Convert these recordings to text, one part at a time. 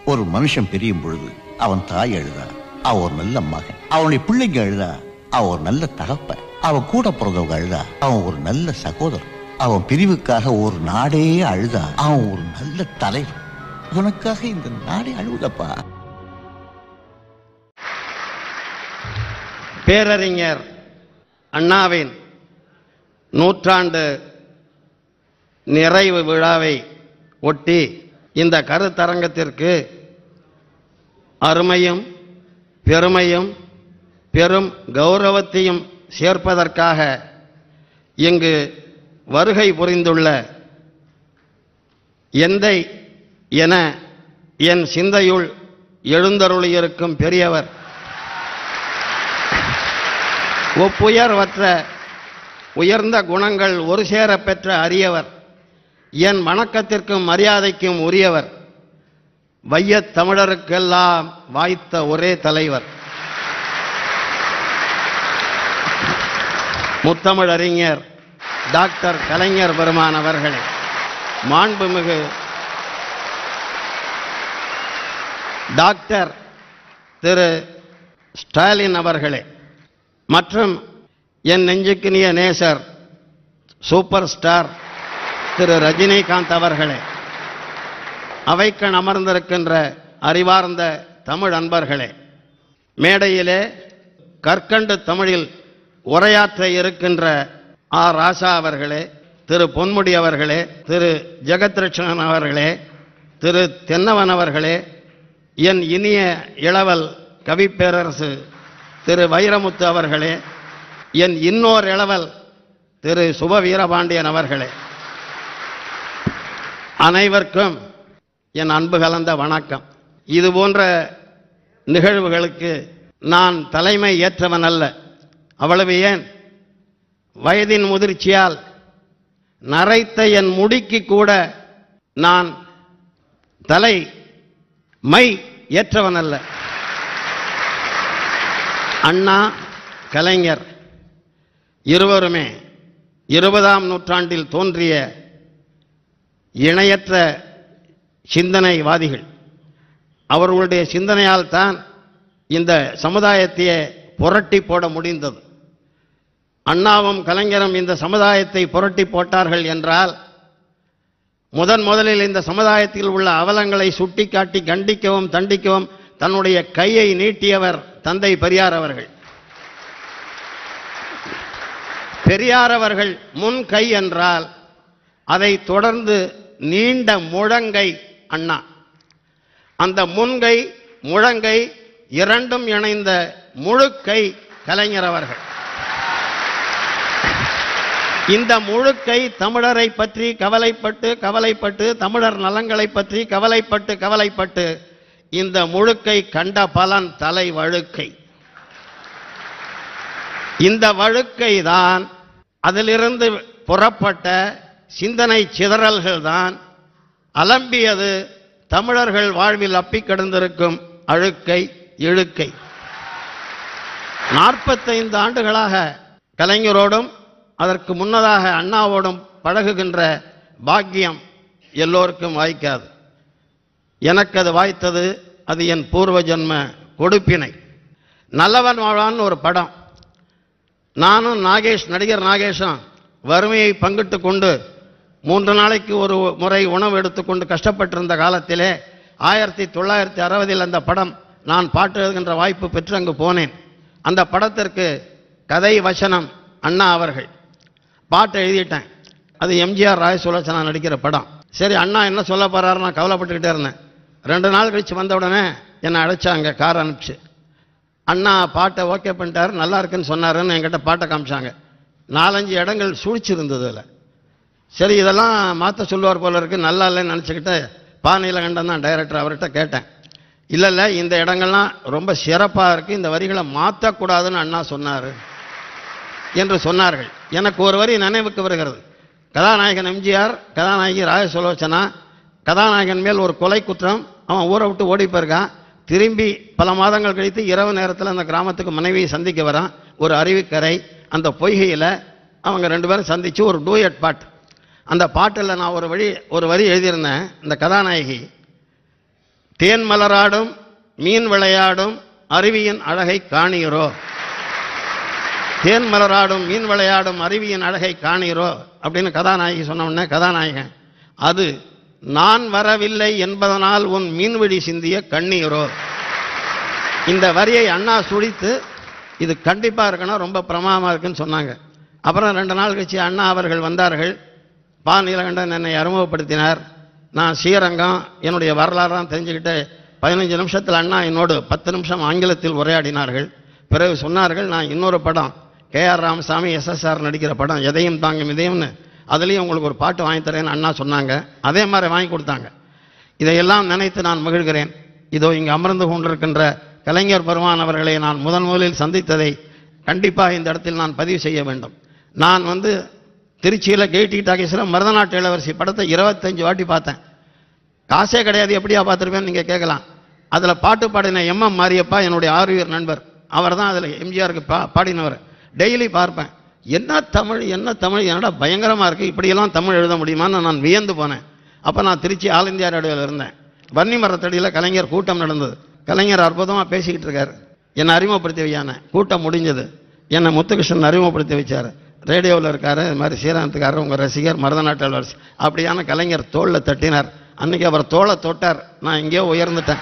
ஒரு மனுஷன் பிரியும் பொழுது அவன் தாய் அழுதா அவ ஒரு நல்ல மகன் அவனுடைய பிள்ளைங்க அழுதா அவன் ஒரு நல்ல தகப்பன் அவன் கூட பிறந்தவங்க அழுதா அவன் ஒரு நல்ல சகோதரன் அவன் பிரிவுக்காக ஒரு நாடே அழுதா அவன் ஒரு நல்ல தலைவர் உனக்காக இந்த நாடே அழுவுதப்பா பேரறிஞர் அண்ணாவின் நூற்றாண்டு நிறைவு விழாவை ஒட்டி இந்த கருத்தரங்கத்திற்கு அருமையும் பெருமையும் பெரும் கௌரவத்தையும் சேர்ப்பதற்காக இங்கு வருகை புரிந்துள்ள எந்தை என என் சிந்தையுள் எழுந்தருளியிருக்கும் பெரியவர் ஒப்புயர்வற்ற உயர்ந்த குணங்கள் ஒரு சேர பெற்ற அரியவர் என் வணக்கத்திற்கும் மரியாதைக்கும் உரியவர் வையத் தமிழருக்கெல்லாம் வாய்த்த ஒரே தலைவர் முத்தமிழறிஞர் டாக்டர் கலைஞர் பெருமான் அவர்களே மாண்புமிகு டாக்டர் திரு ஸ்டாலின் அவர்களே மற்றும் என் நெஞ்சுக்கினிய நேசர் சூப்பர் ஸ்டார் திரு ரஜினிகாந்த் அவர்களே அவைக்கண் அமர்ந்திருக்கின்ற அறிவார்ந்த தமிழ் அன்பர்களே மேடையிலே கற்கண்டு தமிழில் உரையாற்ற இருக்கின்ற ஆர் ராசா அவர்களே திரு பொன்முடி அவர்களே திரு ஜெகத்ரட்சணன் அவர்களே திரு தென்னவன் அவர்களே என் இனிய இளவல் கவிப்பேரரசு திரு வைரமுத்து அவர்களே என் இன்னோர் இளவல் திரு சுப வீரபாண்டியன் அவர்களே அனைவருக்கும் என் அன்பு கலந்த வணக்கம் இது போன்ற நிகழ்வுகளுக்கு நான் தலைமை ஏற்றவன் அல்ல அவ்வளவு ஏன் வயதின் முதிர்ச்சியால் நரைத்த என் முடிக்கு கூட நான் தலை மை ஏற்றவன் அல்ல அண்ணா கலைஞர் இருவருமே இருபதாம் நூற்றாண்டில் தோன்றிய இணையற்ற சிந்தனைவாதிகள் அவர்களுடைய சிந்தனையால் தான் இந்த சமுதாயத்தையே புரட்டி போட முடிந்தது அண்ணாவும் கலைஞரும் இந்த சமுதாயத்தை புரட்டி போட்டார்கள் என்றால் முதன் முதலில் இந்த சமுதாயத்தில் உள்ள அவலங்களை சுட்டிக்காட்டி கண்டிக்கவும் தண்டிக்கவும் தன்னுடைய கையை நீட்டியவர் தந்தை பெரியார் அவர்கள் பெரியார் அவர்கள் முன் கை என்றால் அதை தொடர்ந்து நீண்ட முழங்கை அண்ணா அந்த முன்கை முழங்கை இரண்டும் இணைந்த முழுக்கை கலைஞர் அவர்கள் இந்த முழுக்கை தமிழரை பற்றி கவலைப்பட்டு கவலைப்பட்டு தமிழர் நலங்களை பற்றி கவலைப்பட்டு கவலைப்பட்டு இந்த முழுக்கை கண்ட பலன் தலை வழுக்கை இந்த வழுக்கை தான் அதிலிருந்து புறப்பட்ட சிந்தனை சிதறல்கள் தான் அலம்பியது தமிழர்கள் வாழ்வில் அப்பிக் கிடந்திருக்கும் அழுக்கை இழுக்கை நாற்பத்தைந்து ஆண்டுகளாக கலைஞரோடும் அதற்கு முன்னதாக அண்ணாவோடும் பழகுகின்ற பாக்கியம் எல்லோருக்கும் வாய்க்காது எனக்கு அது வாய்த்தது அது என் பூர்வ ஜன்ம கொடுப்பினை நல்லவன் வாழ்வான்னு ஒரு படம் நானும் நாகேஷ் நடிகர் நாகேஷும் வறுமையை பங்கிட்டு கொண்டு மூன்று நாளைக்கு ஒரு முறை உணவு எடுத்துக்கொண்டு கஷ்டப்பட்டிருந்த காலத்திலே ஆயிரத்தி தொள்ளாயிரத்தி அறுபதில் அந்த படம் நான் பாட்டு எழுதுகின்ற வாய்ப்பு பெற்று அங்கு போனேன் அந்த படத்திற்கு கதை வசனம் அண்ணா அவர்கள் பாட்டு எழுதிட்டேன் அது எம்ஜிஆர் ராய சுலோச்சனா நடிக்கிற படம் சரி அண்ணா என்ன சொல்ல போறாரு நான் கவலைப்பட்டுக்கிட்டே இருந்தேன் ரெண்டு நாள் கழிச்சு வந்த உடனே என்னை அழைச்சாங்க கார் அனுப்பிச்சு அண்ணா பாட்டை ஓகே பண்ணிட்டாரு நல்லா இருக்குன்னு சொன்னாருன்னு என்கிட்ட பாட்டை காமிச்சாங்க நாலஞ்சு இடங்கள் சூழ்ச்சிருந்தது அதில் சரி இதெல்லாம் மாற்ற சொல்லுவார் போல இருக்கு நல்லா இல்லைன்னு நினச்சிக்கிட்டு பா நீலகண்டன் தான் டைரக்டர் அவர்கிட்ட கேட்டேன் இல்லை இல்லை இந்த இடங்கள்லாம் ரொம்ப சிறப்பாக இருக்குது இந்த வரிகளை மாற்றக்கூடாதுன்னு அண்ணா சொன்னார் என்று சொன்னார்கள் எனக்கு ஒரு வரி நினைவுக்கு வருகிறது கதாநாயகன் எம்ஜிஆர் கதாநாயகி ராஜசுலோச்சனா கதாநாயகன் மேல் ஒரு கொலை குற்றம் அவன் ஊரை விட்டு ஓடி போயிருக்கான் திரும்பி பல மாதங்கள் கழித்து இரவு நேரத்தில் அந்த கிராமத்துக்கு மனைவியை சந்திக்க வரான் ஒரு அருவிக்கரை அந்த பொய்கையில் அவங்க ரெண்டு பேரும் சந்திச்சு ஒரு டூயட் பாட்டு அந்த பாட்டில் நான் ஒரு வழி ஒரு வரி எழுதியிருந்தேன் இந்த கதாநாயகி தேன் மலராடும் மீன் விளையாடும் அருவியின் அழகை காணீரோ தேன் மலராடும் மீன் விளையாடும் அருவியின் அழகை காணீரோ அப்படின்னு கதாநாயகி சொன்ன உடனே கதாநாயகன் அது நான் வரவில்லை என்பதனால் உன் மீன்விழி சிந்திய கண்ணீரோ இந்த வரியை அண்ணா சுழித்து இது கண்டிப்பா இருக்கணும் ரொம்ப பிரமாதமா இருக்குன்னு சொன்னாங்க அப்புறம் ரெண்டு நாள் கழிச்சு அண்ணா அவர்கள் வந்தார்கள் பா நீலகண்டன் என்னை அறிமுகப்படுத்தினார் நான் ஸ்ரீரங்கம் என்னுடைய வரலாறுலாம் தெரிஞ்சுக்கிட்டு பதினஞ்சு நிமிஷத்தில் அண்ணா என்னோடு பத்து நிமிஷம் ஆங்கிலத்தில் உரையாடினார்கள் பிறகு சொன்னார்கள் நான் இன்னொரு படம் கே ஆர் ராமசாமி எஸ்எஸ்ஆர் நடிக்கிற படம் எதையும் தாங்கும் இதையும்னு அதுலேயும் உங்களுக்கு ஒரு பாட்டு வாங்கி தரேன்னு அண்ணா சொன்னாங்க அதே மாதிரி வாங்கி கொடுத்தாங்க இதையெல்லாம் நினைத்து நான் மகிழ்கிறேன் இதோ இங்கு அமர்ந்து கொண்டிருக்கின்ற கலைஞர் பெருமான் அவர்களை நான் முதன் முதலில் சந்தித்ததை கண்டிப்பாக இந்த இடத்தில் நான் பதிவு செய்ய வேண்டும் நான் வந்து திருச்சியில் கேடி டாக்கீஸில் மருதநாட்டு இளவரசி படத்தை இருபத்தஞ்சு வாட்டி பார்த்தேன் காசே கிடையாது எப்படியா பார்த்துருப்பேன்னு நீங்கள் கேட்கலாம் அதில் பாட்டு பாடின எம்எம் மாரியப்பா என்னுடைய ஆறுயிர் நண்பர் அவர் தான் அதில் எம்ஜிஆருக்கு பா பாடினவர் டெய்லி பார்ப்பேன் என்ன தமிழ் என்ன தமிழ் என்னடா பயங்கரமாக இருக்குது இப்படியெல்லாம் தமிழ் எழுத முடியுமான்னு நான் வியந்து போனேன் அப்போ நான் திருச்சி ஆல் இந்தியா ரேடியோவில் இருந்தேன் வன்னி மரத்தடியில் கலைஞர் கூட்டம் நடந்தது கலைஞர் அற்புதமாக பேசிக்கிட்டு இருக்காரு என்னை அறிமுகப்படுத்தி வையானே கூட்டம் முடிஞ்சது என்னை முத்துகிருஷ்ணன் அறிமுகப்படுத்தி வச்சார் ரேடியோவில் இருக்காரு இது மாதிரி ஸ்ரீராமத்துக்காரர் உங்கள் ரசிகர் மருதநாட்டு இளவரசி அப்படியான கலைஞர் தோளில் தட்டினார் அன்னைக்கு அவர் தோளை தொட்டார் நான் எங்கேயோ உயர்ந்துட்டேன்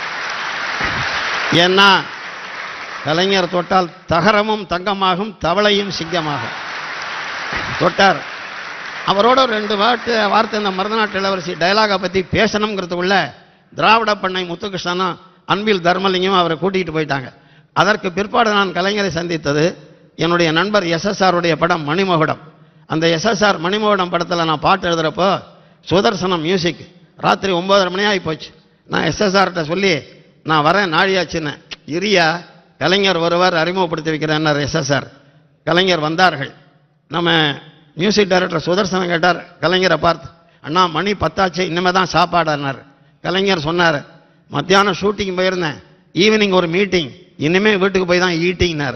ஏன்னா கலைஞர் தொட்டால் தகரமும் தங்கமாகும் தவளையும் சிங்கமாகும் தொட்டார் அவரோட ஒரு ரெண்டு வார்த்தை வார்த்தை இந்த மருதநாட்டு இளவரசி டயலாகை பற்றி பேசணுங்கிறதுக்குள்ள திராவிட பண்ணை முத்துகிருஷ்ணனும் அன்பில் தர்மலிங்கம் அவரை கூட்டிகிட்டு போயிட்டாங்க அதற்கு பிற்பாடு நான் கலைஞரை சந்தித்தது என்னுடைய நண்பர் எஸ்எஸ்ஆருடைய படம் மணிமகுடம் அந்த எஸ்எஸ்ஆர் மணிமகுடம் படத்தில் நான் பாட்டு எழுதுறப்போ சுதர்சனம் மியூசிக் ராத்திரி ஒன்பதரை மணி ஆகி போச்சு நான் எஸ்எஸ்ஆர்கிட்ட சொல்லி நான் வரேன் நாழியாச்சுன்னு இரியா கலைஞர் ஒருவர் அறிமுகப்படுத்தி வைக்கிறேன்னார் எஸ்எஸ்ஆர் கலைஞர் வந்தார்கள் நம்ம மியூசிக் டைரக்டர் சுதர்சனம் கேட்டார் கலைஞரை பார்த்து அண்ணா மணி பத்தாச்சு இனிமே தான் சாப்பாடுனார் கலைஞர் சொன்னார் மத்தியானம் ஷூட்டிங் போயிருந்தேன் ஈவினிங் ஒரு மீட்டிங் இனிமே வீட்டுக்கு போய் தான் ஈட்டிங்னார்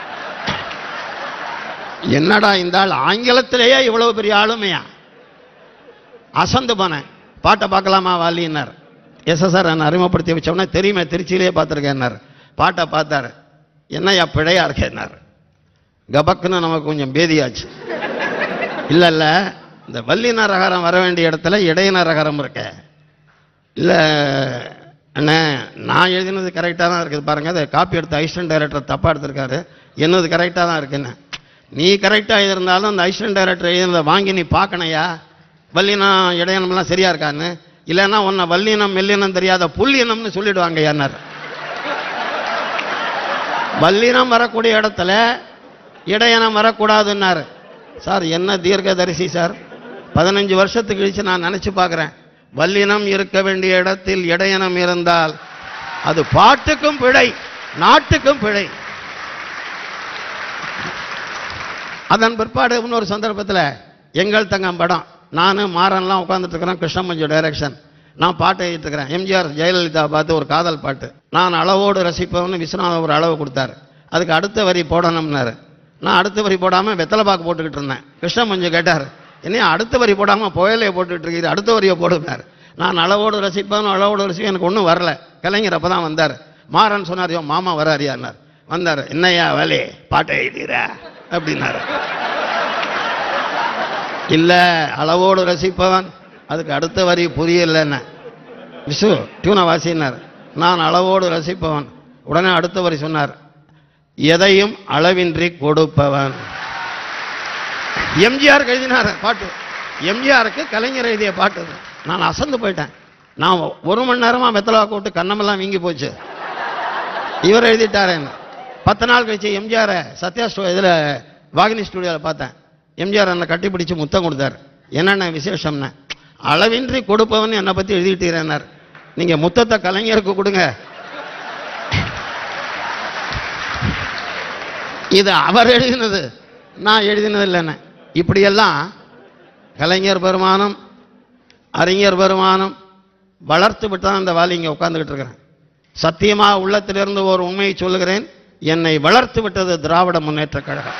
என்னடா இந்த ஆள் ஆங்கிலத்திலேயே இவ்வளவு பெரிய ஆளுமையா அசந்து போனேன் பாட்டை பார்க்கலாமா வாலின்னார் எஸ்எஸ்ஆர் என்ன அறிமுகப்படுத்தி வச்சோடனே தெரியுமே திருச்சியிலேயே பார்த்துருக்கேன்னார் பாட்டை பார்த்தாரு என்னய்யா பிழையா இருக்கேன்னார் கபக்குன்னு நமக்கு கொஞ்சம் பேதியாச்சு இல்லை இல்லை இந்த வல்லின ரகரம் வர வேண்டிய இடத்துல இடையின ரகரம் இருக்க இல்லை அண்ணே நான் எழுதினது கரெக்டாக தான் இருக்குது பாருங்க அதை காப்பி எடுத்த அசிஸ்டன்ட் டைரக்டர் தப்பாக எடுத்திருக்காரு என்னது கரெக்டாக தான் இருக்குன்னு நீ கரெக்டாக எழுதியிருந்தாலும் அந்த அசிஸ்டன்ட் டைரக்டர் எழுதினதை வாங்கி நீ பார்க்கணையா வல்லினம் இடையினம்லாம் சரியா இருக்கான்னு இல்லைன்னா உன்னை வல்லினம் மெல்லினம் தெரியாத புல்லினம்னு சொல்லிடுவாங்க யாருனார் வல்லினம் வரக்கூடிய இடத்துல இடையனம் வரக்கூடாதுன்னாரு சார் என்ன தீர்க்கதரிசி சார் பதினஞ்சு வருஷத்துக்கு கழிச்சு நான் நினைச்சு பார்க்குறேன் வல்லினம் இருக்க வேண்டிய இடத்தில் இடையனம் இருந்தால் அது பாட்டுக்கும் பிழை நாட்டுக்கும் பிழை அதன் பிற்பாடு இன்னொரு சந்தர்ப்பத்தில் எங்கள் தங்கம் படம் நான் மாறன்லாம் உட்காந்துட்டு இருக்கிறேன் கிருஷ்ணமஞ்சு டைரக்ஷன் நான் பாட்டு எழுதிட்டு இருக்கிறேன் எம்ஜிஆர் ஜெயலலிதா பார்த்து ஒரு காதல் பாட்டு நான் அளவோடு ரசிப்பவன்னு விஸ்வநாதன் ஒரு அளவு கொடுத்தாரு அதுக்கு அடுத்த வரி போடணும்னாரு நான் அடுத்த வரி போடாமல் வெத்தலை பாக்கு போட்டுக்கிட்டு இருந்தேன் கிருஷ்ணமஞ்சு கேட்டார் என்னையா அடுத்த வரி போடாமல் புயலையை போட்டுக்கிட்டு இருக்குது அடுத்த வரியை போடுனார் நான் அளவோடு ரசிப்பவனும் அளவோடு ரசிப்பேன் எனக்கு ஒன்றும் வரல கலைஞர் அப்போ தான் வந்தார் மாறன் சொன்னார் "யோ, மாமா வராரியான்னார் வந்தார் என்னய்யா வேலை பாட்டை எழுதிற அப்படின்னாரு இல்ல அளவோடு ரசிப்பவன் அதுக்கு அடுத்த வரி புரியலன்னு விசு டியூனை வாசினார் நான் அளவோடு ரசிப்பவன் உடனே அடுத்த வரி சொன்னார் எதையும் அளவின்றி கொடுப்பவன் எம்ஜிஆர் எழுதினார் பாட்டு எம்ஜிஆருக்கு கலைஞர் எழுதிய பாட்டு அது. நான் அசந்து போயிட்டேன் நான் ஒரு மணி நேரமா வெத்தலா போட்டு கண்ணமெல்லாம் வீங்கி போச்சு இவர் எழுதிட்டாரேன்னு பத்து நாள் கழிச்சு எம்ஜிஆர் சத்யா ஸ்டூ இதில் வாகினி ஸ்டுடியோவில் பார்த்தேன் எம்ஜிஆர் என்னை கட்டி பிடிச்சு முத்தம் கொடுத்தாரு என்னென்ன விசேஷம்னா அளவின்றி கொடுப்பவன் என்னை பற்றி எழுதிட்டீரேன்னார் நீங்கள் முத்தத்தை கலைஞருக்கு கொடுங்க இது அவர் எழுதினது நான் எழுதினது இல்லைன்னு இப்படியெல்லாம் கலைஞர் பெருமானம் அறிஞர் பெருமானம் வளர்த்து விட்டு தான் இந்த வாலி இங்கே உட்கார்ந்துகிட்டு இருக்கிறேன் சத்தியமா உள்ளத்திலிருந்து ஒரு உண்மையை சொல்லுகிறேன் என்னை வளர்த்து விட்டது திராவிட முன்னேற்ற கழகம்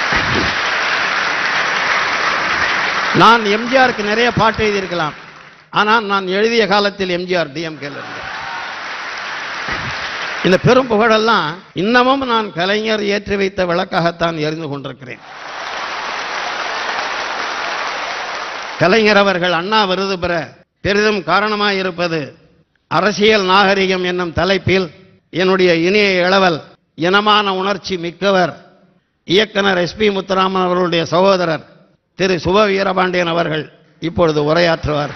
நான் எம்ஜிஆருக்கு நிறைய பாட்டு எழுதியிருக்கலாம் ஆனால் நான் எழுதிய காலத்தில் எம்ஜிஆர் டிஎம்கேல இருந்தார் இந்த பெரும் புகழெல்லாம் இன்னமும் நான் கலைஞர் ஏற்றி வைத்த விளக்காகத்தான் எரிந்து கொண்டிருக்கிறேன் கலைஞர் அவர்கள் அண்ணா விருது பெற பெரிதும் காரணமாய் இருப்பது அரசியல் நாகரிகம் என்னும் தலைப்பில் என்னுடைய இனிய இளவல் இனமான உணர்ச்சி மிக்கவர் இயக்குனர் எஸ்பி முத்துராமன் அவர்களுடைய சகோதரர் திரு சுப வீரபாண்டியன் அவர்கள் இப்பொழுது உரையாற்றுவார்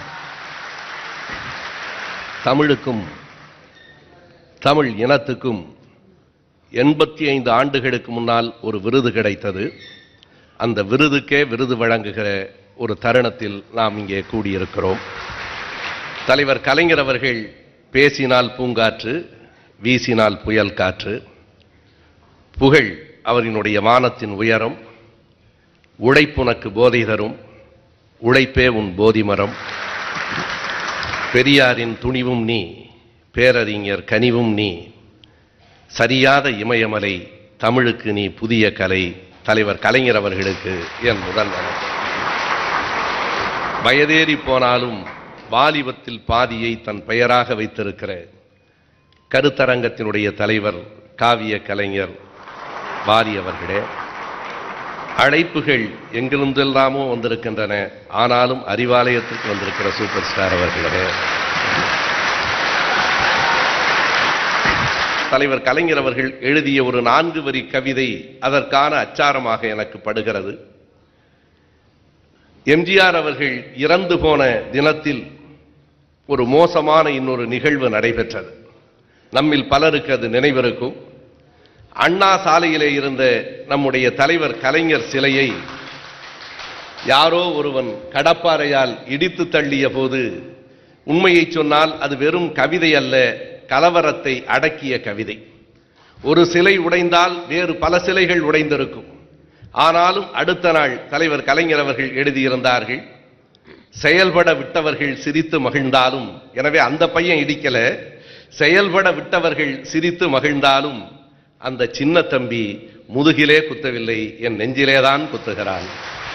தமிழுக்கும் தமிழ் இனத்துக்கும் எண்பத்தி ஐந்து ஆண்டுகளுக்கு முன்னால் ஒரு விருது கிடைத்தது அந்த விருதுக்கே விருது வழங்குகிற ஒரு தருணத்தில் நாம் இங்கே கூடியிருக்கிறோம் தலைவர் கலைஞர் அவர்கள் பேசினால் பூங்காற்று வீசினால் புயல் காற்று புகழ் அவரினுடைய வானத்தின் உயரம் உழைப்புனக்கு போதை தரும் உழைப்பே உன் போதிமரம் பெரியாரின் துணிவும் நீ பேரறிஞர் கனிவும் நீ சரியாத இமயமலை தமிழுக்கு நீ புதிய கலை தலைவர் கலைஞர் அவர்களுக்கு என் முதல் வணக்கம் வயதேறி போனாலும் வாலிபத்தில் பாதியை தன் பெயராக வைத்திருக்கிற கருத்தரங்கத்தினுடைய தலைவர் காவிய கலைஞர் வாரி அவர்களே அழைப்புகள் எங்கிருந்தெல்லாமோ வந்திருக்கின்றன ஆனாலும் அறிவாலயத்திற்கு வந்திருக்கிற சூப்பர் ஸ்டார் அவர்களே தலைவர் கலைஞர் அவர்கள் எழுதிய ஒரு நான்கு வரி கவிதை அதற்கான அச்சாரமாக எனக்கு படுகிறது எம்ஜிஆர் அவர்கள் இறந்து போன தினத்தில் ஒரு மோசமான இன்னொரு நிகழ்வு நடைபெற்றது நம்மில் பலருக்கு அது நினைவிருக்கும் அண்ணா சாலையிலே இருந்த நம்முடைய தலைவர் கலைஞர் சிலையை யாரோ ஒருவன் கடப்பாறையால் இடித்து தள்ளிய போது உண்மையை சொன்னால் அது வெறும் கவிதை அல்ல கலவரத்தை அடக்கிய கவிதை ஒரு சிலை உடைந்தால் வேறு பல சிலைகள் உடைந்திருக்கும் ஆனாலும் அடுத்த நாள் தலைவர் கலைஞர் அவர்கள் எழுதியிருந்தார்கள் செயல்பட விட்டவர்கள் சிரித்து மகிழ்ந்தாலும் எனவே அந்த பையன் இடிக்கல செயல்பட விட்டவர்கள் சிரித்து மகிழ்ந்தாலும் அந்த சின்ன தம்பி முதுகிலே குத்தவில்லை என் நெஞ்சிலேதான் குத்துகிறான்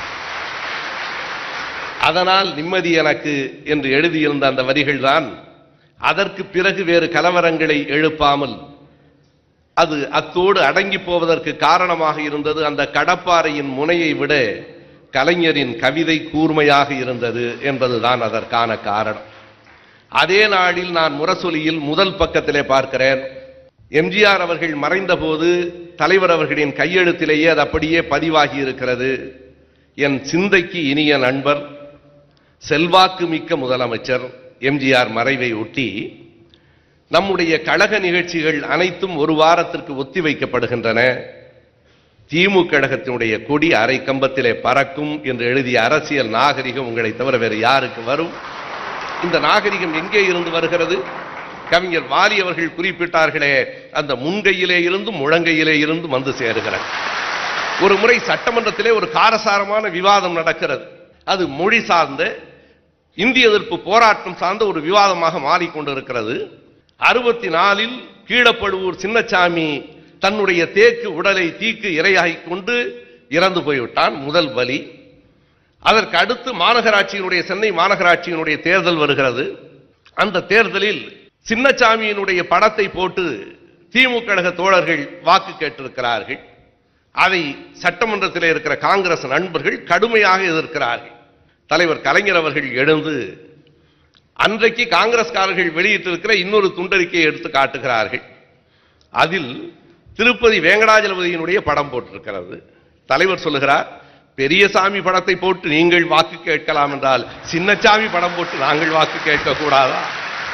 அதனால் நிம்மதி எனக்கு என்று எழுதியிருந்த அந்த வரிகள்தான் அதற்கு பிறகு வேறு கலவரங்களை எழுப்பாமல் அது அத்தோடு அடங்கி போவதற்கு காரணமாக இருந்தது அந்த கடப்பாறையின் முனையை விட கலைஞரின் கவிதை கூர்மையாக இருந்தது என்பதுதான் அதற்கான காரணம் அதே நாளில் நான் முரசொலியில் முதல் பக்கத்திலே பார்க்கிறேன் எம்ஜிஆர் அவர்கள் மறைந்தபோது தலைவர் அவர்களின் கையெழுத்திலேயே அது அப்படியே பதிவாகி இருக்கிறது என் சிந்தைக்கு இனிய நண்பர் செல்வாக்கு மிக்க முதலமைச்சர் எம்ஜிஆர் மறைவை ஒட்டி நம்முடைய கழக நிகழ்ச்சிகள் அனைத்தும் ஒரு வாரத்திற்கு ஒத்திவைக்கப்படுகின்றன திமுக கழகத்தினுடைய கொடி அரை கம்பத்திலே பறக்கும் என்று எழுதிய அரசியல் நாகரிகம் உங்களை தவிர வேறு யாருக்கு வரும் இந்த நாகரிகம் எங்கே இருந்து வருகிறது கவிஞர் வாலி அவர்கள் குறிப்பிட்டார்களே அந்த முன்கையிலே இருந்தும் முழங்கையிலே இருந்தும் வந்து சேருகிறது ஒரு முறை சட்டமன்றத்திலே ஒரு காரசாரமான விவாதம் நடக்கிறது அது மொழி சார்ந்த இந்திய எதிர்ப்பு போராட்டம் சார்ந்த ஒரு விவாதமாக மாறிக்கொண்டிருக்கிறது அறுபத்தி நாலில் கீழப்படுவூர் சின்னசாமி தன்னுடைய தேக்கு உடலை தீக்கு இரையாகிக் கொண்டு இறந்து போய்விட்டான் முதல் பலி அதற்கு அடுத்து மாநகராட்சியினுடைய சென்னை மாநகராட்சியினுடைய தேர்தல் வருகிறது அந்த தேர்தலில் சின்னசாமியினுடைய படத்தை போட்டு திமுக கழக தோழர்கள் வாக்கு கேட்டிருக்கிறார்கள் அதை சட்டமன்றத்தில் இருக்கிற காங்கிரஸ் நண்பர்கள் கடுமையாக எதிர்க்கிறார்கள் தலைவர் கலைஞர் அவர்கள் எழுந்து அன்றைக்கு காங்கிரஸ்காரர்கள் வெளியிட்டிருக்கிற இன்னொரு துண்டறிக்கையை எடுத்து காட்டுகிறார்கள் அதில் திருப்பதி வேங்கடாஜலபதியினுடைய படம் போட்டிருக்கிறது தலைவர் சொல்லுகிறார் பெரியசாமி படத்தை போட்டு நீங்கள் வாக்கு கேட்கலாம் என்றால் சின்னசாமி படம் போட்டு நாங்கள் வாக்கு கேட்க கூடாதா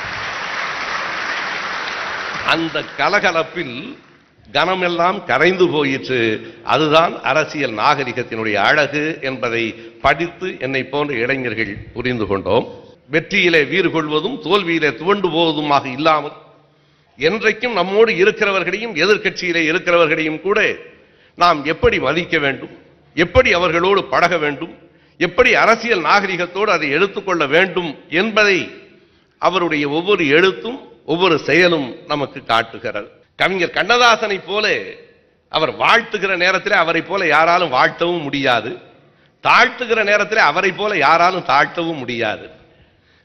அந்த கலகலப்பில் கனமெல்லாம் கரைந்து போயிற்று அதுதான் அரசியல் நாகரிகத்தினுடைய அழகு என்பதை படித்து என்னை போன்ற இளைஞர்கள் புரிந்து கொண்டோம் வெற்றியிலே வீறு கொள்வதும் தோல்வியிலே துவண்டு போவதுமாக இல்லாமல் என்றைக்கும் நம்மோடு இருக்கிறவர்களையும் எதிர்க்கட்சியிலே இருக்கிறவர்களையும் கூட நாம் எப்படி மதிக்க வேண்டும் எப்படி அவர்களோடு பழக வேண்டும் எப்படி அரசியல் நாகரிகத்தோடு அதை எடுத்துக்கொள்ள வேண்டும் என்பதை அவருடைய ஒவ்வொரு எழுத்தும் ஒவ்வொரு செயலும் நமக்கு காட்டுகிறது கவிஞர் கண்ணதாசனை போல அவர் வாழ்த்துகிற நேரத்தில் அவரை போல யாராலும் வாழ்த்தவும் முடியாது தாழ்த்துகிற நேரத்தில் அவரை போல யாராலும் தாழ்த்தவும் முடியாது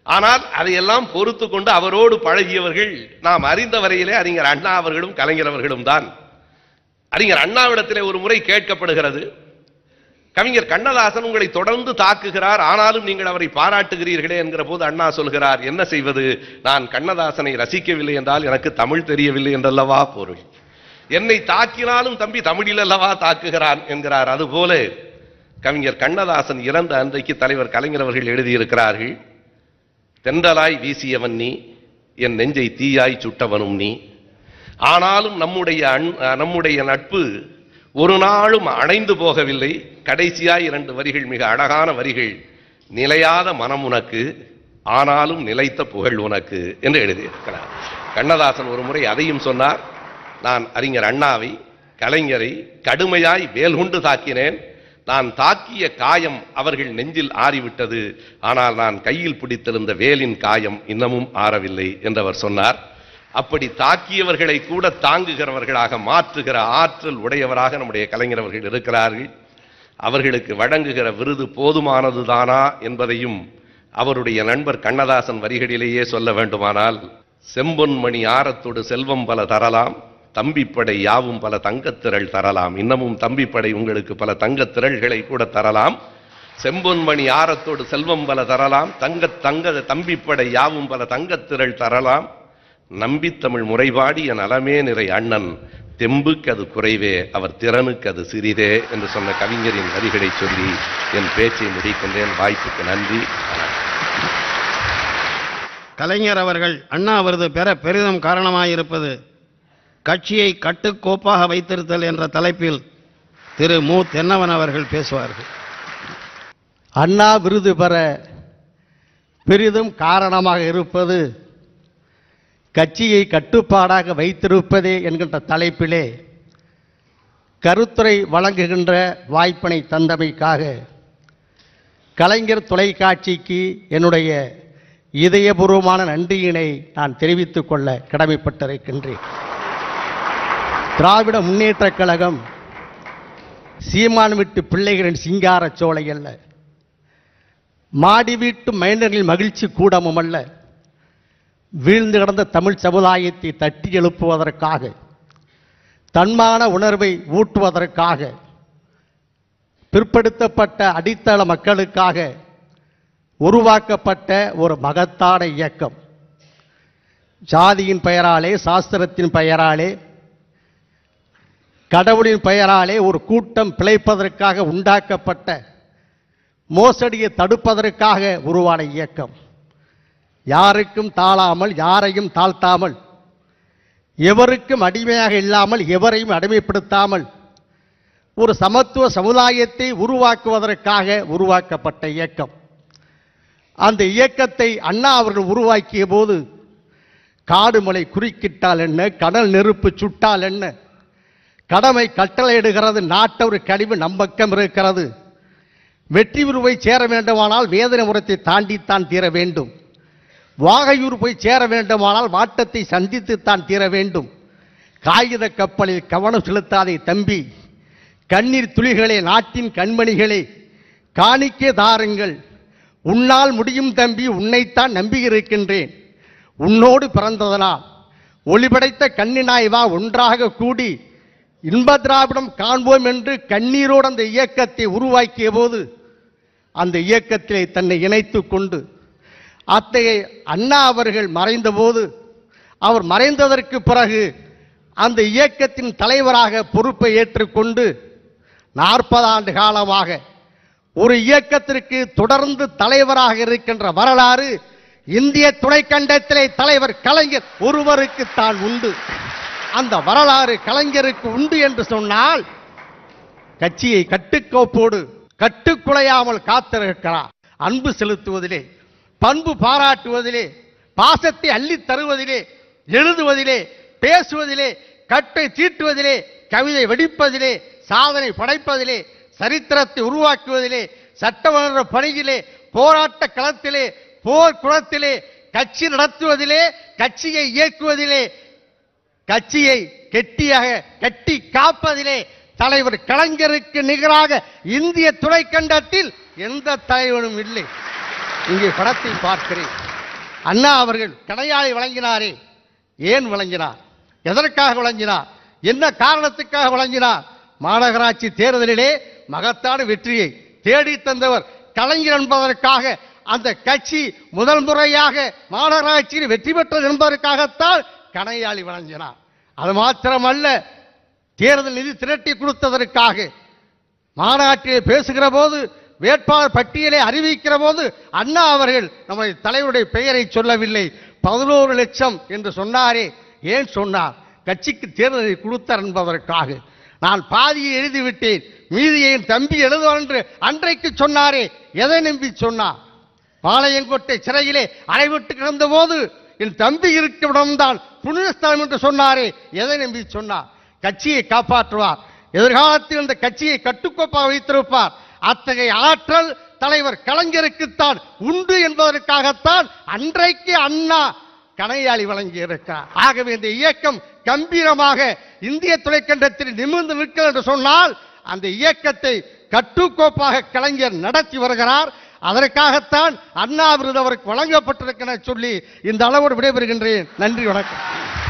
ஆனால் அதையெல்லாம் பொறுத்து கொண்டு அவரோடு பழகியவர்கள் நாம் அறிந்த வரையிலே அறிஞர் அண்ணா அவர்களும் கலைஞர் அவர்களும் தான் அறிஞர் அண்ணாவிடத்திலே ஒரு முறை கேட்கப்படுகிறது கவிஞர் கண்ணதாசன் உங்களை தொடர்ந்து தாக்குகிறார் ஆனாலும் நீங்கள் அவரை பாராட்டுகிறீர்களே என்கிற போது அண்ணா சொல்கிறார் என்ன செய்வது நான் கண்ணதாசனை ரசிக்கவில்லை என்றால் எனக்கு தமிழ் தெரியவில்லை என்றல்லவா பொருள் என்னை தாக்கினாலும் தம்பி தமிழில் அல்லவா தாக்குகிறான் என்கிறார் அதுபோல கவிஞர் கண்ணதாசன் இறந்த அன்றைக்கு தலைவர் கலைஞர் அவர்கள் எழுதியிருக்கிறார்கள் தென்றலாய் வீசியவன் நீ என் நெஞ்சை தீயாய் சுட்டவனும் நீ ஆனாலும் நம்முடைய அன்- நம்முடைய நட்பு ஒரு நாளும் அணைந்து போகவில்லை கடைசியாய் இரண்டு வரிகள் மிக அழகான வரிகள் நிலையாத மனம் உனக்கு ஆனாலும் நிலைத்த புகழ் உனக்கு என்று எழுதியிருக்கிறார் கண்ணதாசன் ஒரு முறை அதையும் சொன்னார் நான் அறிஞர் அண்ணாவை கலைஞரை கடுமையாய் வேல் கொண்டு தாக்கினேன் நான் தாக்கிய காயம் அவர்கள் நெஞ்சில் ஆறிவிட்டது ஆனால் நான் கையில் பிடித்திருந்த வேலின் காயம் இன்னமும் ஆறவில்லை என்றவர் சொன்னார் அப்படி தாக்கியவர்களை கூட தாங்குகிறவர்களாக மாற்றுகிற ஆற்றல் உடையவராக நம்முடைய கலைஞர் அவர்கள் இருக்கிறார்கள் அவர்களுக்கு வழங்குகிற விருது போதுமானதுதானா என்பதையும் அவருடைய நண்பர் கண்ணதாசன் வரிகளிலேயே சொல்ல வேண்டுமானால் செம்பொன்மணி ஆரத்தோடு செல்வம் பல தரலாம் தம்பிப்படை யாவும் பல தங்கத்திரள் தரலாம் இன்னமும் தம்பிப்படை உங்களுக்கு பல தங்கத்திரள்களை கூட தரலாம் செம்பொன்மணி ஆரத்தோடு செல்வம் பல தரலாம் தங்க தங்க தம்பிப்படை யாவும் பல தங்கத்திரள் தரலாம் நம்பித்தமிழ் முறைபாடி என் நலமே நிறை அண்ணன் தெம்புக்கு அது குறைவே அவர் திறனுக்கு அது சிறிதே என்று சொன்ன கவிஞரின் வரிகளை சொல்லி என் பேச்சை முடிக்கின்றேன் வாய்ப்புக்கு நன்றி கலைஞர் அவர்கள் அண்ணா விருது பெற பெரிதும் காரணமாயிருப்பது கட்சியை கட்டுக்கோப்பாக வைத்திருத்தல் என்ற தலைப்பில் திரு மு தென்னவன் அவர்கள் பேசுவார்கள் அண்ணா விருது பெற பெரிதும் காரணமாக இருப்பது கட்சியை கட்டுப்பாடாக வைத்திருப்பதே என்கின்ற தலைப்பிலே கருத்துரை வழங்குகின்ற வாய்ப்பினை தந்தமைக்காக கலைஞர் தொலைக்காட்சிக்கு என்னுடைய இதயபூர்வமான நன்றியினை நான் தெரிவித்துக் கொள்ள கடமைப்பட்டிருக்கின்றேன் திராவிட முன்னேற்றக் கழகம் சீமான் விட்டு பிள்ளைகளின் சிங்கார சோலை அல்ல மாடி வீட்டு மைனரின் மகிழ்ச்சி கூடமும் அல்ல வீழ்ந்து கிடந்த தமிழ் சமுதாயத்தை தட்டி எழுப்புவதற்காக தன்மான உணர்வை ஊட்டுவதற்காக பிற்படுத்தப்பட்ட அடித்தள மக்களுக்காக உருவாக்கப்பட்ட ஒரு மகத்தான இயக்கம் ஜாதியின் பெயராலே சாஸ்திரத்தின் பெயராலே கடவுளின் பெயராலே ஒரு கூட்டம் பிழைப்பதற்காக உண்டாக்கப்பட்ட மோசடியை தடுப்பதற்காக உருவான இயக்கம் யாருக்கும் தாழாமல் யாரையும் தாழ்த்தாமல் எவருக்கும் அடிமையாக இல்லாமல் எவரையும் அடிமைப்படுத்தாமல் ஒரு சமத்துவ சமுதாயத்தை உருவாக்குவதற்காக உருவாக்கப்பட்ட இயக்கம் அந்த இயக்கத்தை அண்ணா அவர்கள் உருவாக்கிய போது காடுமலை குறுக்கிட்டால் என்ன கடல் நெருப்பு சுட்டால் என்ன கடமை கட்டளையிடுகிறது நாட்டொரு கழிவு நம்பக்கம் இருக்கிறது வெற்றி விருவை சேர வேண்டுமானால் வேதனை முறத்தை தாண்டித்தான் தீர வேண்டும் வாகையூர் போய் சேர வேண்டுமானால் வாட்டத்தை சந்தித்துத்தான் தீர வேண்டும் காகித கப்பலில் கவனம் செலுத்தாதே தம்பி கண்ணீர் துளிகளே நாட்டின் கண்மணிகளே காணிக்கே தாருங்கள் உன்னால் முடியும் தம்பி உன்னைத்தான் நம்பியிருக்கின்றேன் உன்னோடு பிறந்ததனால் ஒளிபடைத்த கண்ணினாய் வா ஒன்றாக கூடி இன்ப திராவிடம் காண்போம் என்று கண்ணீரோடு அந்த இயக்கத்தை உருவாக்கிய போது அந்த இயக்கத்திலே தன்னை இணைத்துக் கொண்டு அத்தகைய அண்ணா அவர்கள் மறைந்தபோது அவர் மறைந்ததற்கு பிறகு அந்த இயக்கத்தின் தலைவராக பொறுப்பை ஏற்றுக்கொண்டு நாற்பது ஆண்டு காலமாக ஒரு இயக்கத்திற்கு தொடர்ந்து தலைவராக இருக்கின்ற வரலாறு இந்திய துணைக்கண்டத்திலே தலைவர் கலைஞர் ஒருவருக்கு தான் உண்டு அந்த வரலாறு கலைஞருக்கு உண்டு என்று சொன்னால் கட்சியை கட்டுக்கோப்போடு கட்டுக்குலையாமல் காத்திருக்கிறார் அன்பு செலுத்துவதிலே பண்பு பாராட்டுவதிலே பாசத்தை அள்ளித் தருவதிலே எழுதுவதிலே பேசுவதிலே கட்டை தீட்டுவதிலே கவிதை வெடிப்பதிலே சாதனை படைப்பதிலே சரித்திரத்தை உருவாக்குவதிலே சட்டமன்ற பணியிலே போராட்ட களத்திலே போர் குளத்திலே கட்சி நடத்துவதிலே கட்சியை இயக்குவதிலே கட்சியை கெட்டியாக கட்டி காப்பதிலே தலைவர் கலைஞருக்கு நிகராக இந்திய துணைக்கண்டத்தில் எந்த தலைவனும் இல்லை இங்கே படத்தை பார்க்கிறேன் அண்ணா அவர்கள் கடையாளி வழங்கினாரே ஏன் வழங்கினார் எதற்காக வழங்கினார் என்ன காரணத்துக்காக வழங்கினார் மாநகராட்சி தேர்தலிலே மகத்தான வெற்றியை தேடி தந்தவர் கலைஞர் என்பதற்காக அந்த கட்சி முதல் முறையாக மாநகராட்சியில் வெற்றி பெற்றது என்பதற்காகத்தான் கடையாளி வழங்கினார் அது மாத்திரமல்ல தேர்தல் நிதி திரட்டி கொடுத்ததற்காக மாநாட்டிலே பேசுகிற போது வேட்பாளர் பட்டியலை அறிவிக்கிற போது அண்ணா அவர்கள் நமது தலைவருடைய பெயரை சொல்லவில்லை பதினோரு லட்சம் என்று சொன்னாரே ஏன் சொன்னார் கட்சிக்கு தேர்தலை கொடுத்தார் என்பதற்காக நான் பாதியை எழுதிவிட்டேன் மீதியை என் தம்பி எழுதுவார் என்று அன்றைக்கு சொன்னாரே எதை நம்பி சொன்னார் பாளையங்கோட்டை சிறையிலே அடைவிட்டு கிடந்த போது என் தம்பி இருக்கும் இடம்தான் புனிதஸ்தலம் என்று சொன்னாரே எதை நம்பி சொன்னார் கட்சியை காப்பாற்றுவார் எதிர்காலத்தில் இந்த கட்சியை கட்டுக்கோப்பாக வைத்திருப்பார் அத்தகைய ஆற்றல் தலைவர் கலைஞருக்குத்தான் உண்டு என்பதற்காகத்தான் அன்றைக்கு அண்ணா கணையாளி வழங்கியிருக்கிறார் ஆகவே இந்த இயக்கம் கம்பீரமாக இந்திய துணைக்கண்டத்தில் நிமிர்ந்து நிற்கிறது என்று சொன்னால் அந்த இயக்கத்தை கட்டுக்கோப்பாக கலைஞர் நடத்தி வருகிறார் அதற்காகத்தான் அண்ணா விருது அவருக்கு வழங்கப்பட்டிருக்கிற சொல்லி இந்த அளவோடு விடைபெறுகின்றேன் நன்றி வணக்கம்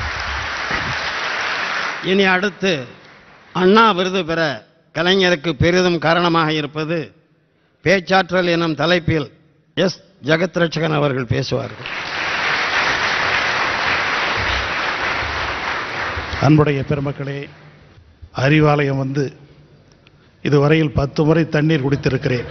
இனி அடுத்து அண்ணா விருது பெற கலைஞருக்கு பெரிதும் காரணமாக இருப்பது பேச்சாற்றல் எனும் தலைப்பில் எஸ் ஜெகத் ரட்சகன் அவர்கள் பேசுவார்கள் அன்புடைய பெருமக்களே அறிவாலயம் வந்து இதுவரையில் பத்து முறை தண்ணீர் குடித்திருக்கிறேன்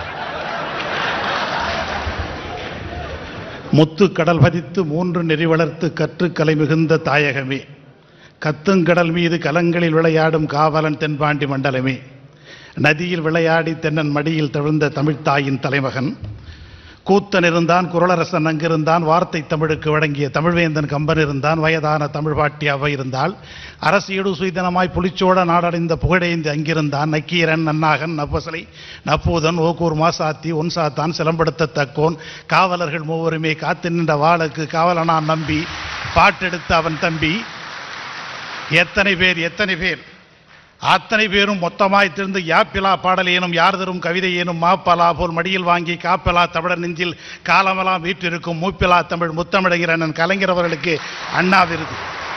முத்து கடல் பதித்து மூன்று நெறி வளர்த்து கற்று கலை மிகுந்த தாயகமே கத்துங்கடல் மீது கலங்களில் விளையாடும் காவலன் தென்பாண்டி மண்டலமே நதியில் விளையாடி தென்னன் மடியில் தவிழ்ந்த தமிழ்த்தாயின் தலைமகன் கூத்தன் இருந்தான் குரலரசன் அங்கிருந்தான் வார்த்தை தமிழுக்கு வழங்கிய தமிழ்வேந்தன் கம்பன் இருந்தான் வயதான தமிழ் பாட்டி அவை இருந்தால் அரசியடு சுய்தனமாய் புலிச்சோட நாடடைந்த புகழேந்தி அங்கிருந்தான் நக்கீரன் நன்னாகன் நப்பசலை நப்பூதன் ஓக்கூர் மாசாத்தி ஒன்சாத்தான் சிலம்படுத்த தக்கோன் காவலர்கள் மூவருமே காத்து நின்ற வாளுக்கு காவலனான் நம்பி பாட்டெடுத்த அவன் தம்பி எத்தனை பேர் எத்தனை பேர் அத்தனை பேரும் மொத்தமாய் திருந்து யாப்பிலா பாடலேனும் யார் தரும் கவிதை ஏனும் மாப்பலா போல் மடியில் வாங்கி காப்பலா தமிழர் நெஞ்சில் காலமெல்லாம் வீற்றிருக்கும் மூப்பிலா தமிழ் முத்தமிழகிறன் கலைஞர் அவர்களுக்கு அண்ணா விருது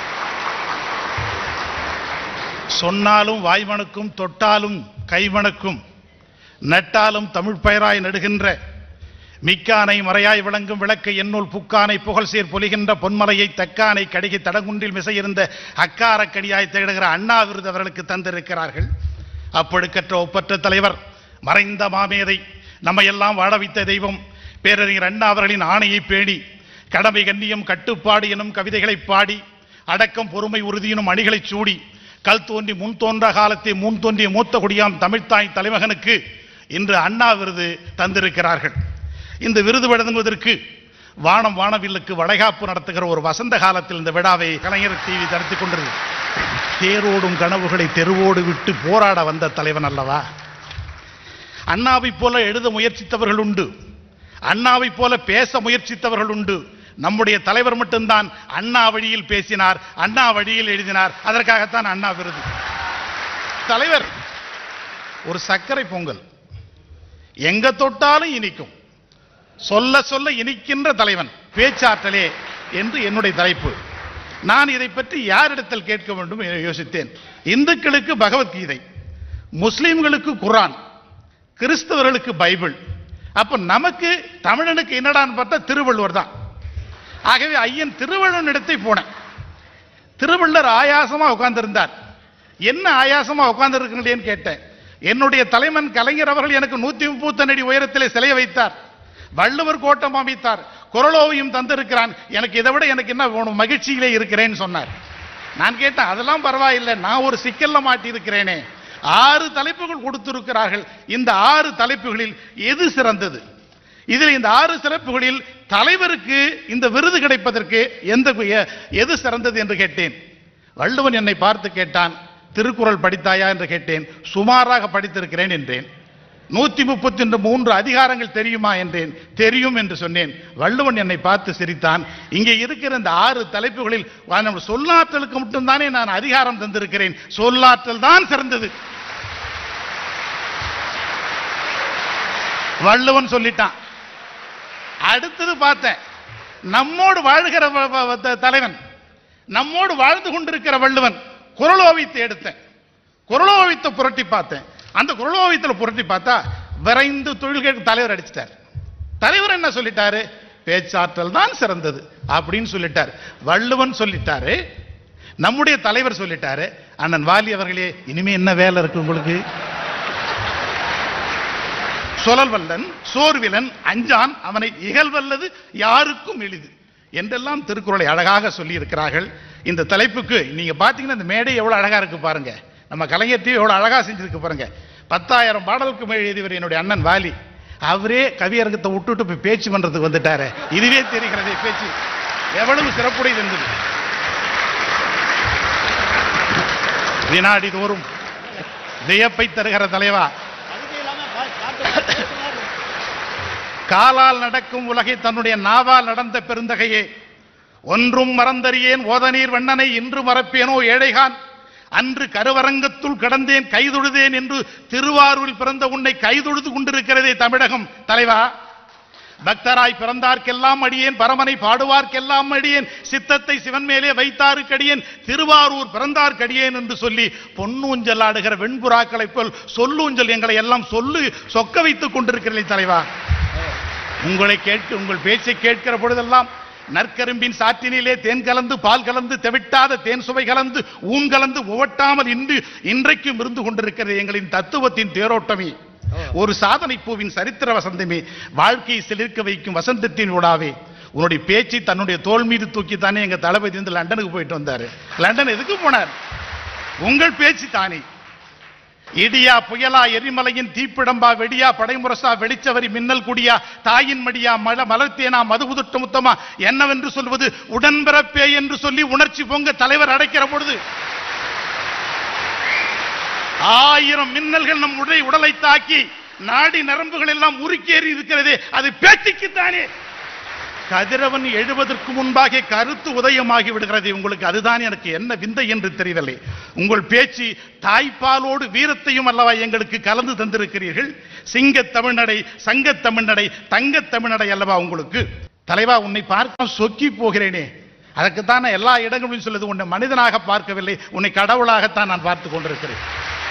சொன்னாலும் வாய்மணக்கும் தொட்டாலும் கைமணக்கும் நட்டாலும் தமிழ் பெயராய் நடுகின்ற மிக்கானை மறையாய் விளங்கும் விளக்கை எண்ணுள் புக்கானை புகழ் சீர் பொலிகின்ற பொன்மலையை தக்கானை கடிகை தடங்குன்றில் மிசையிருந்த அக்காரக்கடியாய் திகழ்கிற அண்ணா விருது அவர்களுக்கு தந்திருக்கிறார்கள் அப்பொழுக்கற்ற ஒப்பற்ற தலைவர் மறைந்த மாமேதை நம்மையெல்லாம் வாழ வைத்த தெய்வம் பேரறிஞர் அண்ணா அவர்களின் ஆணையை பேணி கடமை கண்ணியம் கட்டுப்பாடு எனும் கவிதைகளை பாடி அடக்கம் பொறுமை உறுதியினும் அணிகளைச் சூடி கல் தோன்றி முன் தோன்ற காலத்தை முன் தோன்றிய மூத்த குடியாம் தமிழ்த்தாய் தலைமகனுக்கு இன்று அண்ணா விருது தந்திருக்கிறார்கள் இந்த விருது வழங்குவதற்கு வானம் வானவில்லுக்கு வளைகாப்பு நடத்துகிற ஒரு வசந்த காலத்தில் இந்த விழாவை கலைஞர் டிவி நடத்தி கொண்டது தேரோடும் கனவுகளை தெருவோடு விட்டு போராட வந்த தலைவன் அல்லவா அண்ணாவைப் போல எழுத முயற்சித்தவர்கள் உண்டு அண்ணாவைப் போல பேச முயற்சித்தவர்கள் உண்டு நம்முடைய தலைவர் மட்டும்தான் அண்ணா வழியில் பேசினார் அண்ணா வழியில் எழுதினார் அதற்காகத்தான் அண்ணா விருது தலைவர் ஒரு சர்க்கரை பொங்கல் எங்க தொட்டாலும் இனிக்கும் சொல்ல சொல்ல இனிக்கின்ற தலைவன் பேச்சாற்றலே என்று என்னுடைய தலைப்பு நான் இதை பற்றி யாரிடத்தில் கேட்க வேண்டும் என யோசித்தேன் இந்துக்களுக்கு பகவத்கீதை முஸ்லிம்களுக்கு குர்ஆன் கிறிஸ்தவர்களுக்கு பைபிள் அப்ப நமக்கு தமிழனுக்கு என்னடான்னு பார்த்தா திருவள்ளுவர் தான் ஆகவே ஐயன் திருவள்ளுவர் இடத்தை போனேன் திருவள்ளுவர் ஆயாசமா உட்கார்ந்திருந்தார் என்ன ஆயாசமா உட்கார்ந்திருக்கிறேன்னு கேட்டேன் என்னுடைய தலைவன் கலைஞர் அவர்கள் எனக்கு நூத்தி முப்பத்தன் அடி உயரத்திலே சிலையை வைத்தார் வள்ளுவர் கோட்டம் அமைத்தார் குரலோவியும் தந்திருக்கிறான் எனக்கு இதை விட எனக்கு என்ன வேணும் மகிழ்ச்சியிலே இருக்கிறேன்னு சொன்னார் நான் கேட்டேன் அதெல்லாம் பரவாயில்லை நான் ஒரு சிக்கல்ல மாட்டி இருக்கிறேனே ஆறு தலைப்புகள் கொடுத்திருக்கிறார்கள் இந்த ஆறு தலைப்புகளில் எது சிறந்தது இதில் இந்த ஆறு சிறப்புகளில் தலைவருக்கு இந்த விருது கிடைப்பதற்கு எந்த எ- எது சிறந்தது என்று கேட்டேன் வள்ளுவன் என்னை பார்த்து கேட்டான் திருக்குறள் படித்தாயா என்று கேட்டேன் சுமாராக படித்திருக்கிறேன் என்றேன் நூத்தி முப்பத்தி மூன்று அதிகாரங்கள் தெரியுமா என்றேன் தெரியும் என்று சொன்னேன் வள்ளுவன் என்னை பார்த்து சிரித்தான் இங்கே இருக்கிற இந்த ஆறு தலைப்புகளில் வா- நம்ம சொல்லாற்றலுக்கு மட்டும்தானே நான் அதிகாரம் தந்திருக்கிறேன் சொல்லாற்றல் தான் சிறந்தது வள்ளுவன் சொல்லிட்டான் அடுத்தது பார்த்தேன் நம்மோடு வாழ்கிற வ- வ- வ- தலைவன் நம்மோடு வாழ்ந்து கொண்டிருக்கிற வள்ளுவன் குரலோவியத்தை எடுத்தேன் குரலோவியத்தை புரட்டி பார்த்தேன் அந்த குரலோவியத்தில் புரட்டி பார்த்தா விரைந்து தொழில்களுக்கு தலைவர் அடிச்சிட்டார் தலைவர் என்ன சொல்லிட்டாரு பேச்சாற்றல் தான் சிறந்தது அப்படின்னு சொல்லிட்டார் வள்ளுவன் சொல்லிட்டாரு நம்முடைய தலைவர் சொல்லிட்டாரு அண்ணன் வாலி அவர்களே இனிமே என்ன வேலை இருக்கு உங்களுக்கு சொலல் வல்லன் சோர்விலன் அஞ்சான் அவனை இகழ்வல்லது யாருக்கும் எளிது என்றெல்லாம் திருக்குறளை அழகாக சொல்லி இருக்கிறார்கள் இந்த தலைப்புக்கு நீங்க பாத்தீங்கன்னா இந்த மேடை எவ்வளவு அழகா இருக்கு பாருங்க நம்ம கலைஞர் தீவு எவ்வளவு அழகா செஞ்சிருக்கு பாருங்க பத்தாயிரம் பாடலுக்கு மேல் எழுதியவர் என்னுடைய அண்ணன் வாலி அவரே கவியரங்கத்தை விட்டுட்டு போய் பேச்சு பண்றதுக்கு வந்துட்டாரு இதுவே தெரிகிறதே பேச்சு எவ்வளவு சிறப்புடையது என்பது வினாடி தோறும் வியப்பை தருகிற தலைவா காலால் நடக்கும் உலகை தன்னுடைய நாவால் நடந்த பெருந்தகையே ஒன்றும் மறந்தறியேன் ஓதநீர் வண்ணனை இன்று மறப்பேனோ ஏழைகான் அன்று கருவரங்கத்துள் கடந்தேன் கைதொழுதேன் என்று திருவாரூரில் பிறந்த உன்னை கைதொழுது கொண்டிருக்கிறதே தமிழகம் தலைவா பக்தராய் பிறந்தார்க்கெல்லாம் அடியேன் பரமனை பாடுவார்க்கெல்லாம் அடியேன் சித்தத்தை சிவன் மேலே வைத்தாருக்கடியேன் திருவாரூர் பிறந்தார்க்கடியேன் என்று சொல்லி பொன்னூஞ்சல் ஆடுகிற வெண்புறாக்களைப் போல் சொல்லூஞ்சல் எங்களை எல்லாம் சொல்லு சொக்க வைத்துக் கொண்டிருக்கிறீர்கள் தலைவா உங்களை கேட்டு உங்கள் பேச்சை கேட்கிற பொழுதெல்லாம் நற்கரும்பின் சாற்றினிலே தேன் கலந்து பால் கலந்து தெவிட்டாத தேன் சுவை கலந்து ஊன் கலந்து உவட்டாமல் இன்று இன்றைக்கும் இருந்து கொண்டிருக்கிறது எங்களின் தத்துவத்தின் தேரோட்டமே ஒரு சாதனை பூவின் சரித்திர வசந்தமே வாழ்க்கையை சிலிர்க்க வைக்கும் வசந்தத்தின் விடாவே உன்னுடைய பேச்சை தன்னுடைய தோல் மீது தூக்கி தானே எங்க தளபதி வந்து லண்டனுக்கு போயிட்டு வந்தாரு லண்டன் எதுக்கு போனார் உங்கள் பேச்சு தானே இடியா புயலா எரிமலையின் தீப்பிடம்பா வெடியா படைமுரசா வெளிச்சவரி மின்னல் குடியா தாயின் மடியா மல மலர்த்தேனா மதுபுதுட்டு முத்தமா என்னவென்று சொல்வது உடன்பிறப்பே என்று சொல்லி உணர்ச்சி பொங்க தலைவர் அடைக்கிற பொழுது ஆயிரம் மின்னல்கள் நம் உடலை உடலை தாக்கி நாடி நரம்புகள் எல்லாம் உருக்கேறி இருக்கிறதே அது பேச்சுக்குத்தானே கதிரவன் எழுவதற்கு முன்பாக கருத்து உதயமாகி விடுகிறது உங்களுக்கு அதுதான் எனக்கு என்ன விந்தை என்று தெரியவில்லை உங்கள் பேச்சு தாய்ப்பாலோடு வீரத்தையும் அல்லவா எங்களுக்கு கலந்து தந்திருக்கிறீர்கள் சிங்க தமிழ்நடை சங்க தமிழ்நடை தங்க தமிழ்நடை அல்லவா உங்களுக்கு தலைவா உன்னை பார்க்க சொக்கி போகிறேனே அதற்குத்தான் நான் எல்லா இடங்களிலும் சொல்லுது உன்னை மனிதனாக பார்க்கவில்லை உன்னை கடவுளாகத்தான் நான் பார்த்து கொண்டிருக்கிறேன்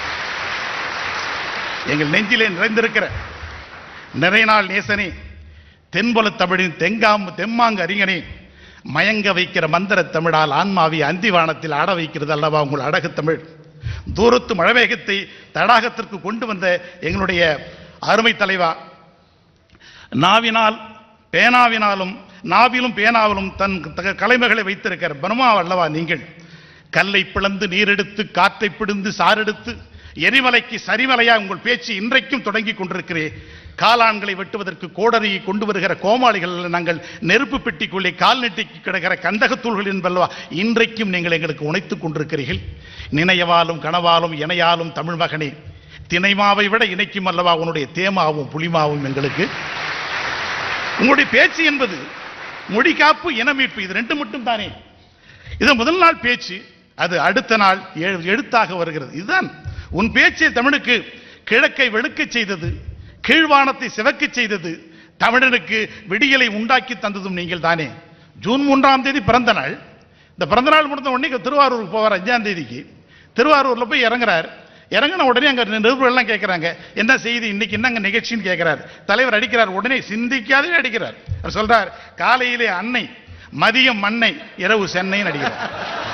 எங்கள் நெஞ்சிலே நிறைந்திருக்கிற நிறைநாள் நேசனே தென்புல தமிழின் தெங்காம் தெம்மாங்கு அறிஞனே மயங்க வைக்கிற மந்திர தமிழால் ஆன்மாவை அந்திவானத்தில் ஆட வைக்கிறது அல்லவா உங்கள் அழகு தமிழ் தூரத்து மழவேகத்தை தடாகத்திற்கு கொண்டு வந்த எங்களுடைய அருமை தலைவா நாவினால் பேனாவினாலும் நாவிலும் பேனாவிலும் தன் த- கலைமகளை வைத்திருக்கிற பிரம்மா அல்லவா நீங்கள் கல்லை பிளந்து நீரெடுத்து காற்றை பிடிந்து சாரெடுத்து எரிமலைக்கு சரிமலையா உங்கள் பேச்சு இன்றைக்கும் தொடங்கி கொண்டிருக்கிறே காளான்களை வெட்டுவதற்கு கோடரியை கொண்டு வருகிற கோமாளிகள் நாங்கள் நெருப்பு பெட்டிக்குள்ளே கால் நெட்டி கிடக்கிற கந்தகத்தூள்கள் என்பல்லவா இன்றைக்கும் நீங்கள் எங்களுக்கு உணைத்துக் கொண்டிருக்கிறீர்கள் நினையவாலும் கனவாலும் இணையாலும் தமிழ் மகனே தினைமாவை விட இணைக்கும் அல்லவா உன்னுடைய தேமாவும் புலிமாவும் எங்களுக்கு உங்களுடைய பேச்சு என்பது மொழி காப்பு இனமீட்பு இது ரெண்டு மட்டும் தானே இது முதல் நாள் பேச்சு அது அடுத்த நாள் எழு- எழுத்தாக வருகிறது இதுதான் உன் பேச்சை தமிழுக்கு கிழக்கை வெளுக்கச் செய்தது கீழ்வானத்தை சிவக்கச் செய்தது தமிழனுக்கு விடியலை உண்டாக்கி தந்ததும் நீங்கள் தானே ஜூன் மூன்றாம் தேதி பிறந்த நாள் இந்த பிறந்த நாள் முடிந்த உடனே திருவாரூருக்கு போவார் அஞ்சாம் தேதிக்கு திருவாரூர்ல போய் இறங்குறார் இறங்கின உடனே அங்க நிருபர்கள் எல்லாம் கேட்கறாங்க என்ன செய்தி இன்னைக்கு என்னங்க நிகழ்ச்சின்னு கேட்கிறார் தலைவர் அடிக்கிறார் உடனே சிந்திக்காதே அடிக்கிறார் அவர் சொல்றார் காலையிலே அன்னை மதியம் மண்ணை இரவு சென்னைன்னு அடிக்கிறார்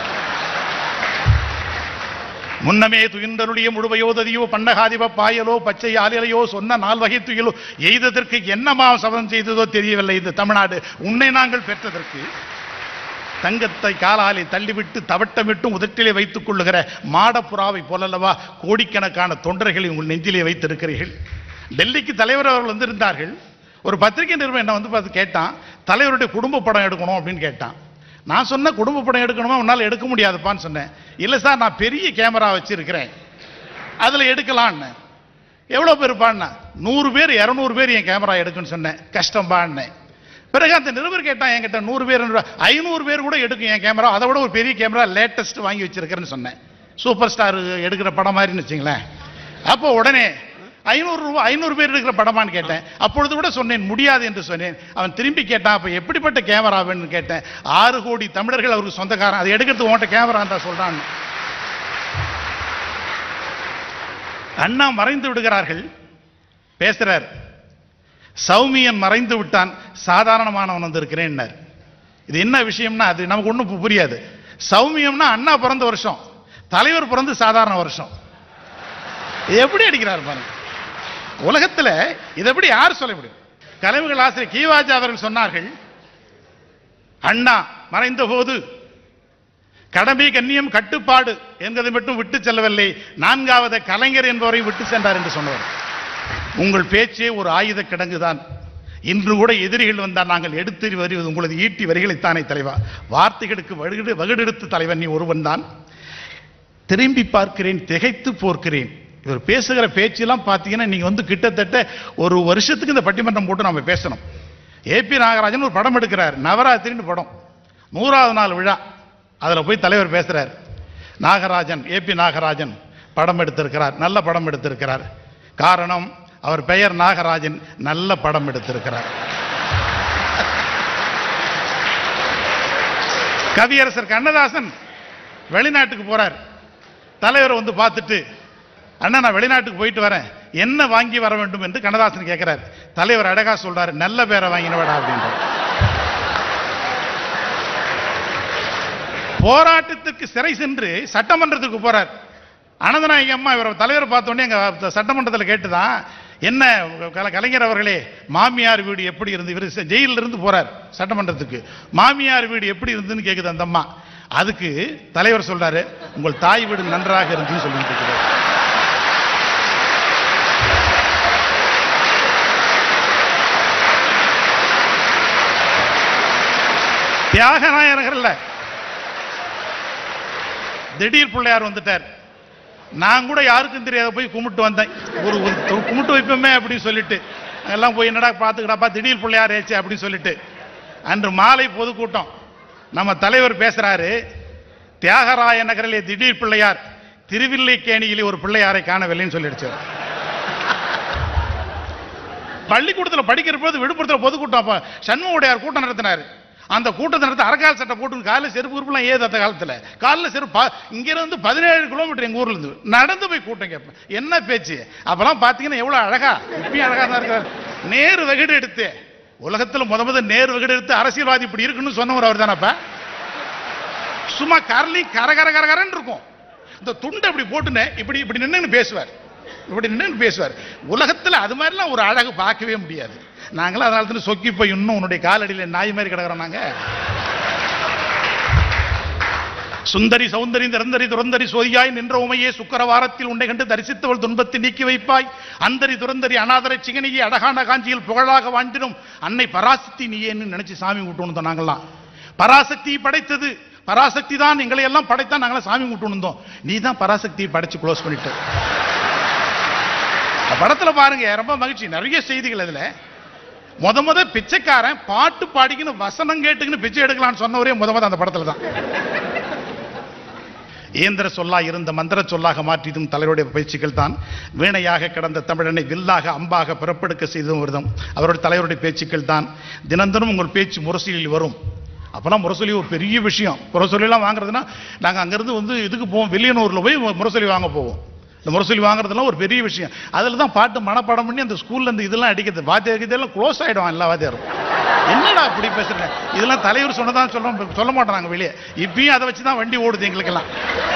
முன்னமே துயின்றருடைய முழுவையோததியோ பண்டகாதிப பாயலோ பச்சை ஆலிலையோ சொன்ன நால்வகை துயிலோ எய்ததற்கு என்னமா சபதம் செய்ததோ தெரியவில்லை இந்த தமிழ்நாடு உன்னை நாங்கள் பெற்றதற்கு தங்கத்தை காலாலே தள்ளிவிட்டு தவட்டமிட்டும் உதட்டிலே வைத்துக் கொள்ளுகிற மாடப்புறாவை போலல்லவா கோடிக்கணக்கான தொண்டர்களை உங்கள் நெஞ்சிலே வைத்திருக்கிறீர்கள் டெல்லிக்கு தலைவர் அவர்கள் வந்திருந்தார்கள் ஒரு பத்திரிகை நிறுவனம் என்ன வந்து பார்த்து கேட்டான் தலைவருடைய குடும்ப படம் எடுக்கணும் அப்படின்னு கேட்டான் நான் சொன்ன குடும்ப படம் எடுக்கணுமா உன்னால் எடுக்க முடியாதுப்பான்னு சொன்னேன் இல்லை சார் நான் பெரிய கேமரா வச்சிருக்கிறேன் அதில் எடுக்கலான்னு எவ்வளோ பேர் பாடினா நூறு பேர் இரநூறு பேர் என் கேமரா எடுக்குன்னு சொன்னேன் கஷ்டம் பாடினேன் பிறகு அந்த நிருபர் கேட்டான் என்கிட்ட நூறு பேர் ஐநூறு பேர் கூட எடுக்கும் என் கேமரா அதை விட ஒரு பெரிய கேமரா லேட்டஸ்ட் வாங்கி வச்சிருக்கிறேன்னு சொன்னேன் சூப்பர் ஸ்டார் எடுக்கிற படம் மாதிரின்னு வச்சுங்களேன் அப்போ உடனே ஐநூறு ரூபாய் ஐநூறு பேர் இருக்கிற படமான்னு கேட்டேன் அப்பொழுது கூட சொன்னேன் முடியாது என்று சொன்னேன் அவன் திரும்பி கேட்டான் அப்ப எப்படிப்பட்ட கேமரா வேணும்னு கேட்டேன் ஆறு கோடி தமிழர்கள் அவருக்கு சொந்தக்காரன் அதை எடுக்கிறதுக்கு உன்கிட்ட கேமரா தான் சொல்றான் அண்ணா மறைந்து விடுகிறார்கள் பேசுறார் சௌமியன் மறைந்து விட்டான் சாதாரணமானவன் வந்திருக்கிறேன் இது என்ன விஷயம்னா அது நமக்கு ஒண்ணும் புரியாது சௌமியம்னா அண்ணா பிறந்த வருஷம் தலைவர் பிறந்து சாதாரண வருஷம் இது எப்படி அடிக்கிறார் பாருங்க உலகத்துல இதை எப்படி யார் சொல்ல முடியும் கலைவுகள் ஆசிரியர் கீவாஜா அவர்கள் சொன்னார்கள் அண்ணா மறைந்த போது கடமை கண்ணியம் கட்டுப்பாடு என்பதை மட்டும் விட்டு செல்லவில்லை நான்காவது கலைஞர் என்பவரை விட்டு சென்றார் என்று சொன்னவர் உங்கள் பேச்சே ஒரு ஆயுத கிடங்குதான் இன்று கூட எதிரிகள் வந்தால் நாங்கள் எடுத்து வருவது உங்களது ஈட்டி வரிகளைத்தானே தலைவா வார்த்தைகளுக்கு வகுடு வகுடெடுத்து தலைவன் நீ ஒருவன் தான் திரும்பி பார்க்கிறேன் திகைத்து போர்க்கிறேன் இவர் பேசுகிற பேச்செல்லாம் பார்த்தீங்கன்னா நீங்க வந்து கிட்டத்தட்ட ஒரு வருஷத்துக்கு இந்த பட்டிமன்றம் போட்டு நம்ம பேசணும் ஏபி நாகராஜன் ஒரு படம் எடுக்கிறார் நவராத்திரின்னு படம் நூறாவது நாள் விழா அதுல போய் தலைவர் பேசுறார் நாகராஜன் ஏபி நாகராஜன் படம் எடுத்திருக்கிறார் நல்ல படம் எடுத்திருக்கிறார் காரணம் அவர் பெயர் நாகராஜன் நல்ல படம் எடுத்திருக்கிறார் கவியரசர் கண்ணதாசன் வெளிநாட்டுக்கு போறார் தலைவர் வந்து பார்த்துட்டு அண்ணா நான் வெளிநாட்டுக்கு போயிட்டு வரேன் என்ன வாங்கி வர வேண்டும் என்று கண்ணதாசன் கேட்கிறார் தலைவர் அழகா சொல்றாரு நல்ல பேரை வாங்கினவடா அப்படின்றார் போராட்டத்துக்கு சிறை சென்று சட்டமன்றத்துக்கு போறார் அனந்தநாயகி அம்மா இவர் தலைவர் பார்த்த உடனே எங்க சட்டமன்றத்தில் கேட்டுதான் என்ன கல- கலைஞர் அவர்களே மாமியார் வீடு எப்படி இருந்து இவர் ஜெயிலில் இருந்து போறார் சட்டமன்றத்துக்கு மாமியார் வீடு எப்படி இருந்துன்னு கேக்குது அந்த அம்மா அதுக்கு தலைவர் சொல்றாரு உங்கள் தாய் வீடு நன்றாக இருந்துன்னு சொல்லிட்டு இருக்கிறார் தியாகநாயகர்கள்ல திடீர் பிள்ளையார் வந்துட்டார் நான் கூட யாருக்கும் தெரியாத போய் கும்பிட்டு வந்தேன் ஒரு ஒரு ஒரு கும்பிட்டு வைப்போமே அப்படின்னு சொல்லிட்டு எல்லாம் போய் என்னடா பார்த்துக்கடாப்பா திடீர் பிள்ளையார் ஏச்சு அப்படின்னு சொல்லிட்டு அன்று மாலை பொதுக்கூட்டம் நம்ம தலைவர் பேசுறாரு தியாகராய நகரிலே திடீர் பிள்ளையார் திருவில்லைக்கேணியிலே ஒரு பிள்ளையாரை காணவில்லைன்னு சொல்லிடுச்சு பள்ளிக்கூடத்தில் படிக்கிற போது விழுப்புரத்தில் பொதுக்கூட்டம் அப்ப சண்முகையார் கூட்டம் நடத்தினாரு அந்த கூட்டத்தை நடத்த அரக்கால் சட்டை போட்டு காலைல செருப்பு உறுப்புலாம் ஏது அந்த காலத்துல காலைல செருப்பு ப- இங்க இருந்து பதினேழு கிலோமீட்டர் எங்க ஊர்ல இருந்து நடந்து போய் கூட்டம் கேட்பேன் என்ன பேச்சு அப்பெல்லாம் பாத்தீங்கன்னா எவ்வளவு அழகா இப்பயும் அழகா தான் இருக்காரு நேரு வகுடு எடுத்து உலகத்துல முத முத நேரு வகுடு எடுத்து அரசியல்வாதி இப்படி இருக்குன்னு சொன்னவர் அவர் தானப்ப சும்மா கரலி கர கர கர கரன்னு இருக்கும் இந்த துண்டை இப்படி போட்டுன்னு இப்படி இப்படி நின்னு பேசுவார் இப்படி நின்னு பேசுவார் உலகத்துல அது மாதிரிலாம் ஒரு அழகு பார்க்கவே முடியாது நாங்களாம் அதனால தான் சொக்கி போய் இன்னும் உன்னுடைய காலடியில் நாய் மாதிரி கிடக்குறோம் நாங்க சுந்தரி சௌந்தரி நிரந்தரி துரந்தரி சோதியாய் நின்ற உமையே சுக்கரவாரத்தில் உன்னை கண்டு தரிசித்தவள் துன்பத்தை நீக்கி வைப்பாய் அந்தரி துரந்தரி அநாதரை சிகனியை அழகான காஞ்சியில் புகழாக வாழ்ந்திடும் அன்னை பராசக்தி நீயேன்னு நினைச்சு சாமி விட்டு நாங்களாம் பராசக்தி படைத்தது பராசக்தி தான் எங்களை எல்லாம் படைத்தா நாங்களாம் சாமி விட்டு இருந்தோம் நீ தான் பராசக்தியை படைச்சு க்ளோஸ் பண்ணிட்ட இந்த படத்துல பாருங்க ரொம்ப மகிழ்ச்சி நிறைய செய்திகள் அதுல முத முத பிச்சைக்காரன் பாட்டு பாடிக்கின்னு வசனம் கேட்டுக்கின்னு பிச்சை எடுக்கலாம்னு சொன்னவரே முத முத அந்த படத்துல தான் இயந்திர சொல்லா இருந்த மந்திர சொல்லாக மாற்றியதும் தலைவருடைய பேச்சுக்கள் தான் வீணையாக கிடந்த தமிழனை வில்லாக அம்பாக பிறப்பெடுக்க செய்ததும் வருதும் அவருடைய தலைவருடைய பேச்சுக்கள் தான் தினந்தனம் உங்கள் பேச்சு முரசொலியில் வரும் அப்பெல்லாம் முரசொலி ஒரு பெரிய விஷயம் முரசொலிலாம் வாங்குறதுன்னா நாங்கள் அங்கிருந்து வந்து இதுக்கு போவோம் வெளியனூரில் போய் முரசொலி வாங்க போவோம் இந்த முரசொலி வாங்குறதுலாம் ஒரு பெரிய விஷயம் அதில் தான் பாட்டு மனப்பாடம் பண்ணி அந்த ஸ்கூல்ல இந்த இதெல்லாம் அடிக்கிறது வாத்தியார் இதெல்லாம் க்ளோஸ் ஆயிடும் எல்லா வாத்தியாரும் என்னடா அப்படி பேசுறேன் இதெல்லாம் தலைவர் சொன்னதான் சொல்றோம் சொல்ல மாட்டோம் நாங்க வெளியே இப்பயும் அதை வச்சு தான் வண்டி ஓடுது எங்களுக்கெல்லாம்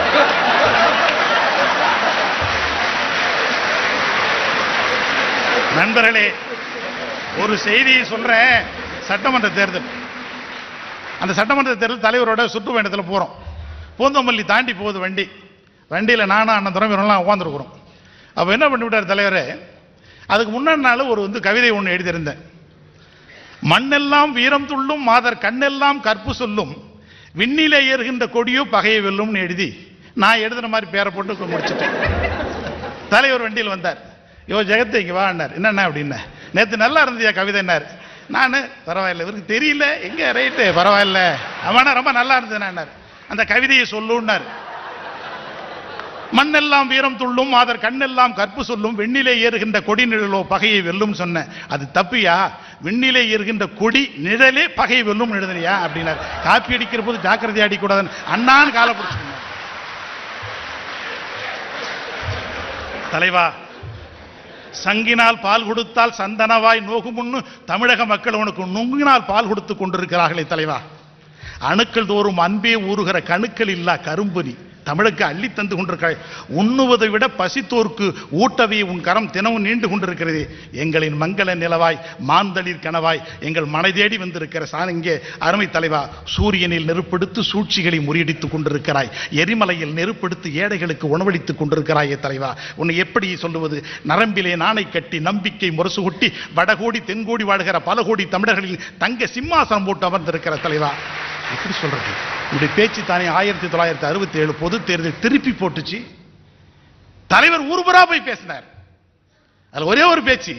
நண்பர்களே ஒரு செய்தியை சொல்றேன் சட்டமன்ற தேர்தல் அந்த சட்டமன்ற தேர்தல் தலைவரோட சுற்றுப்பயணத்தில் போறோம் பூந்தமல்லி தாண்டி போகுது வண்டி வண்டியில நானும் அண்ணன் துறைமுறைலாம் உட்காந்துருக்குறோம் அப்ப என்ன பண்ணிவிட்டார் தலைவர் அதுக்கு முன்னாடி நாள் ஒரு வந்து கவிதை ஒன்று எழுதியிருந்தேன் மண்ணெல்லாம் வீரம் துள்ளும் மாதர் கண்ணெல்லாம் கற்பு சொல்லும் விண்ணிலே ஏறுகின்ற கொடியோ பகையை வெல்லும்னு எழுதி நான் எழுதுன மாதிரி பேரை போட்டு முடிச்சிட்டேன் தலைவர் வண்டியில் வந்தார் யோ ஜெகத்தை இங்க வான்னார் என்னண்ணா அப்படின்னா நேத்து நல்லா இருந்தியா கவிதைன்னார் நான் பரவாயில்ல இவருக்கு தெரியல எங்க ரைட்டு பரவாயில்ல அவனா ரொம்ப நல்லா இருந்ததுன்னார் அந்த கவிதையை சொல்லுன்னார் மண்ணெல்லாம் வீரம் துள்ளும் மாதர் கண்ணெல்லாம் கற்பு சொல்லும் வெண்ணிலே ஏறுகின்ற கொடி நிழலோ பகையை வெல்லும் சொன்ன அது தப்பியா விண்ணிலே ஏறுகின்ற கொடி நிழலே பகையை வெல்லும் எழுதுனியா அப்படின்னார் காப்பி அடிக்கிற போது ஜாக்கிரதை அடிக்கூடாதுன்னு அண்ணான்னு காலை பிடிச்சுக்கணும் தலைவா சங்கினால் பால் கொடுத்தால் சந்தனவாய் நோகுமுன்னு தமிழக மக்கள் உனக்கு நுங்கினால் பால் கொடுத்து கொண்டிருக்கிறார்களே தலைவா அணுக்கள் தோறும் அன்பே ஊறுகிற கணுக்கள் இல்லா கரும்புனி தமிழுக்கு அள்ளி தந்து கொண்டிருக்கிறாய் உண்ணுவதை விட பசித்தோர்க்கு ஊட்டவே உன் கரம் தினமும் நீண்டு கொண்டிருக்கிறது எங்களின் மங்கள நிலவாய் மாந்தளிர் கனவாய் எங்கள் மனை தேடி வந்திருக்கிற சான் இங்கே அருமை தலைவா சூரியனில் நெருப்பெடுத்து சூழ்ச்சிகளை முறியடித்துக் கொண்டிருக்கிறாய் எரிமலையில் நெருப்பெடுத்து ஏழைகளுக்கு உணவளித்துக் கொண்டிருக்கிறாயே தலைவா உன்னை எப்படி சொல்லுவது நரம்பிலே நாணை கட்டி நம்பிக்கை முரசு கொட்டி வடகோடி தென்கோடி வாழ்கிற பல கோடி தமிழர்களில் தங்க சிம்மாசனம் போட்டு அமர்ந்திருக்கிற தலைவா எப்படி சொல்றது இப்படி பேச்சு தானே ஆயிரத்தி தொள்ளாயிரத்தி அறுபத்தி ஏழு பொது தேர்தல் திருப்பி போட்டுச்சு தலைவர் ஊர்பரா போய் பேசினார் அதுல ஒரே ஒரு பேச்சு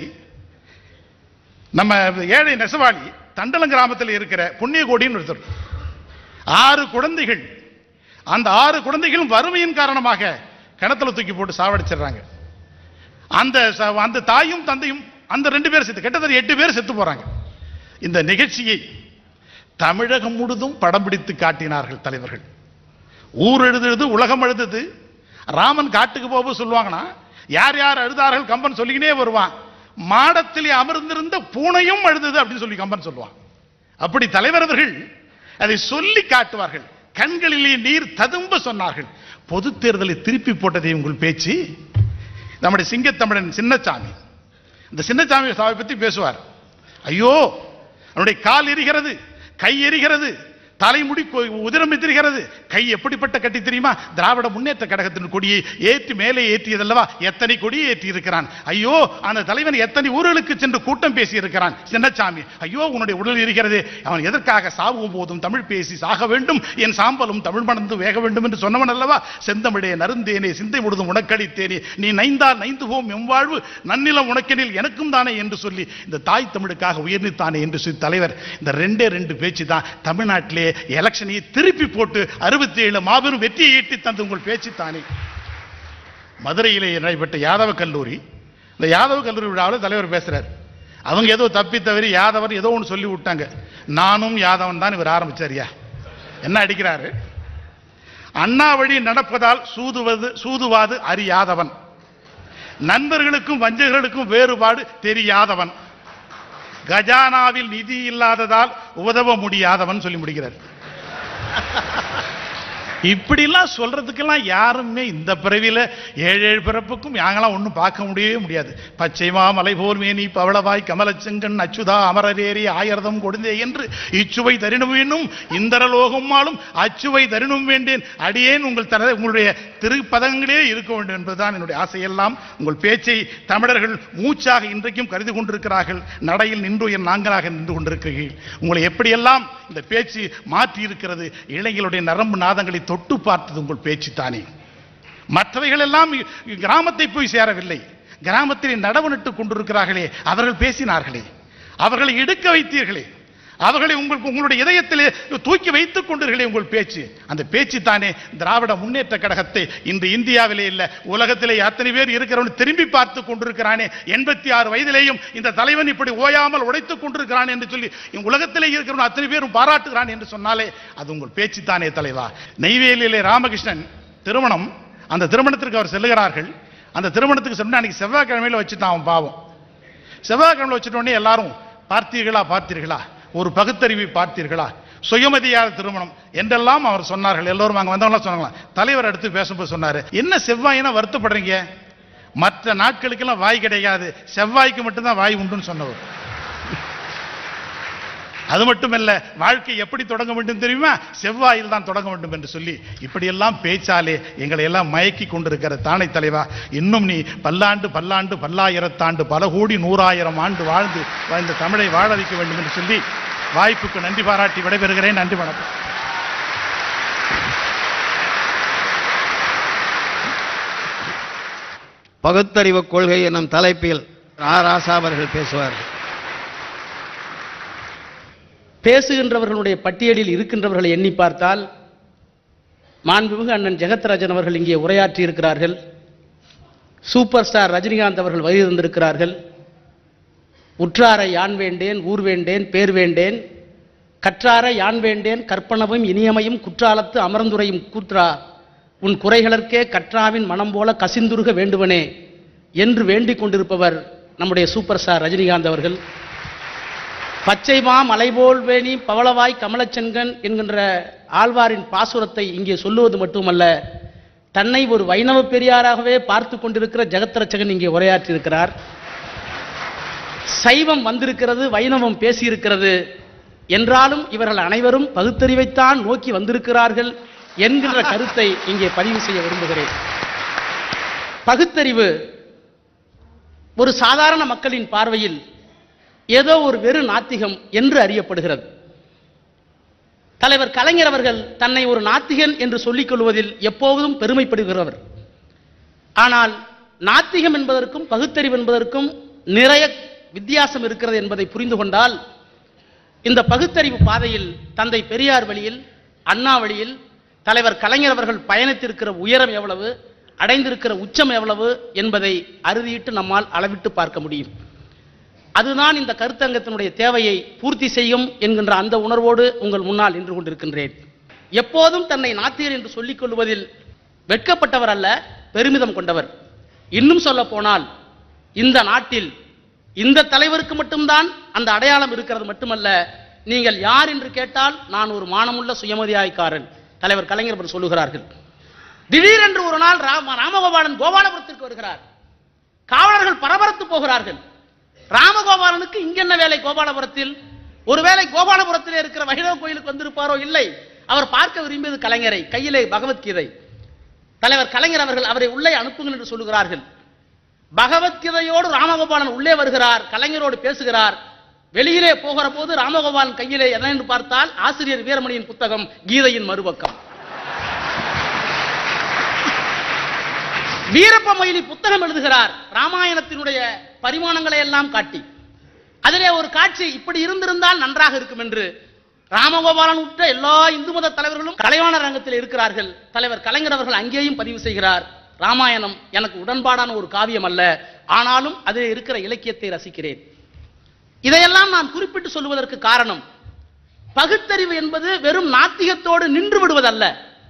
நம்ம ஏழை நெசவாளி தண்டலம் கிராமத்தில் இருக்கிற புண்ணியகோடின்னு ஒருத்தர் ஆறு குழந்தைகள் அந்த ஆறு குழந்தைகளும் வறுமையின் காரணமாக கிணத்துல தூக்கி போட்டு சாவடிச்சிடுறாங்க அந்த ச- அந்த தாயும் தந்தையும் அந்த ரெண்டு பேர் செத்து கிட்டத்தட்ட எட்டு பேர் செத்து போறாங்க இந்த நிகழ்ச்சியை தமிழகம் முழுதும் படம் பிடித்து காட்டினார்கள் தலைவர்கள் ஊர் எழுதுது உலகம் எழுதுது ராமன் காட்டுக்கு போக சொல்லுவாங்கன்னா யார் யார் அழுதார்கள் கம்பன் சொல்லிக்கினே வருவான் மாடத்திலே அமர்ந்திருந்த பூனையும் அழுதது அப்படின்னு சொல்லி கம்பன் சொல்லுவான் அப்படி தலைவர் அவர்கள் அதை சொல்லி காட்டுவார்கள் கண்களிலே நீர் ததும்ப சொன்னார்கள் பொது தேர்தலை திருப்பி போட்டதை உங்கள் பேச்சு நம்முடைய சிங்கத்தமிழன் சின்னசாமி இந்த சின்னசாமி சாவை பத்தி பேசுவார் ஐயோ அவனுடைய கால் எரிகிறது கை எரிகிறது தலைமுடி கொ- உதிரம் எதிர்கிறது கை எப்படிப்பட்ட கட்டி தெரியுமா திராவிட முன்னேற்ற கழகத்தின் கொடியை ஏற்றி மேலே ஏற்றியதல்லவா எத்தனை கொடியை ஏற்றி இருக்கிறான் ஐயோ அந்த தலைவன் எத்தனை ஊர்களுக்கு சென்று கூட்டம் பேசி இருக்கிறான் சின்னசாமி ஐயோ உன்னுடைய உடல் இருக்கிறது அவன் எதற்காக சாவும் போதும் தமிழ் பேசி சாக வேண்டும் என் சாம்பலும் தமிழ் மணந்து வேக வேண்டும் என்று சொன்னவன் அல்லவா செந்தமிழே நருந்தேனே சிந்தை முழுதும் உனக்களித்தேனே நீ நைந்தால் நைந்து போம் எம்வாழ்வு நன்னிலம் உனக்கெனில் எனக்கும் தானே என்று சொல்லி இந்த தாய் தமிழுக்காக உயர்நித்தானே என்று சொல்லி தலைவர் இந்த ரெண்டே ரெண்டு பேச்சு தான் தமிழ்நாட்டிலே எலெக்ஷனை திருப்பி போட்டு அறுபத்தி ஏழு மாபெரும் வெற்றியை ஈட்டி தந்து உங்கள் பேச்சு தானே மதுரையிலே நடைபெற்ற யாதவ கல்லூரி இந்த யாதவ கல்லூரி விழாவில் தலைவர் பேசுறார் அவங்க ஏதோ தப்பி தவறி யாதவர் ஏதோ ஒன்று சொல்லி விட்டாங்க நானும் யாதவன் தான் இவர் ஆரம்பிச்சாரியா என்ன அடிக்கிறாரு அண்ணா வழி நடப்பதால் சூதுவது சூதுவாது அறியாதவன் நண்பர்களுக்கும் வஞ்சகர்களுக்கும் வேறுபாடு தெரியாதவன் கஜானாவில் நிதி இல்லாததால் உதவ முடியாதவன் சொல்லி முடிக்கிறார் இப்படிலாம் சொல்றதுக்கெல்லாம் யாருமே இந்த பிறவியில ஏழு ஏழு பிறப்புக்கும் யாங்கெல்லாம் ஒன்றும் பார்க்க முடியவே முடியாது பச்சைமா மலை போர் மேனி பவளவாய் கமலச்செங்கன் அச்சுதா அமரரேரி ஆயிரதம் கொடுந்தே என்று இச்சுவை தரினும் வேணும் இந்தரலோகம் ஆளும் அச்சுவை தரினும் வேண்டேன் அடியேன் உங்கள் தர உங்களுடைய திருப்பதங்களே இருக்க வேண்டும் என்பதுதான் என்னுடைய ஆசையெல்லாம் உங்கள் பேச்சை தமிழர்கள் மூச்சாக இன்றைக்கும் கருதி கொண்டிருக்கிறார்கள் நடையில் நின்று என் நாங்களாக நின்று கொண்டிருக்கிறீர்கள் உங்களை எப்படியெல்லாம் இந்த பேச்சு மாற்றி இருக்கிறது இளைஞர்களுடைய நரம்பு நாதங்களை தொட்டு பார்த்தது உங்கள் பேச்சு தானே மற்றவைகள் எல்லாம் இ- கிராமத்தை போய் சேரவில்லை கிராமத்திலே நடவு நட்டுக் கொண்டிருக்கிறார்களே அவர்கள் பேசினார்களே அவர்களை எடுக்க வைத்தீர்களே அவர்களை உங்களுக்கு உங்களுடைய இதயத்திலே தூக்கி வைத்துக் கொண்டீர்களே உங்கள் பேச்சு அந்த பேச்சு தானே திராவிட முன்னேற்ற கழகத்தை இன்று இந்தியாவிலே இல்ல உலகத்திலே அத்தனை பேர் இருக்கிறவன் திரும்பி பார்த்து கொண்டிருக்கிறானே எண்பத்தி ஆறு வயதிலேயும் இந்த தலைவன் இப்படி ஓயாமல் உடைத்துக் கொண்டிருக்கிறான் என்று சொல்லி இந்த உலகத்திலே இருக்கிறவன் அத்தனை பேரும் பாராட்டுகிறான் என்று சொன்னாலே அது உங்கள் பேச்சு தானே தலைவா நெய்வேலியிலே ராமகிருஷ்ணன் திருமணம் அந்த திருமணத்திற்கு அவர் செல்லுகிறார்கள் அந்த திருமணத்துக்கு சொன்ன அன்னைக்கு செவ்வாய்க்கிழமையில வச்சுட்டான் அவன் பாவம் செவ்வாய்க்கிழமை வச்சுட்ட உடனே எல்லாரும் பார்த்தீர்களா பார்த்தீர்களா ஒரு பகுத்தறிவை பார்த்தீர்களா சுயமதியார் திருமணம் என்றெல்லாம் அவர் சொன்னார்கள் எல்லோரும் அங்க வந்தவங்களாம் சொன்னாங்களாம் தலைவர் அடுத்து பேசும்போது சொன்னாரு என்ன செவ்வாயினா வருத்தப்படுறீங்க மற்ற நாட்களுக்கெல்லாம் வாய் கிடையாது செவ்வாய்க்கு மட்டும்தான் வாய் உண்டுன்னு சொன்னவர் அது மட்டுமல்ல வாழ்க்கை எப்படி தொடங்க வேண்டும் தெரியுமா செவ்வாயில் தான் தொடங்க வேண்டும் என்று சொல்லி இப்படியெல்லாம் பேச்சாலே எங்களை எல்லாம் மயக்கி கொண்டிருக்கிற தானை தலைவா இன்னும் நீ பல்லாண்டு பல்லாண்டு பல்லாயிரத்தாண்டு பல கோடி நூறாயிரம் ஆண்டு வாழ்ந்து இந்த தமிழை வாழ வைக்க வேண்டும் என்று சொல்லி வாய்ப்புக்கு நன்றி பாராட்டி விடைபெறுகிறேன் நன்றி வணக்கம் பகுத்தறிவு கொள்கை என்னும் தலைப்பில் ரா ராசா அவர்கள் பேசுவார்கள் பேசுகின்றவர்களுடைய பட்டியலில் இருக்கின்றவர்களை எண்ணி பார்த்தால் மாண்புமிகு அண்ணன் ஜெகத்ராஜன் அவர்கள் இங்கே உரையாற்றி இருக்கிறார்கள் சூப்பர் ஸ்டார் ரஜினிகாந்த் அவர்கள் வருகை தந்திருக்கிறார்கள் உற்றாரை யான் வேண்டேன் ஊர் வேண்டேன் பேர் வேண்டேன் கற்றார யான் வேண்டேன் கற்பனவும் இனியமையும் குற்றாலத்து அமர்ந்துரையும் கூற்றா உன் குறைகளற்கே கற்றாவின் மனம் போல கசிந்துருக வேண்டுவனே என்று வேண்டிக் கொண்டிருப்பவர் நம்முடைய சூப்பர் ஸ்டார் ரஜினிகாந்த் அவர்கள் பச்சைமா மலைபோல் வேணி பவளவாய் கமலச்செங்கன் என்கின்ற ஆழ்வாரின் பாசுரத்தை இங்கே சொல்லுவது மட்டுமல்ல தன்னை ஒரு வைணவ பெரியாராகவே பார்த்து கொண்டிருக்கிற ஜெகத்ரட்சகன் இங்கே உரையாற்றியிருக்கிறார் சைவம் வந்திருக்கிறது வைணவம் பேசியிருக்கிறது என்றாலும் இவர்கள் அனைவரும் பகுத்தறிவைத்தான் நோக்கி வந்திருக்கிறார்கள் என்கின்ற கருத்தை இங்கே பதிவு செய்ய விரும்புகிறேன் பகுத்தறிவு ஒரு சாதாரண மக்களின் பார்வையில் ஏதோ ஒரு வெறு நாத்திகம் என்று அறியப்படுகிறது தலைவர் கலைஞர் அவர்கள் தன்னை ஒரு நாத்திகன் என்று சொல்லிக் கொள்வதில் எப்போதும் பெருமைப்படுகிறவர் ஆனால் நாத்திகம் என்பதற்கும் பகுத்தறிவு என்பதற்கும் நிறைய வித்தியாசம் இருக்கிறது என்பதை புரிந்து கொண்டால் இந்த பகுத்தறிவு பாதையில் தந்தை பெரியார் வழியில் அண்ணா வழியில் தலைவர் கலைஞர் அவர்கள் பயணித்திருக்கிற உயரம் எவ்வளவு அடைந்திருக்கிற உச்சம் எவ்வளவு என்பதை அறுதியிட்டு நம்மால் அளவிட்டு பார்க்க முடியும் அதுதான் இந்த கருத்தங்கத்தினுடைய தேவையை பூர்த்தி செய்யும் என்கின்ற அந்த உணர்வோடு உங்கள் முன்னால் நின்று கொண்டிருக்கின்றேன் எப்போதும் தன்னை நாத்தியர் என்று சொல்லிக் கொள்வதில் வெட்கப்பட்டவர் அல்ல பெருமிதம் கொண்டவர் இன்னும் சொல்ல போனால் இந்த நாட்டில் இந்த தலைவருக்கு மட்டும்தான் அந்த அடையாளம் இருக்கிறது மட்டுமல்ல நீங்கள் யார் என்று கேட்டால் நான் ஒரு மானமுள்ள சுயமதியாய்க்காரன் தலைவர் கலைஞர் அவர்கள் சொல்லுகிறார்கள் திடீரென்று ஒரு நாள் ராம ராமகோபாலன் கோபாலபுரத்திற்கு வருகிறார் காவலர்கள் பரபரத்து போகிறார்கள் ராமகோபாலனுக்கு இங்கென்ன வேலை கோபாலபுரத்தில் ஒருவேளை கோபாலபுரத்திலே இருக்கிற வைணவ கோயிலுக்கு வந்திருப்பாரோ இல்லை அவர் பார்க்க விரும்பியது கலைஞரை கையிலே பகவத்கீதை தலைவர் கலைஞர் அவர்கள் அவரை உள்ளே அனுப்புங்கள் என்று சொல்லுகிறார்கள் பகவத்கீதையோடு ராமகோபாலன் உள்ளே வருகிறார் கலைஞரோடு பேசுகிறார் வெளியிலே போகிற போது ராமகோபாலன் கையிலே என்ன என்று பார்த்தால் ஆசிரியர் வீரமணியின் புத்தகம் கீதையின் மறுபக்கம் வீரப்ப மொய்லி புத்தகம் எழுதுகிறார் ராமாயணத்தினுடைய பரிமாணங்களை எல்லாம் காட்டி அதிலே ஒரு காட்சி இப்படி இருந்திருந்தால் நன்றாக இருக்கும் என்று ராமகோபாலன் உட்பட எல்லா இந்து மத தலைவர்களும் கலைவாண ரங்கத்தில் இருக்கிறார்கள் தலைவர் கலைஞர் அவர்கள் அங்கேயும் பதிவு செய்கிறார் ராமாயணம் எனக்கு உடன்பாடான ஒரு காவியம் அல்ல ஆனாலும் அதில் இருக்கிற இலக்கியத்தை ரசிக்கிறேன் இதையெல்லாம் நான் குறிப்பிட்டு சொல்லுவதற்கு காரணம் பகுத்தறிவு என்பது வெறும் நாத்திகத்தோடு நின்று விடுவதல்ல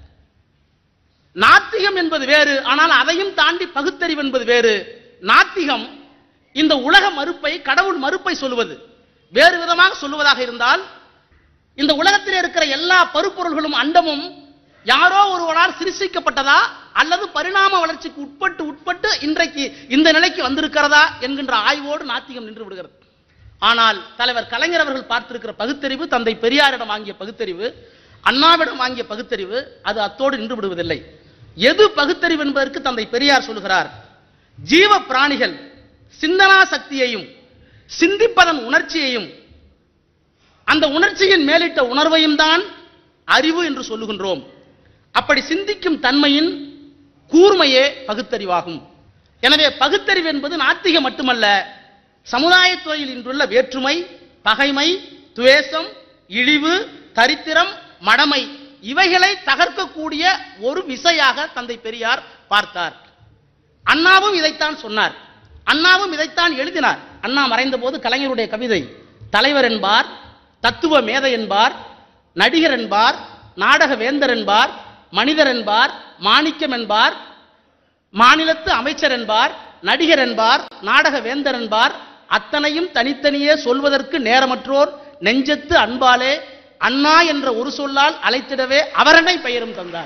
நாத்திகம் என்பது வேறு ஆனால் அதையும் தாண்டி பகுத்தறிவு என்பது வேறு நாத்திகம் இந்த உலக மறுப்பை கடவுள் மறுப்பை சொல்லுவது வேறு விதமாக சொல்லுவதாக இருந்தால் இந்த உலகத்தில் இருக்கிற எல்லா பருப்பொருள்களும் அண்டமும் யாரோ ஒருவரால் சிருஷ்டிக்கப்பட்டதா அல்லது பரிணாம வளர்ச்சிக்கு உட்பட்டு உட்பட்டு இன்றைக்கு இந்த நிலைக்கு வந்திருக்கிறதா என்கின்ற ஆய்வோடு நாத்திகம் நின்று விடுகிறது ஆனால் தலைவர் கலைஞர் அவர்கள் பார்த்திருக்கிற பகுத்தறிவு தந்தை பெரியாரிடம் வாங்கிய பகுத்தறிவு அண்ணாவிடம் வாங்கிய பகுத்தறிவு அது அத்தோடு நின்று விடுவதில்லை எது பகுத்தறிவு என்பதற்கு தந்தை பெரியார் சொல்கிறார் ஜீவ பிராணிகள் சிந்தனா சக்தியையும் சிந்திப்பதன் உணர்ச்சியையும் அந்த உணர்ச்சியின் மேலிட்ட உணர்வையும் தான் அறிவு என்று சொல்லுகின்றோம் அப்படி சிந்திக்கும் தன்மையின் கூர்மையே பகுத்தறிவாகும் எனவே பகுத்தறிவு என்பது நாத்திகம் மட்டுமல்ல சமுதாயத் துறையில் இன்றுள்ள வேற்றுமை பகைமை துவேஷம் இழிவு தரித்திரம் மடமை இவைகளை தகர்க்கக்கூடிய ஒரு விசையாக தந்தை பெரியார் பார்த்தார் அண்ணாவும் இதைத்தான் சொன்னார் அண்ணாவும் இதைத்தான் எழுதினார் அண்ணா மறைந்த போது கலைஞருடைய கவிதை தலைவர் என்பார் தத்துவ மேதை என்பார் நடிகர் என்பார் நாடக வேந்தர் என்பார் மனிதர் என்பார் மாணிக்கம் என்பார் மாநிலத்து அமைச்சர் என்பார் நடிகர் என்பார் நாடக வேந்தர் என்பார் அத்தனையும் தனித்தனியே சொல்வதற்கு நேரமற்றோர் நெஞ்சத்து அன்பாலே அண்ணா என்ற ஒரு சொல்லால் அழைத்திடவே அவரனை பெயரும் தந்தார்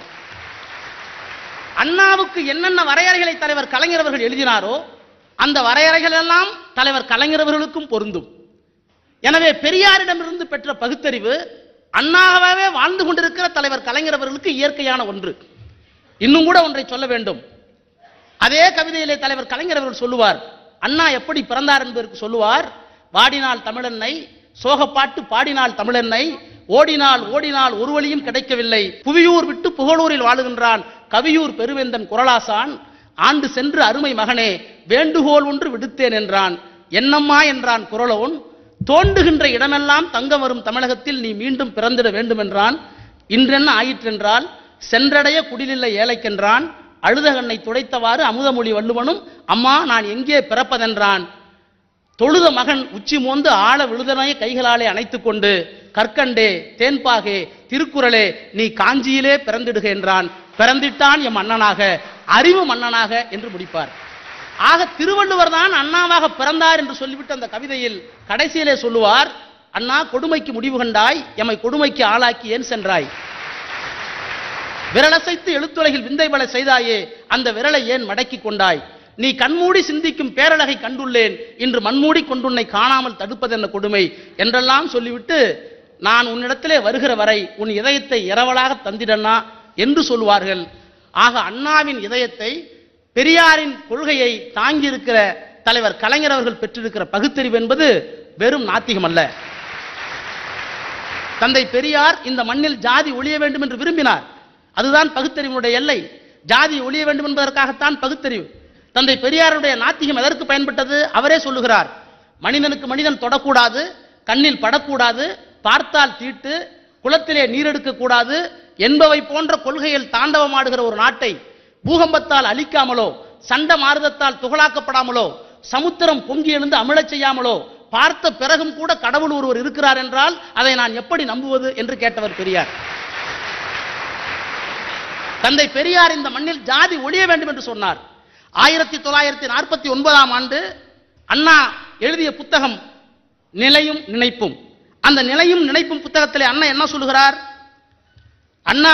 அண்ணாவுக்கு என்னென்ன வரையறைகளை தலைவர் கலைஞர் அவர்கள் எழுதினாரோ அந்த வரையறைகள் எல்லாம் தலைவர் கலைஞர் அவர்களுக்கும் பொருந்தும் எனவே பெரியாரிடமிருந்து பெற்ற பகுத்தறிவு அண்ணாகவே வாழ்ந்து கொண்டிருக்கிற தலைவர் கலைஞர் அவர்களுக்கு இயற்கையான ஒன்று இன்னும் கூட ஒன்றை சொல்ல வேண்டும் அதே கவிதையிலே தலைவர் கலைஞர் அவர்கள் சொல்லுவார் அண்ணா எப்படி பிறந்தார் என்பதற்கு சொல்லுவார் வாடினால் தமிழென்னை சோகப்பாட்டு பாடினால் தமிழென்னை ஓடினால் ஓடினால் ஒரு வழியும் கிடைக்கவில்லை புவியூர் விட்டு புகழூரில் வாழுகின்றான் கவியூர் பெருவேந்தன் குரலாசான் ஆண்டு சென்று அருமை மகனே வேண்டுகோள் ஒன்று விடுத்தேன் என்றான் என்னம்மா என்றான் குரலோன் தோண்டுகின்ற இடமெல்லாம் தங்க வரும் தமிழகத்தில் நீ மீண்டும் பிறந்திட வேண்டும் என்றான் இன்றென்ன ஆயிற்றென்றால் சென்றடைய குடிலில்லை ஏழைக்கென்றான் அழுத கண்ணை துடைத்தவாறு அமுதமொழி வள்ளுவனும் அம்மா நான் எங்கே பிறப்பதென்றான் தொழுத மகன் உச்சி மோந்து ஆழ விழுதனைய கைகளாலே அணைத்துக் கொண்டு கற்கண்டே தேன்பாகே திருக்குறளே நீ காஞ்சியிலே பிறந்திடுக என்றான் பிறந்திட்டான் எம் அண்ணனாக அறிவு மன்னனாக என்று முடிப்பார் ஆக திருவள்ளுவர் தான் அண்ணாவாக பிறந்தார் என்று சொல்லிவிட்டு அந்த கவிதையில் கடைசியிலே சொல்லுவார் அண்ணா கொடுமைக்கு முடிவு கண்டாய் எம்மை கொடுமைக்கு ஆளாக்கி ஏன் சென்றாய் விரலசைத்து எழுத்துலகில் விந்தை பல செய்தாயே அந்த விரலை ஏன் மடக்கி கொண்டாய் நீ கண்மூடி சிந்திக்கும் பேரழகை கண்டுள்ளேன் இன்று மண்மூடி கொண்டுன்னை காணாமல் தடுப்பதென்ன கொடுமை என்றெல்லாம் சொல்லிவிட்டு நான் உன்னிடத்திலே வருகிற வரை உன் இதயத்தை இரவலாக தந்திடனா என்று சொல்லுவார்கள் ஆக அண்ணாவின் இதயத்தை பெரியாரின் கொள்கையை தாங்கியிருக்கிற தலைவர் கலைஞர் அவர்கள் பெற்றிருக்கிற பகுத்தறிவு என்பது வெறும் நாத்திகம் அல்ல தந்தை பெரியார் இந்த மண்ணில் ஜாதி ஒழிய வேண்டும் என்று விரும்பினார் அதுதான் பகுத்தறிவினுடைய எல்லை ஜாதி ஒழிய வேண்டும் என்பதற்காகத்தான் பகுத்தறிவு தந்தை பெரியாருடைய நாத்திகம் எதற்கு பயன்பட்டது அவரே சொல்லுகிறார் மனிதனுக்கு மனிதன் தொடக்கூடாது கண்ணில் படக்கூடாது பார்த்தால் தீட்டு குளத்திலே நீரெடுக்க கூடாது என்பவை போன்ற கொள்கையில் தாண்டவமாடுகிற ஒரு நாட்டை பூகம்பத்தால் அழிக்காமலோ சண்ட மாறுதத்தால் துகளாக்கப்படாமலோ சமுத்திரம் பொங்கி எழுந்து அமிழச் செய்யாமலோ பார்த்த பிறகும் கூட கடவுள் ஒருவர் இருக்கிறார் என்றால் அதை நான் எப்படி நம்புவது என்று கேட்டவர் பெரியார் தந்தை பெரியார் இந்த மண்ணில் ஜாதி ஒழிய வேண்டும் என்று சொன்னார் ஆயிரத்தி தொள்ளாயிரத்தி நாற்பத்தி ஒன்பதாம் ஆண்டு அண்ணா எழுதிய புத்தகம் நிலையும் நினைப்பும் அந்த நிலையும் நினைப்பும் புத்தகத்திலே அண்ணா என்ன சொல்லுகிறார் அண்ணா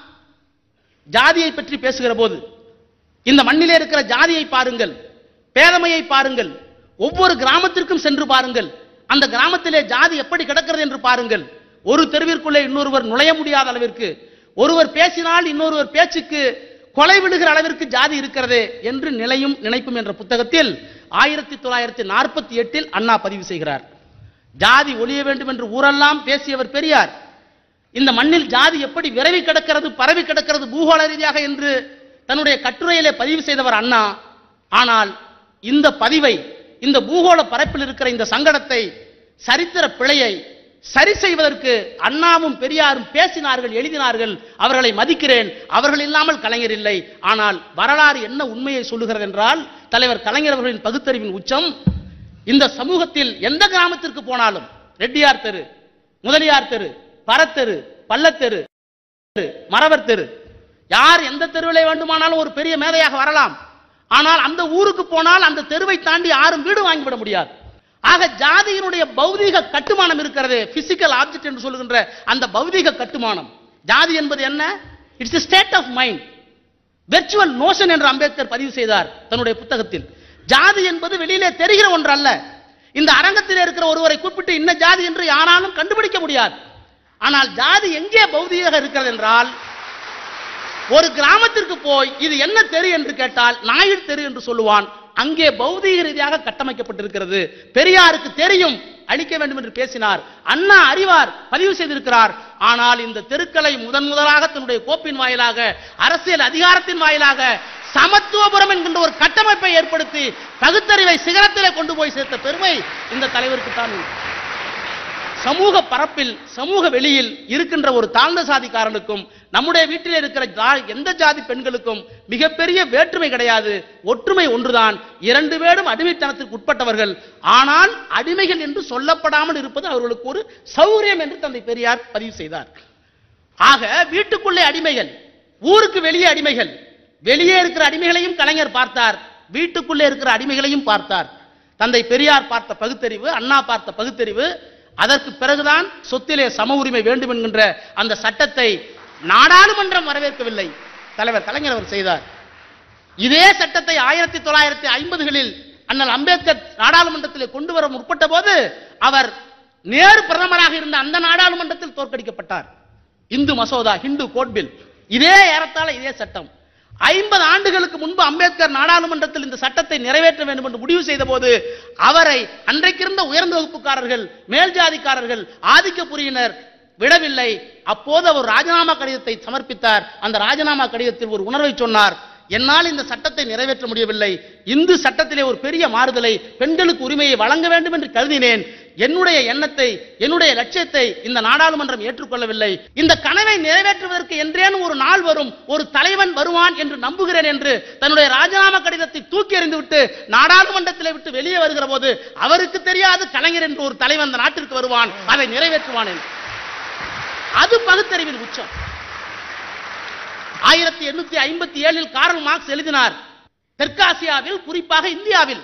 ஜாதியை பற்றி பேசுகிற போது இந்த மண்ணிலே இருக்கிற ஜாதியை பாருங்கள் பேதமையை பாருங்கள் ஒவ்வொரு கிராமத்திற்கும் சென்று பாருங்கள் அந்த கிராமத்திலே ஜாதி எப்படி கிடக்கிறது என்று பாருங்கள் ஒரு தெருவிற்குள்ளே இன்னொருவர் நுழைய முடியாத அளவிற்கு ஒருவர் பேசினால் இன்னொருவர் பேச்சுக்கு கொலை விடுகிற அளவிற்கு ஜாதி இருக்கிறதே என்று நிலையும் நினைப்பும் என்ற புத்தகத்தில் ஆயிரத்தி தொள்ளாயிரத்தி நாற்பத்தி எட்டில் அண்ணா பதிவு செய்கிறார் ஜாதி ஒழிய வேண்டும் என்று ஊரெல்லாம் பேசியவர் பெரியார் இந்த மண்ணில் ஜாதி எப்படி விரவி கிடக்கிறது பரவி கிடக்கிறது பூகோள ரீதியாக என்று தன்னுடைய கட்டுரையிலே பதிவு செய்தவர் அண்ணா ஆனால் இந்த பதிவை இந்த பூகோள பரப்பில் இருக்கிற இந்த சங்கடத்தை சரித்திர பிழையை சரி செய்வதற்கு அண்ணாவும் பெரியாரும் பேசினார்கள் எழுதினார்கள் அவர்களை மதிக்கிறேன் அவர்கள் இல்லாமல் கலைஞர் இல்லை ஆனால் வரலாறு என்ன உண்மையை சொல்லுகிறது என்றால் தலைவர் கலைஞர் அவர்களின் பகுத்தறிவின் உச்சம் இந்த சமூகத்தில் எந்த கிராமத்திற்கு போனாலும் ரெட்டியார் தெரு முதலியார் தெரு பரத்தெரு பள்ளத்தெரு மறவர் தெரு யார் எந்த தெருவிலே வேண்டுமானாலும் ஒரு பெரிய மேதையாக வரலாம் ஆனால் அந்த ஊருக்கு போனால் அந்த தெருவை தாண்டி யாரும் வீடு வாங்கிவிட முடியாது ஆக ஜாதியினுடைய பௌதீக கட்டுமானம் இருக்கிறது பிசிக்கல் ஆப்ஜெக்ட் என்று சொல்லுகின்ற அந்த பௌதீக கட்டுமானம் ஜாதி என்பது என்ன it's state of mind virtual notion என்று அம்பேத்கர் பதிவு செய்தார் தன்னுடைய புத்தகத்தில் ஜாதி என்பது வெளியிலே தெரிகிற ஒன்று அல்ல இந்த அரங்கத்தில் இருக்கிற ஒருவரை கூப்பிட்டு இன்ன ஜாதி என்று யாராலும் கண்டுபிடிக்க முடியாது ஆனால் ஜாதி எங்கே பௌதீக இருக்கிறது என்றால் ஒரு கிராமத்திற்கு போய் இது என்ன தெரு என்று கேட்டால் நாயுடு தெரு என்று சொல்லுவான் அங்கே பௌதீக ரீதியாக கட்டமைக்கப்பட்டிருக்கிறது பெரியாருக்கு தெரியும் அழிக்க வேண்டும் என்று பேசினார் அண்ணா அறிவார் பதிவு செய்திருக்கிறார் ஆனால் இந்த தெருக்களை முதன் முதலாக தன்னுடைய கோப்பின் வாயிலாக அரசியல் அதிகாரத்தின் வாயிலாக சமத்துவபுரம் என்கின்ற ஒரு கட்டமைப்பை ஏற்படுத்தி பகுத்தறிவை சிகரத்திலே கொண்டு போய் சேர்த்த பெருமை இந்த தலைவருக்கு தான் உண்டு. சமூக பரப்பில் சமூக வெளியில் இருக்கின்ற ஒரு தாழ்ந்த சாதிக்காரனுக்கும் நம்முடைய வீட்டில் இருக்கிற ஜா- எந்த ஜாதி பெண்களுக்கும் மிகப்பெரிய வேற்றுமை கிடையாது ஒற்றுமை ஒன்றுதான் இரண்டு பேரும் அடிமைத்தனத்திற்கு உட்பட்டவர்கள் ஆனால் அடிமைகள் என்று சொல்லப்படாமல் இருப்பது அவர்களுக்கு ஒரு சௌகரியம் என்று தந்தை பெரியார் பதிவு செய்தார் ஆக வீட்டுக்குள்ளே அடிமைகள் ஊருக்கு வெளியே அடிமைகள் வெளியே இருக்கிற அடிமைகளையும் கலைஞர் பார்த்தார் வீட்டுக்குள்ளே இருக்கிற அடிமைகளையும் பார்த்தார் தந்தை பெரியார் பார்த்த பகுத்தறிவு அண்ணா பார்த்த பகுத்தறிவு அதற்கு பிறகுதான் சொத்திலே சம உரிமை வேண்டும் என்கின்ற அந்த சட்டத்தை நாடாளுமன்றம் வரவேற்கவில்லை தலைவர் கலைஞர் அவர் செய்தார் இதே சட்டத்தை ஆயிரத்தி தொள்ளாயிரத்தி ஐம்பதுகளில் அண்ணல் அம்பேத்கர் நாடாளுமன்றத்தில் கொண்டு வர முற்பட்ட போது அவர் நேரு பிரதமராக இருந்த அந்த நாடாளுமன்றத்தில் தோற்கடிக்கப்பட்டார் இந்து மசோதா ஹிந்து கோட் பில் இதே ஏறத்தாழ இதே சட்டம் ஐம்பது ஆண்டுகளுக்கு முன்பு அம்பேத்கர் நாடாளுமன்றத்தில் இந்த சட்டத்தை நிறைவேற்ற வேண்டும் என்று முடிவு செய்த போது அவரை அன்றைக்கிருந்த உயர்ந்த வகுப்புக்காரர்கள் மேல் ஜாதிக்காரர்கள் ஆதிக்கப்புரியினர் விடவில்லை அப்போது அவர் ராஜினாமா கடிதத்தை சமர்ப்பித்தார் அந்த ராஜினாமா கடிதத்தில் ஒரு உணர்வை சொன்னார் என்னால் இந்த சட்டத்தை நிறைவேற்ற முடியவில்லை இந்து சட்டத்திலே ஒரு பெரிய மாறுதலை பெண்களுக்கு உரிமையை வழங்க வேண்டும் என்று கருதினேன் என்னுடைய எண்ணத்தை என்னுடைய லட்சியத்தை இந்த நாடாளுமன்றம் ஏற்றுக்கொள்ளவில்லை இந்த கனவை நிறைவேற்றுவதற்கு என்றேனும் ஒரு நாள் வரும் ஒரு தலைவன் வருவான் என்று நம்புகிறேன் என்று தன்னுடைய ராஜினாமா கடிதத்தை தூக்கி எறிந்துவிட்டு நாடாளுமன்றத்தில் விட்டு வெளியே வருகிற போது அவருக்கு தெரியாது கலைஞர் என்று ஒரு தலைவன் அந்த நாட்டிற்கு வருவான் அதை நிறைவேற்றுவான் என்று அது பகுத்தறிவின் உச்சம் ஆயிரத்தி எண்ணூத்தி ஐம்பத்தி ஏழில் கார்ல் மார்க்ஸ் எழுதினார் தெற்காசியாவில் குறிப்பாக இந்தியாவில்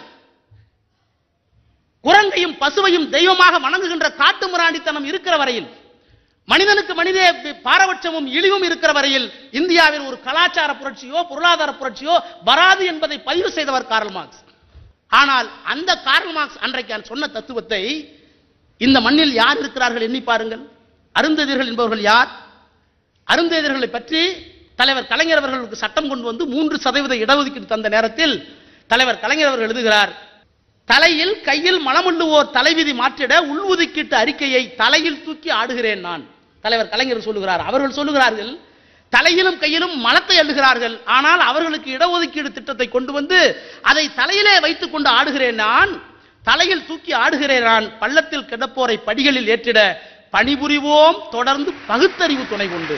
குரங்கையும் பசுவையும் தெய்வமாக வணங்குகின்ற காட்டு மிராண்டித்தனம் இருக்கிற வரையில் மனிதனுக்கு மனிதே பாரபட்சமும் இழிவும் இருக்கிற வரையில் இந்தியாவில் ஒரு கலாச்சார புரட்சியோ பொருளாதார புரட்சியோ வராது என்பதை பதிவு செய்தவர் கார்ல் மார்க்ஸ் ஆனால் அந்த கார்ல் மார்க்ஸ் அன்றைக்கு சொன்ன தத்துவத்தை இந்த மண்ணில் யார் இருக்கிறார்கள் எண்ணி பாருங்கள் அருந்ததியர்கள் என்பவர்கள் யார் அருந்ததியர்களை பற்றி தலைவர் கலைஞர் அவர்களுக்கு சட்டம் கொண்டு வந்து மூன்று சதவீத இடஒதுக்கீடு தந்த நேரத்தில் தலைவர் கலைஞர் அவர்கள் எழுதுகிறார் தலையில் கையில் மலமுள்ளுவோர் தலைவிதி மாற்றிட உள்ஒதுக்கீட்டு அறிக்கையை தலையில் தூக்கி ஆடுகிறேன் நான் தலைவர் கலைஞர் சொல்லுகிறார் அவர்கள் சொல்லுகிறார்கள் தலையிலும் கையிலும் மலத்தை அள்ளுகிறார்கள் ஆனால் அவர்களுக்கு இடஒதுக்கீடு திட்டத்தை கொண்டு வந்து அதை தலையிலே வைத்துக் கொண்டு ஆடுகிறேன் நான் தலையில் தூக்கி ஆடுகிறேன் நான் பள்ளத்தில் கிடப்போரை படிகளில் ஏற்றிட பணிபுரிவோம் தொடர்ந்து பகுத்தறிவு துணை கொண்டு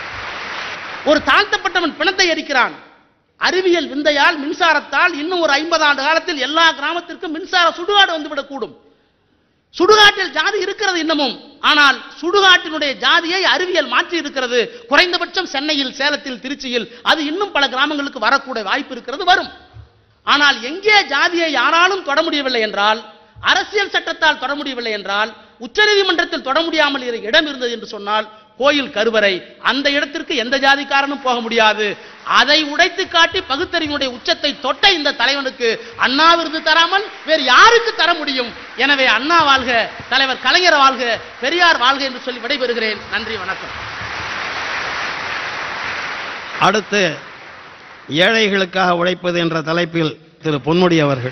ஒரு தாழ்த்தப்பட்டவன் பிணத்தை எரிக்கிறான் அறிவியல் விந்தையால் மின்சாரத்தால் இன்னும் ஒரு ஐம்பது ஆண்டு காலத்தில் எல்லா கிராமத்திற்கும் மின்சார சுடுகாடு வந்துவிடக்கூடும் சுடுகாட்டில் ஜாதி இருக்கிறது இன்னமும் ஆனால் சுடுகாட்டினுடைய ஜாதியை அறிவியல் மாற்றி இருக்கிறது குறைந்தபட்சம் சென்னையில் சேலத்தில் திருச்சியில் அது இன்னும் பல கிராமங்களுக்கு வரக்கூடிய வாய்ப்பு இருக்கிறது வரும் ஆனால் எங்கே ஜாதியை யாராலும் தொட முடியவில்லை என்றால் அரசியல் சட்டத்தால் தொட முடியவில்லை என்றால் உச்சநீதிமன்றத்தில் தொட முடியாமல் இரு- இடம் இருந்தது என்று சொன்னால் கோயில் கருவறை அந்த இடத்திற்கு எந்த ஜாதிக்காரனும் போக முடியாது அதை உடைத்து காட்டி பகுத்தறிவினுடைய உச்சத்தை தொட்ட இந்த தலைவனுக்கு அண்ணா விருது தராமல் வேறு யாருக்கு தர முடியும் எனவே அண்ணா வாழ்க தலைவர் கலைஞர் வாழ்க பெரியார் வாழ்க என்று சொல்லி விடைபெறுகிறேன் நன்றி வணக்கம் அடுத்து ஏழைகளுக்காக உழைப்பது என்ற தலைப்பில் திரு பொன்முடி அவர்கள்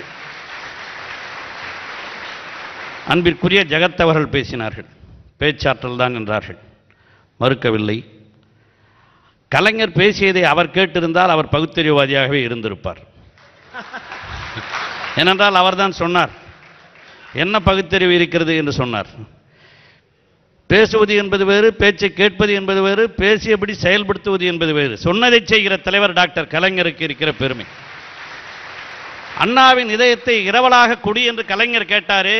அன்பிற்குரிய ஜெகத் அவர்கள் பேசினார்கள் பேச்சாற்றல் தான் என்றார்கள் மறுக்கவில்லை கலைஞர் பேசியதை அவர் கேட்டிருந்தால் அவர் பகுத்தறிவுவாதியாகவே இருந்திருப்பார் ஏனென்றால் அவர்தான் சொன்னார் என்ன பகுத்தறிவு இருக்கிறது என்று சொன்னார் பேசுவது என்பது வேறு பேச்சை கேட்பது என்பது வேறு பேசியபடி செயல்படுத்துவது என்பது வேறு சொன்னதை செய்கிற தலைவர் டாக்டர் கலைஞருக்கு இருக்கிற பெருமை அண்ணாவின் இதயத்தை இரவலாக கொடி என்று கலைஞர் கேட்டாரே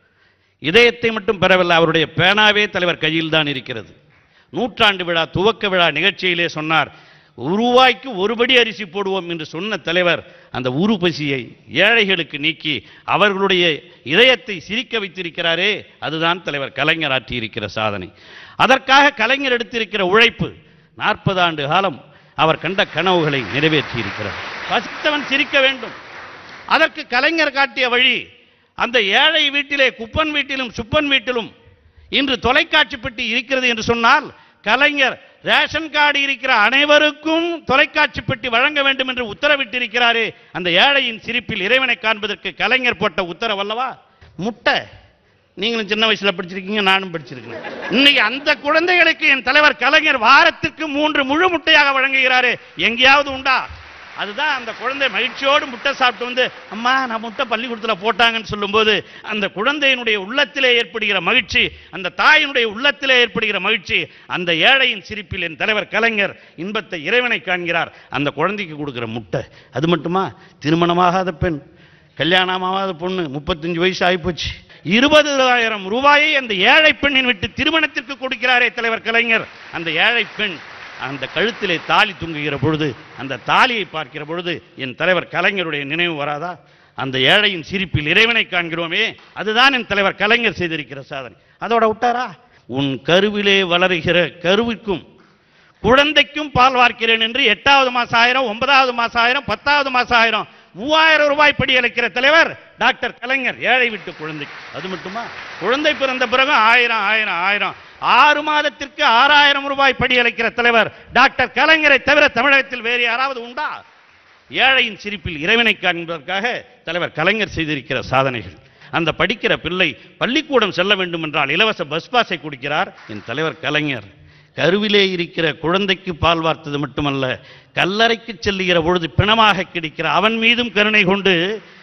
இதயத்தை மட்டும் பெறவில்லை அவருடைய பேனாவே தலைவர் கையில் தான் இருக்கிறது நூற்றாண்டு விழா துவக்க விழா நிகழ்ச்சியிலே சொன்னார் உருவாய்க்கு ஒருபடி அரிசி போடுவோம் என்று சொன்ன தலைவர் அந்த உரு பசியை ஏழைகளுக்கு நீக்கி அவர்களுடைய இதயத்தை சிரிக்க வைத்திருக்கிறாரே அதுதான் தலைவர் கலைஞர் ஆற்றியிருக்கிற சாதனை அதற்காக கலைஞர் எடுத்திருக்கிற உழைப்பு நாற்பது ஆண்டு காலம் அவர் கண்ட கனவுகளை நிறைவேற்றியிருக்கிறார் பசித்தவன் சிரிக்க வேண்டும் அதற்கு கலைஞர் காட்டிய வழி அந்த ஏழை வீட்டிலே குப்பன் வீட்டிலும் சுப்பன் வீட்டிலும் இன்று தொலைக்காட்சி பெட்டி இருக்கிறது என்று சொன்னால் கலைஞர் ரேஷன் கார்டு இருக்கிற அனைவருக்கும் தொலைக்காட்சி பெட்டி வழங்க வேண்டும் என்று உத்தரவிட்டிருக்கிறாரே அந்த ஏழையின் சிரிப்பில் இறைவனை காண்பதற்கு கலைஞர் போட்ட உத்தரவல்லவா முட்டை நீங்களும் சின்ன வயசுல படிச்சிருக்கீங்க நானும் படிச்சிருக்கேன் இன்னைக்கு அந்த குழந்தைகளுக்கு என் தலைவர் கலைஞர் வாரத்திற்கு மூன்று முழு முட்டையாக வழங்குகிறாரே எங்கேயாவது உண்டா அதுதான் அந்த குழந்தை மகிழ்ச்சியோடு முட்டை சாப்பிட்டு வந்து அம்மா நான் முட்டை பள்ளிக்கூடத்தில் போட்டாங்கன்னு சொல்லும்போது அந்த குழந்தையினுடைய உள்ளத்திலே ஏற்படுகிற மகிழ்ச்சி அந்த தாயினுடைய உள்ளத்திலே ஏற்படுகிற மகிழ்ச்சி அந்த ஏழையின் சிரிப்பில் என் தலைவர் கலைஞர் இன்பத்தை இறைவனை காண்கிறார் அந்த குழந்தைக்கு கொடுக்கிற முட்டை அது மட்டுமா திருமணமாகாத பெண் கல்யாணமாகாத பொண்ணு முப்பத்தஞ்சு வயசு ஆகிப்போச்சு இருபதாயிரம் ரூபாயை அந்த ஏழை பெண்ணின் விட்டு திருமணத்திற்கு கொடுக்கிறாரே தலைவர் கலைஞர் அந்த ஏழை பெண் அந்த கழுத்திலே தாலி தொங்குகிற பொழுது அந்த தாலியை பார்க்கிற பொழுது என் தலைவர் கலைஞருடைய நினைவு வராதா அந்த ஏழையின் சிரிப்பில் இறைவனை காண்கிறோமே அதுதான் என் தலைவர் கலைஞர் செய்திருக்கிற சாதனை அதோட விட்டாரா உன் கருவிலே வளருகிற கருவிற்கும் குழந்தைக்கும் பால் வார்க்கிறேன் என்று எட்டாவது மாசம் ஆயிரம் ஒன்பதாவது மாசம் ஆயிரம் பத்தாவது மாசம் ஆயிரம் மூவாயிரம் ரூபாய் படி அளிக்கிற தலைவர் டாக்டர் கலைஞர் ஏழை விட்டு குழந்தைக்கு அது மட்டுமா குழந்தை பிறந்த பிறகு ஆயிரம் ஆயிரம் ஆயிரம் ஆறு மாதத்திற்கு ஆறாயிரம் ரூபாய் படி அளிக்கிற தலைவர் டாக்டர் கலைஞரை தவிர தமிழகத்தில் வேறு யாராவது உண்டா ஏழையின் சிரிப்பில் இறைவனை காண்பதற்காக தலைவர் கலைஞர் செய்திருக்கிற சாதனைகள் அந்த படிக்கிற பிள்ளை பள்ளிக்கூடம் செல்ல வேண்டும் என்றால் இலவச பஸ் பாஸை கொடுக்கிறார் என் தலைவர் கலைஞர் கருவிலே இருக்கிற குழந்தைக்கு பால் வார்த்தது மட்டுமல்ல கல்லறைக்கு செல்லுகிற பொழுது பிணமாக கிடைக்கிற அவன் மீதும் கருணை கொண்டு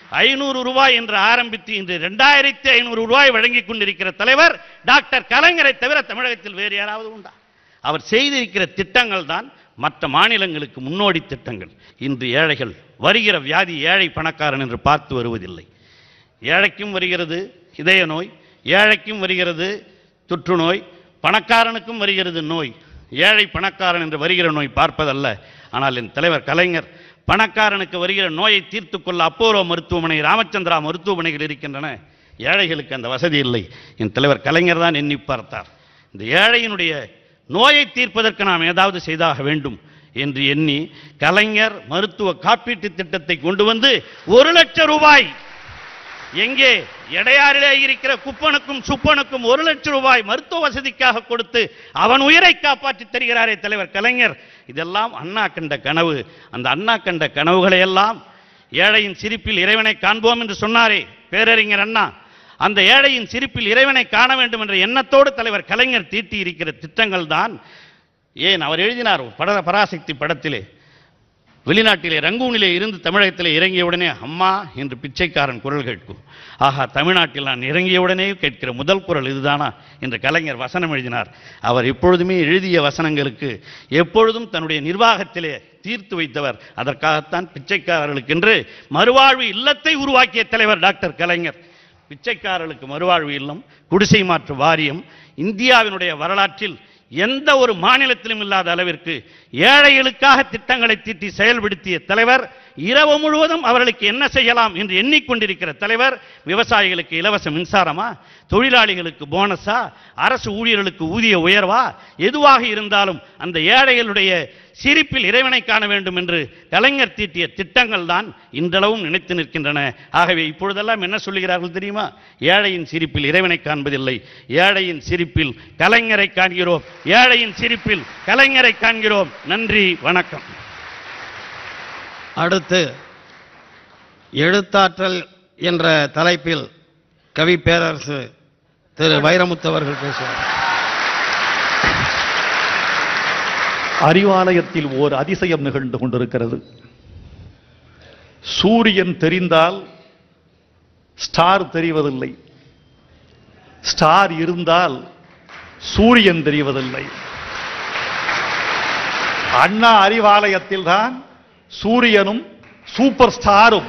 ஐநூறு ரூபாய் என்று ஆரம்பித்து இன்று இரண்டாயிரத்தி ஐநூறு ரூபாய் வழங்கிக் கொண்டிருக்கிற தலைவர் டாக்டர் கலைஞரை தவிர தமிழகத்தில் வேறு யாராவது உண்டா அவர் செய்திருக்கிற திட்டங்கள் தான் மற்ற மாநிலங்களுக்கு முன்னோடி திட்டங்கள் இன்று ஏழைகள் வருகிற வியாதி ஏழை பணக்காரன் என்று பார்த்து வருவதில்லை ஏழைக்கும் வருகிறது இதய நோய் ஏழைக்கும் வருகிறது தொற்றுநோய் பணக்காரனுக்கும் வருகிறது நோய் ஏழை பணக்காரன் என்று வருகிற நோய் பார்ப்பதல்ல ஆனால் என் தலைவர் கலைஞர் பணக்காரனுக்கு வருகிற நோயை தீர்த்து கொள்ள அப்போலோ மருத்துவமனை ராமச்சந்திரா மருத்துவமனைகள் இருக்கின்றன ஏழைகளுக்கு அந்த வசதி இல்லை என் தலைவர் கலைஞர் தான் எண்ணி பார்த்தார் இந்த ஏழையினுடைய நோயை தீர்ப்பதற்கு நாம் ஏதாவது செய்தாக வேண்டும் என்று எண்ணி கலைஞர் மருத்துவ காப்பீட்டு திட்டத்தை கொண்டு வந்து ஒரு லட்சம் ரூபாய் எங்கே எடையாறிலே இருக்கிற குப்பனுக்கும் சுப்பனுக்கும் ஒரு லட்சம் ரூபாய் மருத்துவ வசதிக்காக கொடுத்து அவன் உயிரை காப்பாற்றித் தருகிறாரே தலைவர் கலைஞர் இதெல்லாம் அண்ணா கண்ட கனவு அந்த அண்ணா கண்ட கனவுகளை எல்லாம் ஏழையின் சிரிப்பில் இறைவனை காண்போம் என்று சொன்னாரே பேரறிஞர் அண்ணா அந்த ஏழையின் சிரிப்பில் இறைவனை காண வேண்டும் என்ற எண்ணத்தோடு தலைவர் கலைஞர் தீட்டி இருக்கிற திட்டங்கள் தான் ஏன் அவர் எழுதினார் ஒரு பட பராசக்தி படத்திலே வெளிநாட்டிலே ரங்கூனிலே இருந்து தமிழகத்திலே இறங்கியவுடனே அம்மா என்று பிச்சைக்காரன் குரல் கேட்கும் ஆஹா தமிழ்நாட்டில் நான் இறங்கியவுடனே கேட்கிற முதல் குரல் இதுதானா என்று கலைஞர் வசனம் எழுதினார் அவர் எப்பொழுதுமே எழுதிய வசனங்களுக்கு எப்பொழுதும் தன்னுடைய நிர்வாகத்திலே தீர்த்து வைத்தவர் அதற்காகத்தான் பிச்சைக்காரர்களுக்கென்று மறுவாழ்வு இல்லத்தை உருவாக்கிய தலைவர் டாக்டர் கலைஞர் பிச்சைக்காரர்களுக்கு மறுவாழ்வு இல்லம் குடிசை மாற்று வாரியம் இந்தியாவினுடைய வரலாற்றில் எந்த ஒரு மாநிலத்திலும் இல்லாத அளவிற்கு ஏழைகளுக்காக திட்டங்களை தீட்டி செயல்படுத்திய தலைவர் இரவு முழுவதும் அவர்களுக்கு என்ன செய்யலாம் என்று எண்ணிக்கொண்டிருக்கிற தலைவர் விவசாயிகளுக்கு இலவச மின்சாரமா தொழிலாளிகளுக்கு போனஸா அரசு ஊழியர்களுக்கு ஊதிய உயர்வா எதுவாக இருந்தாலும் அந்த ஏழைகளுடைய சிரிப்பில் இறைவனை காண வேண்டும் என்று கலைஞர் தீட்டிய திட்டங்கள் தான் இன்றளவும் நினைத்து நிற்கின்றன ஆகவே இப்பொழுதெல்லாம் என்ன சொல்லுகிறார்கள் தெரியுமா ஏழையின் சிரிப்பில் இறைவனை காண்பதில்லை ஏழையின் சிரிப்பில் கலைஞரை காண்கிறோம் ஏழையின் சிரிப்பில் கலைஞரை காண்கிறோம் நன்றி வணக்கம் அடுத்து எழுத்தாற்றல் என்ற தலைப்பில் கவி பேரரசு திரு வைரமுத்து அவர்கள் பேசுவார் அறிவாலயத்தில் ஓர் அதிசயம் நிகழ்ந்து கொண்டிருக்கிறது சூரியன் தெரிந்தால் ஸ்டார் தெரிவதில்லை ஸ்டார் இருந்தால் சூரியன் தெரிவதில்லை அண்ணா அறிவாலயத்தில் தான் சூரியனும் சூப்பர் ஸ்டாரும்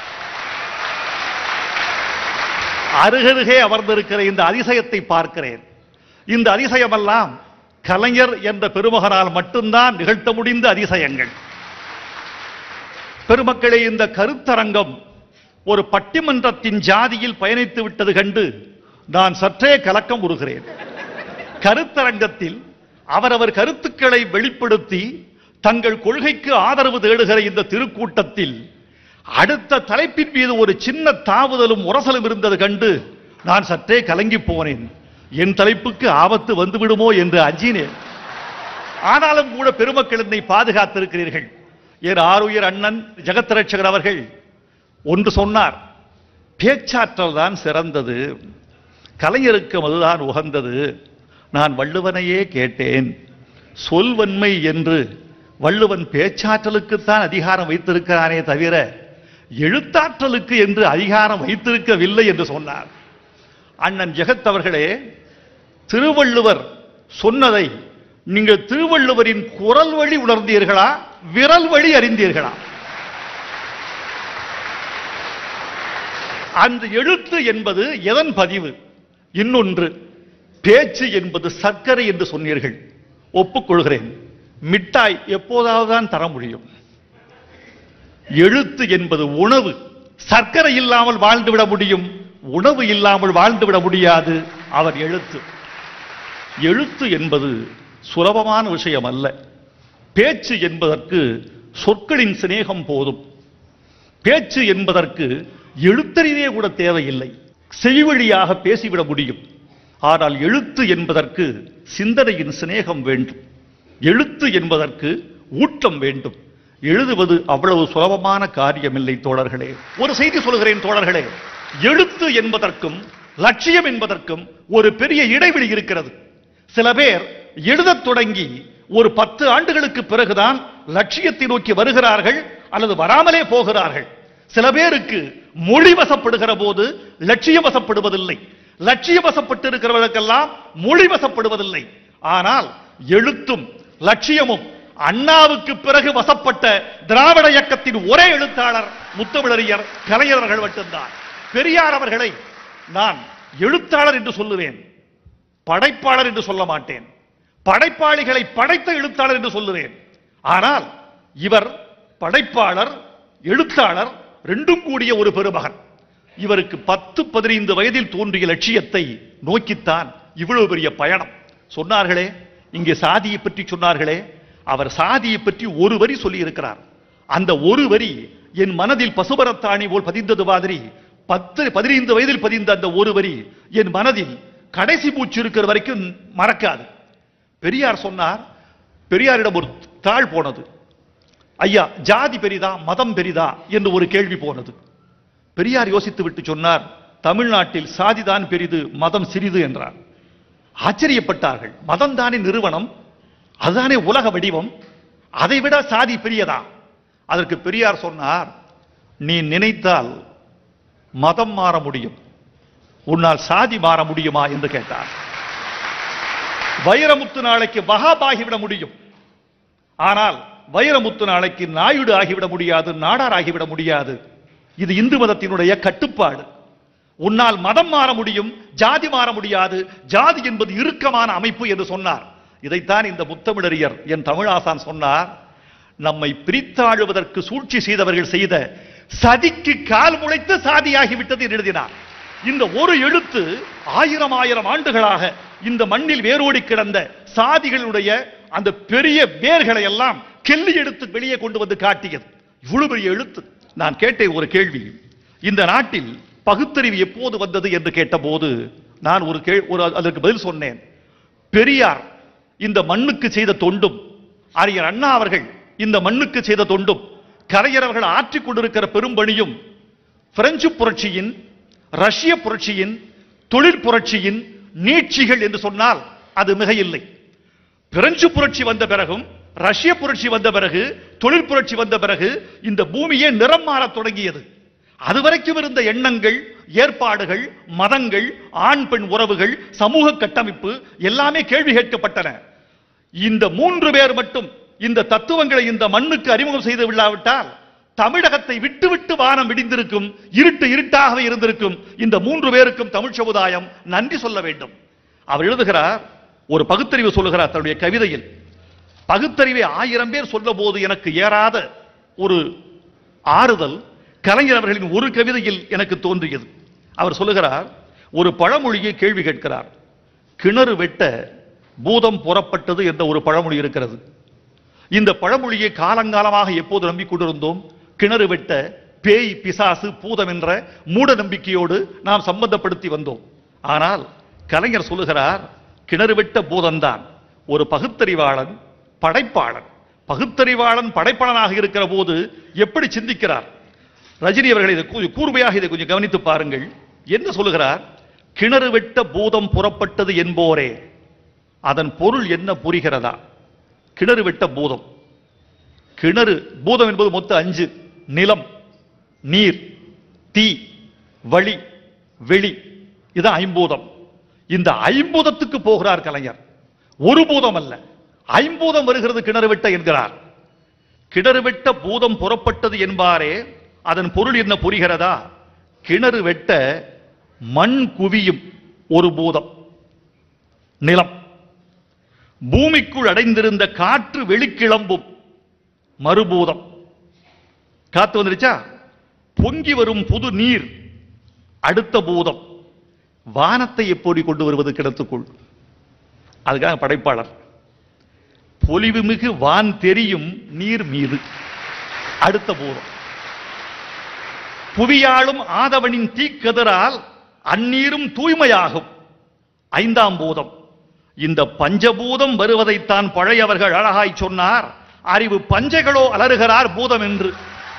அருகருகே அமர்ந்திருக்கிற இந்த அதிசயத்தை பார்க்கிறேன் இந்த அதிசயமெல்லாம் கலைஞர் என்ற பெருமகனால் மட்டும்தான் நிகழ்த்த முடிந்த அதிசயங்கள் பெருமக்களே இந்த கருத்தரங்கம் ஒரு பட்டிமன்றத்தின் ஜாதியில் பயணித்து விட்டது கண்டு நான் சற்றே கலக்கம் உறுகிறேன் கருத்தரங்கத்தில் அவரவர் கருத்துக்களை வெளிப்படுத்தி தங்கள் கொள்கைக்கு ஆதரவு தேடுகிற இந்த திருக்கூட்டத்தில் அடுத்த தலைப்பின் மீது ஒரு சின்ன தாவுதலும் உரசலும் இருந்தது கண்டு நான் சற்றே கலங்கி போனேன் என் தலைப்புக்கு ஆபத்து வந்துவிடுமோ என்று அஞ்சினேன் ஆனாலும் கூட பெருமக்கள் என்னை பாதுகாத்திருக்கிறீர்கள் என் ஆருயிர் அண்ணன் ஜெகத்ரட்சகர் அவர்கள் ஒன்று சொன்னார் பேச்சாற்றல் தான் சிறந்தது கலைஞருக்கு அதுதான் உகந்தது நான் வள்ளுவனையே கேட்டேன் சொல்வன்மை என்று வள்ளுவன் பேச்சாற்றலுக்குத்தான் அதிகாரம் வைத்திருக்கிறானே தவிர எழுத்தாற்றலுக்கு என்று அதிகாரம் வைத்திருக்கவில்லை என்று சொன்னார் அண்ணன் ஜெகத் அவர்களே திருவள்ளுவர் சொன்னதை நீங்கள் திருவள்ளுவரின் குரல் வழி உணர்ந்தீர்களா விரல் வழி அறிந்தீர்களா அந்த எழுத்து என்பது எதன் பதிவு இன்னொன்று பேச்சு என்பது சர்க்கரை என்று சொன்னீர்கள் ஒப்புக்கொள்கிறேன் மிட்டாய் எப்போதாவது தான் தர முடியும் எழுத்து என்பது உணவு சர்க்கரை இல்லாமல் வாழ்ந்துவிட முடியும் உணவு இல்லாமல் வாழ்ந்துவிட முடியாது அவர் எழுத்து எழுத்து என்பது சுலபமான விஷயம் அல்ல பேச்சு என்பதற்கு சொற்களின் சிநேகம் போதும் பேச்சு என்பதற்கு எழுத்தறிவே கூட தேவையில்லை செவிவழியாக பேசிவிட முடியும் ஆனால் எழுத்து என்பதற்கு சிந்தனையின் சிநேகம் வேண்டும் எழுத்து என்பதற்கு ஊட்டம் வேண்டும் எழுதுவது அவ்வளவு சுலபமான காரியமில்லை தோழர்களே ஒரு செய்தி சொல்கிறேன் தோழர்களே எழுத்து என்பதற்கும் லட்சியம் என்பதற்கும் ஒரு பெரிய இடைவெளி இருக்கிறது சில பேர் எழுதத் தொடங்கி ஒரு பத்து ஆண்டுகளுக்கு பிறகுதான் லட்சியத்தை நோக்கி வருகிறார்கள் அல்லது வராமலே போகிறார்கள் சில பேருக்கு மொழி வசப்படுகிற போது லட்சிய வசப்படுவதில்லை லட்சிய வசப்பட்டு இருக்கிறவர்களுக்கெல்லாம் மொழி வசப்படுவதில்லை ஆனால் எழுத்தும் லட்சியமும் அண்ணாவுக்கு பிறகு வசப்பட்ட திராவிட இயக்கத்தின் ஒரே எழுத்தாளர் முத்தமிழறிஞர் கலைஞர் அவர்கள் மட்டும்தான் பெரியார் அவர்களை நான் எழுத்தாளர் என்று சொல்லுவேன் படைப்பாளர் என்று சொல்ல மாட்டேன் படைப்பாளிகளை படைத்த எழுத்தாளர் என்று சொல்லுவேன் ஆனால் இவர் படைப்பாளர் எழுத்தாளர் ரெண்டும் கூடிய ஒரு பெருமகன் இவருக்கு பத்து பதினைந்து வயதில் தோன்றிய லட்சியத்தை நோக்கித்தான் இவ்வளவு பெரிய பயணம் சொன்னார்களே இங்கே சாதியை பற்றி சொன்னார்களே அவர் சாதியை பற்றி ஒரு வரி சொல்லி இருக்கிறார் அந்த ஒரு வரி என் மனதில் பசுபரத்தாணி போல் பதிந்தது மாதிரி பத்து பதினைந்து வயதில் பதிந்த அந்த ஒரு வரி என் மனதில் கடைசி மூச்சு இருக்கிற வரைக்கும் மறக்காது பெரியார் சொன்னார் பெரியாரிடம் ஒரு தாள் போனது ஐயா ஜாதி பெரிதா மதம் பெரிதா என்று ஒரு கேள்வி போனது பெரியார் யோசித்து விட்டு சொன்னார் தமிழ்நாட்டில் சாதிதான் பெரிது மதம் சிறிது என்றார் ஆச்சரியப்பட்டார்கள் மதம் தானே நிறுவனம் அதுதானே உலக வடிவம் அதை விட சாதி பெரியதா அதற்கு பெரியார் சொன்னார் நீ நினைத்தால் மதம் மாற முடியும் உன்னால் சாதி மாற முடியுமா என்று கேட்டார் வைரமுத்து நாளைக்கு வகாப் ஆகிவிட முடியும் ஆனால் வைரமுத்து நாளைக்கு நாயுடு ஆகிவிட முடியாது நாடார் ஆகிவிட முடியாது இது இந்து மதத்தினுடைய கட்டுப்பாடு உன்னால் மதம் மாற முடியும் ஜாதி மாற முடியாது ஜாதி என்பது இறுக்கமான அமைப்பு என்று சொன்னார் இதைத்தான் இந்த முத்தமிழறியர் என் தமிழாசான் சொன்னார் நம்மை பிரித்தாழுவதற்கு சூழ்ச்சி செய்தவர்கள் செய்த சதிக்கு கால் முளைத்து சாதியாகிவிட்டது என்று எழுதினார் இந்த ஒரு எழுத்து ஆயிரம் ஆயிரம் ஆண்டுகளாக இந்த மண்ணில் வேரோடி கிடந்த சாதிகளுடைய அந்த பெரிய வேர்களை எல்லாம் கெல்லி எடுத்து வெளியே கொண்டு வந்து காட்டியது இவ்வளவு பெரிய எழுத்து நான் கேட்டேன் ஒரு கேள்வி இந்த நாட்டில் பகுத்தறிவு எப்போது வந்தது என்று கேட்டபோது நான் ஒரு கே ஒரு அதற்கு பதில் சொன்னேன் பெரியார் இந்த மண்ணுக்கு செய்த தொண்டும் அறிஞர் அண்ணா அவர்கள் இந்த மண்ணுக்கு செய்த தொண்டும் கலைஞர் அவர்கள் ஆற்றிக் கொண்டிருக்கிற பெரும்பணியும் பிரெஞ்சு புரட்சியின் ரஷ்ய புரட்சியின் தொழில் புரட்சியின் நீட்சிகள் என்று சொன்னால் அது மிக இல்லை பிரெஞ்சு புரட்சி வந்த பிறகும் ரஷ்ய புரட்சி வந்த பிறகு தொழில் புரட்சி வந்த பிறகு இந்த பூமியே நிறம் மாறத் தொடங்கியது அதுவரைக்கும் இருந்த எண்ணங்கள் ஏற்பாடுகள் மதங்கள் ஆண் பெண் உறவுகள் சமூக கட்டமைப்பு எல்லாமே கேள்வி கேட்கப்பட்டன இந்த மூன்று பேர் மட்டும் இந்த தத்துவங்களை இந்த மண்ணுக்கு அறிமுகம் செய்து விடாவிட்டால் தமிழகத்தை விட்டு விட்டு வானம் விடிந்திருக்கும் இருட்டு இருட்டாகவே இருந்திருக்கும் இந்த மூன்று பேருக்கும் தமிழ் சமுதாயம் நன்றி சொல்ல வேண்டும் அவர் எழுதுகிறார் ஒரு பகுத்தறிவு சொல்லுகிறார் தன்னுடைய கவிதையில் பகுத்தறிவை ஆயிரம் பேர் சொல்ல போது எனக்கு ஏறாத ஒரு ஆறுதல் கலைஞர் அவர்களின் ஒரு கவிதையில் எனக்கு தோன்றியது அவர் சொல்லுகிறார் ஒரு பழமொழியை கேள்வி கேட்கிறார் கிணறு வெட்ட பூதம் புறப்பட்டது என்ற ஒரு பழமொழி இருக்கிறது இந்த பழமொழியை காலங்காலமாக எப்போது நம்பிக்கொண்டிருந்தோம் கிணறு வெட்ட பேய் பிசாசு பூதம் என்ற மூட நம்பிக்கையோடு நாம் சம்பந்தப்படுத்தி வந்தோம் ஆனால் கலைஞர் சொல்லுகிறார் கிணறு வெட்ட பூதம்தான் ஒரு பகுத்தறிவாளன் படைப்பாளன் பகுத்தறிவாளன் படைப்பாளனாக இருக்கிற போது எப்படி சிந்திக்கிறார் ரஜினி அவர்கள் இதை கூ- கூர்மையாக இதை கொஞ்சம் கவனித்து பாருங்கள் என்ன சொல்லுகிறார் கிணறு வெட்ட பூதம் புறப்பட்டது என்போரே அதன் பொருள் என்ன புரிகிறதா கிணறு வெட்ட பூதம் கிணறு பூதம் என்பது மொத்தம் அஞ்சு நிலம் நீர் தீ வழி வெளி இது ஐம்பூதம் இந்த ஐம்பூதத்துக்கு போகிறார் கலைஞர் ஒரு பூதம் அல்ல ஐம்பூதம் வருகிறது கிணறு வெட்ட என்கிறார் கிணறு வெட்ட பூதம் புறப்பட்டது என்பாரே அதன் பொருள் என்ன புரிகிறதா கிணறு வெட்ட மண் குவியும் ஒரு பூதம் நிலம் பூமிக்குள் அடைந்திருந்த காற்று வெளிக்கிளம்பும் மறுபூதம் காத்து வந்துருச்சா பொங்கி வரும் புது நீர் அடுத்த பூதம் வானத்தை எப்படி கொண்டு வருவது கிணத்துக்குள் அதுக்காக படைப்பாளர் பொலிவுமிகு வான் தெரியும் நீர் மீது அடுத்த பூதம் புவியாளும் ஆதவனின் தீக்கதிரால் அந்நீரும் தூய்மையாகும் ஐந்தாம் பூதம் இந்த பஞ்சபூதம் வருவதைத்தான் பழையவர்கள் அழகாய் சொன்னார் அறிவு பஞ்சைகளோ அலறுகிறார் பூதம் என்று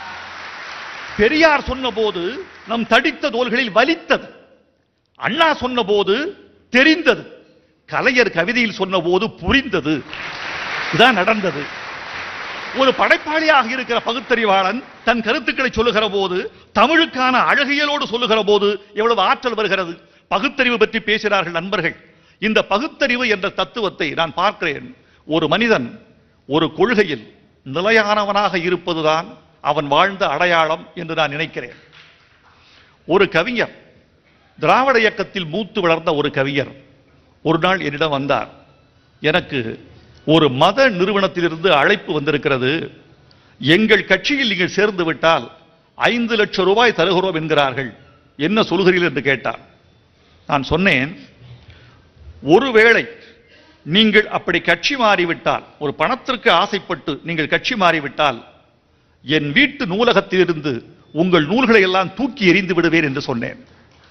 பெரியார் சொன்னபோது நம் தடித்த தோள்களில் வலித்தது அண்ணா சொன்னபோது தெரிந்தது கலைஞர் கவிதையில் சொன்னபோது புரிந்தது இதான் நடந்தது ஒரு படைப்பாளியாக இருக்கிற பகுத்தறிவாளன் தன் கருத்துக்களை சொல்லுகிற போது தமிழுக்கான அழகியலோடு சொல்லுகிற போது எவ்வளவு ஆற்றல் வருகிறது பகுத்தறிவு பற்றி பேசுகிறார்கள் நண்பர்கள் இந்த பகுத்தறிவு என்ற தத்துவத்தை நான் பார்க்கிறேன் ஒரு மனிதன் ஒரு கொள்கையில் நிலையானவனாக இருப்பதுதான் அவன் வாழ்ந்த அடையாளம் என்று நான் நினைக்கிறேன் ஒரு கவிஞர் திராவிட இயக்கத்தில் மூத்து வளர்ந்த ஒரு கவிஞர் ஒரு நாள் என்னிடம் வந்தார் எனக்கு ஒரு மத நிறுவனத்திலிருந்து அழைப்பு வந்திருக்கிறது எங்கள் கட்சியில் நீங்கள் சேர்ந்து விட்டால் ஐந்து லட்சம் ரூபாய் தருகிறோம் என்கிறார்கள் என்ன சொல்கிறீர்கள் என்று கேட்டார் நான் சொன்னேன் ஒருவேளை நீங்கள் அப்படி கட்சி மாறிவிட்டால் ஒரு பணத்திற்கு ஆசைப்பட்டு நீங்கள் கட்சி மாறிவிட்டால் என் வீட்டு நூலகத்திலிருந்து உங்கள் நூல்களை எல்லாம் தூக்கி எறிந்து விடுவேன் என்று சொன்னேன்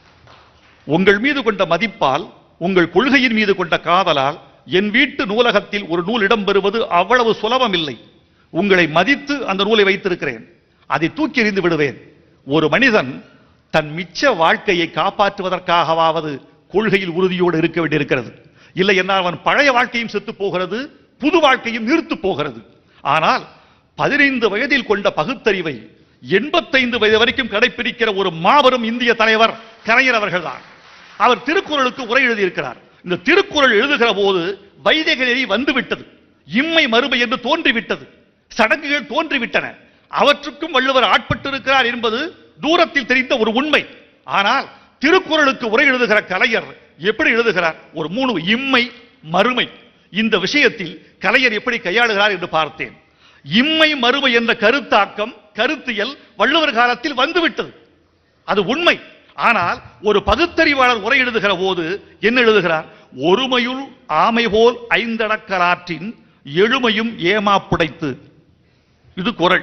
உங்கள் மீது கொண்ட மதிப்பால் உங்கள் கொள்கையின் மீது கொண்ட காதலால் என் வீட்டு நூலகத்தில் ஒரு நூல் இடம்பெறுவது அவ்வளவு சுலபம் இல்லை உங்களை மதித்து அந்த நூலை வைத்திருக்கிறேன் அதை தூக்கி எறிந்து விடுவேன் ஒரு மனிதன் தன் மிச்ச வாழ்க்கையை காப்பாற்றுவதற்காகவாவது கொள்கையில் உறுதியோடு இருக்க வேண்டியிருக்கிறது இல்லை என்றால் அவன் பழைய வாழ்க்கையும் செத்து போகிறது புது வாழ்க்கையும் நீர்த்து போகிறது ஆனால் பதினைந்து வயதில் கொண்ட பகுத்தறிவை எண்பத்தைந்து வயது வரைக்கும் கடைபிடிக்கிற ஒரு மாபெரும் இந்திய தலைவர் கலைஞர் அவர்கள்தான் அவர் திருக்குறளுக்கு உரை எழுதியிருக்கிறார் இந்த திருக்குறள் எழுதுகிற போது வைதிக நெறி வந்துவிட்டது இம்மை மறுமை என்று தோன்றிவிட்டது சடங்குகள் தோன்றிவிட்டன அவற்றுக்கும் வள்ளுவர் ஆட்பட்டிருக்கிறார் என்பது தூரத்தில் தெரிந்த ஒரு உண்மை ஆனால் திருக்குறளுக்கு உரை எழுதுகிற கலைஞர் எப்படி எழுதுகிறார் ஒரு மூணு இம்மை மறுமை இந்த விஷயத்தில் கலைஞர் எப்படி கையாளுகிறார் என்று பார்த்தேன் இம்மை மறுமை என்ற கருத்தாக்கம் கருத்தியல் வள்ளுவர் காலத்தில் வந்துவிட்டது அது உண்மை ஆனால் ஒரு பகுத்தறிவாளர் உரை எழுதுகிற போது என்ன எழுதுகிறார் ஒருமையுள் ஆமை போல் ஐந்தடக்கலாற்றின் எழுமையும் ஏமாப்புடைத்து இது குறள்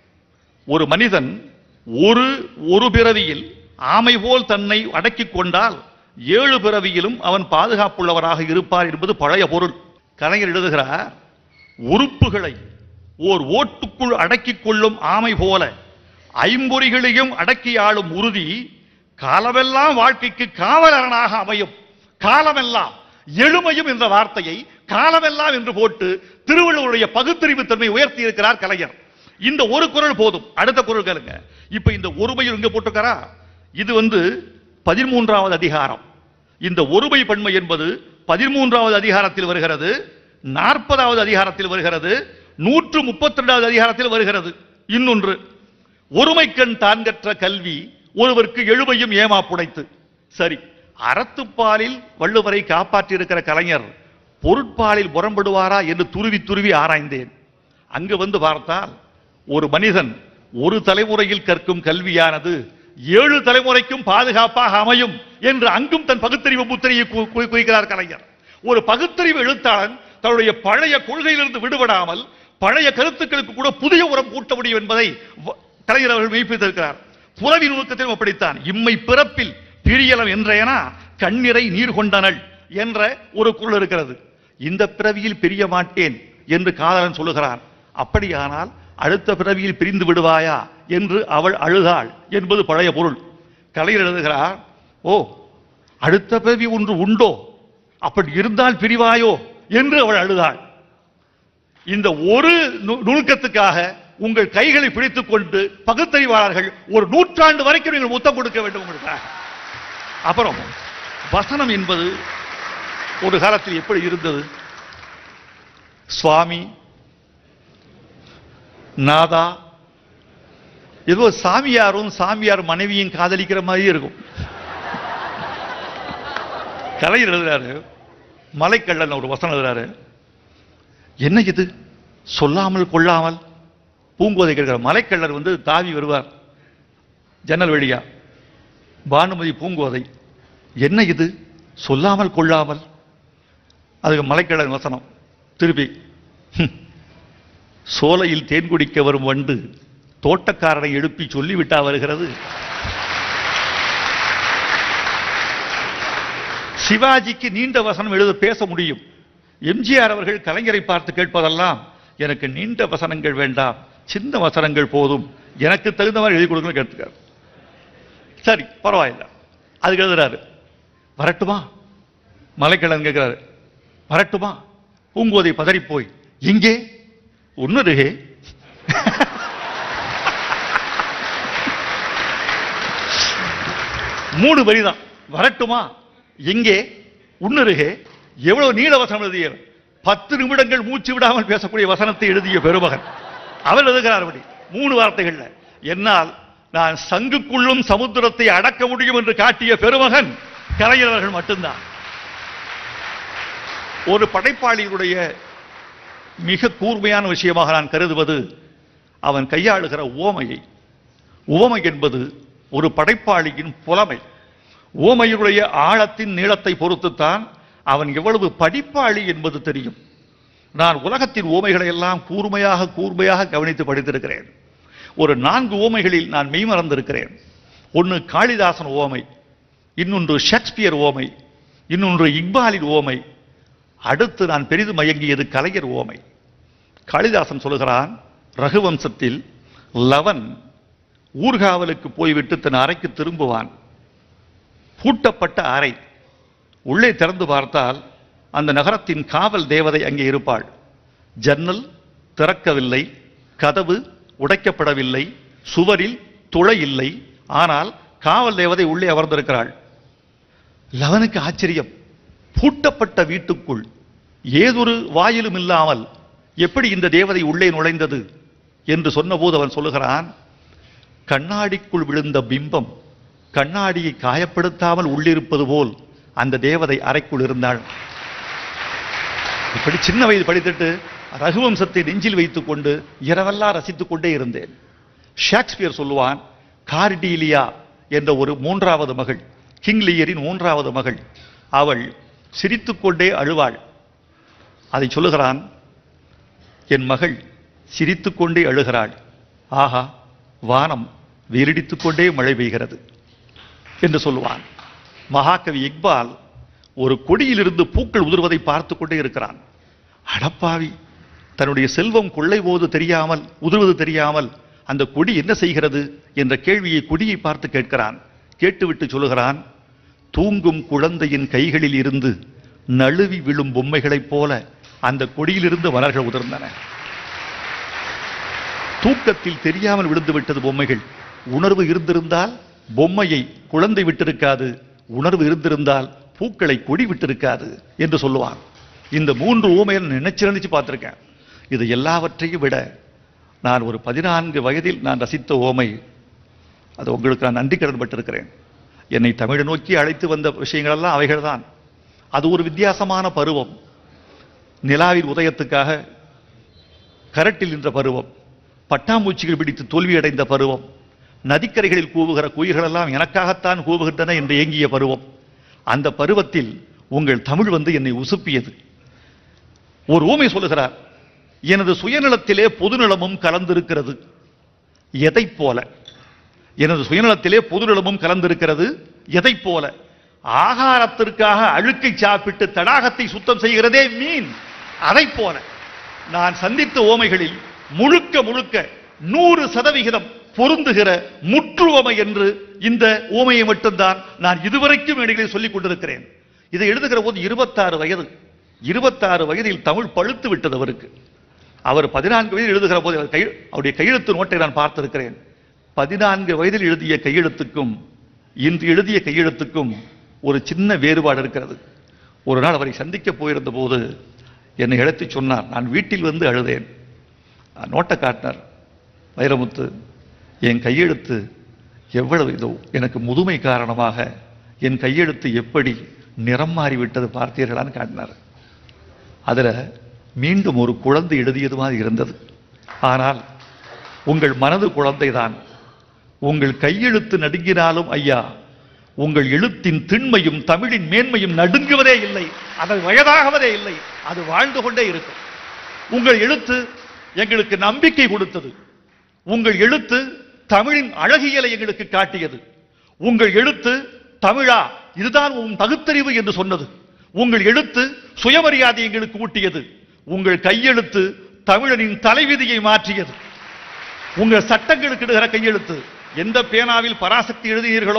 ஒரு மனிதன் ஒரு ஒரு பிறவியில் ஆமை போல் தன்னை அடக்கிக் கொண்டால் ஏழு பிறவியிலும் அவன் பாதுகாப்புள்ளவராக இருப்பார் என்பது பழைய பொருள் கலைஞர் எழுதுகிறார் உறுப்புகளை ஓர் ஓட்டுக்குள் அடக்கிக் கொள்ளும் ஆமை போல ஐம்பொறிகளையும் அடக்கி ஆளும் உறுதி காலமெல்லாம் வாழ்க்கைக்கு காவலரனாக அமையும் காலமெல்லாம் எழுமையும் என்ற வார்த்தையை காலமெல்லாம் என்று போட்டு திருவள்ளுவருடைய பகுத்தறிவு தன்மை உயர்த்தி இருக்கிறார் கலைஞர் இந்த ஒரு குரல் போதும் அடுத்த குரல் கேளுங்க இப்ப இந்த ஒருமையில் இங்க போட்டுக்காரா இது வந்து பதிமூன்றாவது அதிகாரம் இந்த ஒருமை பன்மை என்பது பதிமூன்றாவது அதிகாரத்தில் வருகிறது நாற்பதாவது அதிகாரத்தில் வருகிறது நூற்று முப்பத்தி ரெண்டாவது அதிகாரத்தில் வருகிறது இன்னொன்று ஒருமைக்கண் தான் கற்ற கல்வி ஒருவருக்கு எழுமையும் ஏமாப்புடைத்து சரி அறத்துப்பாலில் வள்ளுவரை காப்பாற்றியிருக்கிற கலைஞர் பொருட்பாலில் புறம்படுவாரா என்று துருவி துருவி ஆராய்ந்தேன் அங்கு வந்து பார்த்தால் ஒரு மனிதன் ஒரு தலைமுறையில் கற்கும் கல்வியானது ஏழு தலைமுறைக்கும் பாதுகாப்பாக அமையும் என்று அங்கும் தன் பகுத்தறிவு முத்திரையை கு- கு- குறிக்கிறார் கலைஞர் ஒரு பகுத்தறிவு எழுத்தாளன் தன்னுடைய பழைய கொள்கையிலிருந்து விடுபடாமல் பழைய கருத்துக்களுக்கு கூட புதிய உரம் கூட்ட முடியும் என்பதை வ- கலைஞர் அவர்கள் மெய்ப்பித்திருக்கிறார் புலவி நுணுக்கத்திலும் அப்படித்தான் இம்மை பிறப்பில் பிரியலம் என்றேனா கண்ணிறை நீர் கொண்டனள் என்ற ஒரு குரல் இருக்கிறது இந்த பிறவியில் பிரிய மாட்டேன் என்று காதலன் சொல்லுகிறான் அப்படியானால் அடுத்த பிறவியில் பிரிந்து விடுவாயா என்று அவள் அழுதாள் என்பது பழைய பொருள் கலைஞர் எழுதுகிறார் ஓ அடுத்த பிறவி ஒன்று உண்டோ அப்படி இருந்தால் பிரிவாயோ என்று அவள் அழுதாள் இந்த ஒரு நு- நுணுக்கத்துக்காக உங்கள் கைகளை பிடித்துக் கொண்டு பகுத்தறிவாளர்கள் ஒரு நூற்றாண்டு வரைக்கும் நீங்கள் முத்தம் கொடுக்க வேண்டும் உங்களுக்காக அப்புறம் வசனம் என்பது ஒரு காலத்தில் எப்படி இருந்தது சுவாமி நாதா ஏதோ சாமியாரும் சாமியார் மனைவியும் காதலிக்கிற மாதிரி இருக்கும் கலைஞர் எழுதுறாரு மலைக்கள்ளன் ஒரு வசனம் எழுதுறாரு என்ன இது சொல்லாமல் கொள்ளாமல் பூங்கோதை கேட்கிற மலைக்கள்ளர் வந்து தாவி வருவார் ஜன்னல் வழியா பானுமதி பூங்கோதை என்ன இது சொல்லாமல் கொள்ளாமல் அதுக்கு மலைக்கள்ளன் வசனம் திருப்பி "ஹம், சோலையில் தேன் குடிக்க வரும் வண்டு தோட்டக்காரனை எழுப்பி சொல்லிவிட்டா வருகிறது சிவாஜிக்கு நீண்ட வசனம் எழுத பேச முடியும் எம்ஜிஆர் அவர்கள் கலைஞரை பார்த்து கேட்பதெல்லாம் எனக்கு நீண்ட வசனங்கள் வேண்டாம் சின்ன வசனங்கள் போதும் எனக்கு தகுந்த மாதிரி எழுதி கொடுக்கணும் கேட்டுக்காரு சரி பரவாயில்ல அதுக்கு எழுதுறாரு வரட்டுமா மலைக்கிழங்கு கேட்கிறாரு வரட்டுமா பூங்கோதை பதறிப் போய் இங்கே உன்னருகே மூணு வரிதான் வரட்டுமா எங்கே உன்னுருகே எவ்வளவு நீள வசனம் எழுதிய பத்து நிமிடங்கள் மூச்சு விடாமல் பேசக்கூடிய வசனத்தை எழுதிய பெருமகன் அவர் எழுதுகிறார் அப்படி மூணு வார்த்தைகள்ல என்னால் நான் சங்குக்குள்ளும் சமுத்திரத்தை அடக்க முடியும் என்று காட்டிய பெருமகன் கலைஞரவர்கள் மட்டும்தான் ஒரு படைப்பாளியுடைய மிக கூர்மையான விஷயமாக நான் கருதுவது அவன் கையாளுகிற ஓமையை உவமை என்பது ஒரு படைப்பாளியின் புலமை ஓமையுடைய ஆழத்தின் நீளத்தை பொறுத்துத்தான் அவன் எவ்வளவு படிப்பாளி என்பது தெரியும் நான் உலகத்தின் ஓமைகளை எல்லாம் கூர்மையாக கூர்மையாக கவனித்து படித்திருக்கிறேன் ஒரு நான்கு ஓமைகளில் நான் மெய்மறந்திருக்கிறேன் ஒன்று காளிதாசன் ஓமை இன்னொன்று ஷேக்ஸ்பியர் ஓமை இன்னொன்று இக்பாலின் ஓமை அடுத்து நான் பெரிதும் மயங்கியது கலைஞர் ஓமை காளிதாசன் சொல்லுகிறான் ரகுவம்சத்தில் லவன் ஊர்காவலுக்கு போய்விட்டு தன் அறைக்கு திரும்புவான் பூட்டப்பட்ட அறை உள்ளே திறந்து பார்த்தால் அந்த நகரத்தின் காவல் தேவதை அங்கே இருப்பாள் ஜன்னல் திறக்கவில்லை கதவு உடைக்கப்படவில்லை சுவரில் துளை இல்லை ஆனால் காவல் தேவதை உள்ளே அமர்ந்திருக்கிறாள் லவனுக்கு ஆச்சரியம் பூட்டப்பட்ட வீட்டுக்குள் ஏதொரு வாயிலும் இல்லாமல் எப்படி இந்த தேவதை உள்ளே நுழைந்தது என்று சொன்னபோது அவன் சொல்லுகிறான் கண்ணாடிக்குள் விழுந்த பிம்பம் கண்ணாடியை காயப்படுத்தாமல் உள்ளிருப்பது போல் அந்த தேவதை அறைக்குள் இருந்தாள் இப்படி சின்ன வயது படித்துட்டு ரகுவம்சத்தை நெஞ்சில் வைத்துக் கொண்டு இரவெல்லாம் ரசித்துக் கொண்டே இருந்தேன் ஷேக்ஸ்பியர் சொல்லுவான் கார்டீலியா என்ற ஒரு மூன்றாவது மகள் கிங் லியரின் மூன்றாவது மகள் அவள் சிரித்துக்கொண்டே அழுவாள் அதை சொல்லுகிறான் என் மகள் சிரித்துக்கொண்டே அழுகிறாள் ஆஹா வானம் வீரடித்துக் கொண்டே மழை பெய்கிறது என்று சொல்லுவான் மகாகவி இக்பால் ஒரு கொடியிலிருந்து பூக்கள் உதிர்வதை பார்த்து கொண்டே இருக்கிறான் அடப்பாவி தன்னுடைய செல்வம் கொள்ளை போது தெரியாமல் உதிர்வது தெரியாமல் அந்த கொடி என்ன செய்கிறது என்ற கேள்வியை கொடியை பார்த்து கேட்கிறான் கேட்டுவிட்டு சொல்லுகிறான் தூங்கும் குழந்தையின் கைகளில் இருந்து நழுவி விழும் பொம்மைகளைப் போல அந்த கொடியிலிருந்து மலர்கள் உதிர்ந்தன தூக்கத்தில் தெரியாமல் விழுந்து விட்டது பொம்மைகள் உணர்வு இருந்திருந்தால் பொம்மையை குழந்தை விட்டிருக்காது உணர்வு இருந்திருந்தால் பூக்களை கொடி விட்டிருக்காது என்று சொல்லுவான் இந்த மூன்று ஊமையை நினைச்சு நினைச்சு பார்த்திருக்கேன் இது எல்லாவற்றையும் விட நான் ஒரு பதினான்கு வயதில் நான் ரசித்த ஓமை அது உங்களுக்கு நான் நன்றி கடன் பட்டிருக்கிறேன் என்னை தமிழை நோக்கி அழைத்து வந்த விஷயங்கள் எல்லாம் அவைகள் தான் அது ஒரு வித்தியாசமான பருவம் நிலாவின் உதயத்துக்காக கரட்டில் நின்ற பருவம் பட்டாம்பூச்சிகள் பிடித்து தோல்வியடைந்த பருவம் நதிக்கரைகளில் கூவுகிற குயில்கள் எல்லாம் எனக்காகத்தான் கூவுகின்றன என்று ஏங்கிய பருவம் அந்த பருவத்தில் உங்கள் தமிழ் வந்து என்னை உசுப்பியது ஒரு ஊமை சொல்லுகிறார் எனது சுயநலத்திலே பொதுநலமும் கலந்திருக்கிறது எதைப் போல எனது சுயநலத்திலே பொதுநலமும் கலந்திருக்கிறது எதைப் போல ஆகாரத்திற்காக அழுக்கை சாப்பிட்டு தடாகத்தை சுத்தம் செய்கிறதே மீன் அதைப் போல நான் சந்தித்த ஓமைகளில் முழுக்க முழுக்க நூறு சதவிகிதம் பொருந்துகிற முற்றுவமை என்று இந்த ஓமையை மட்டும்தான் நான் இதுவரைக்கும் மேடைகளில் சொல்லிக் கொண்டிருக்கிறேன் இதை எழுதுகிற போது இருபத்தாறு வயது இருபத்தாறு வயதில் தமிழ் பழுத்து விட்டது அவருக்கு அவர் பதினான்கு வயதில் எழுதுகிற போது அவர் கை அவருடைய கையெழுத்து நோட்டை நான் பார்த்திருக்கிறேன் பதினான்கு வயதில் எழுதிய கையெழுத்துக்கும் இன்று எழுதிய கையெழுத்துக்கும் ஒரு சின்ன வேறுபாடு இருக்கிறது ஒரு நாள் அவரை சந்திக்க போயிருந்த போது என்னை அழைத்து சொன்னார் நான் வீட்டில் வந்து அழுதேன் நோட்டை காட்டினார் வைரமுத்து என் கையெழுத்து எவ்வளவு இதோ எனக்கு முதுமை காரணமாக என் கையெழுத்து எப்படி நிறம் மாறிவிட்டது பார்த்தீர்களான்னு காட்டினார் அதுல மீண்டும் ஒரு குழந்தை எழுதியது மாதிரி இருந்தது ஆனால் உங்கள் மனது குழந்தைதான் உங்கள் கையெழுத்து நடுங்கினாலும் ஐயா உங்கள் எழுத்தின் திண்மையும் தமிழின் மேன்மையும் நடுங்குவதே இல்லை அது வயதாகவதே இல்லை அது வாழ்ந்து கொண்டே இருக்கும் உங்கள் எழுத்து எங்களுக்கு நம்பிக்கை கொடுத்தது உங்கள் எழுத்து தமிழின் அழகியலை எங்களுக்கு காட்டியது உங்கள் எழுத்து தமிழா இதுதான் உன் பகுத்தறிவு என்று சொன்னது உங்கள் எழுத்து சுயமரியாதை எங்களுக்கு ஊட்டியது உங்கள் கையெழுத்து தமிழனின் தலைவிதியை மாற்றியது உங்கள் சட்டங்களுக்கு இடுகிற கையெழுத்து எந்த பேனாவில் பராசக்தி எழுதினீர்களோ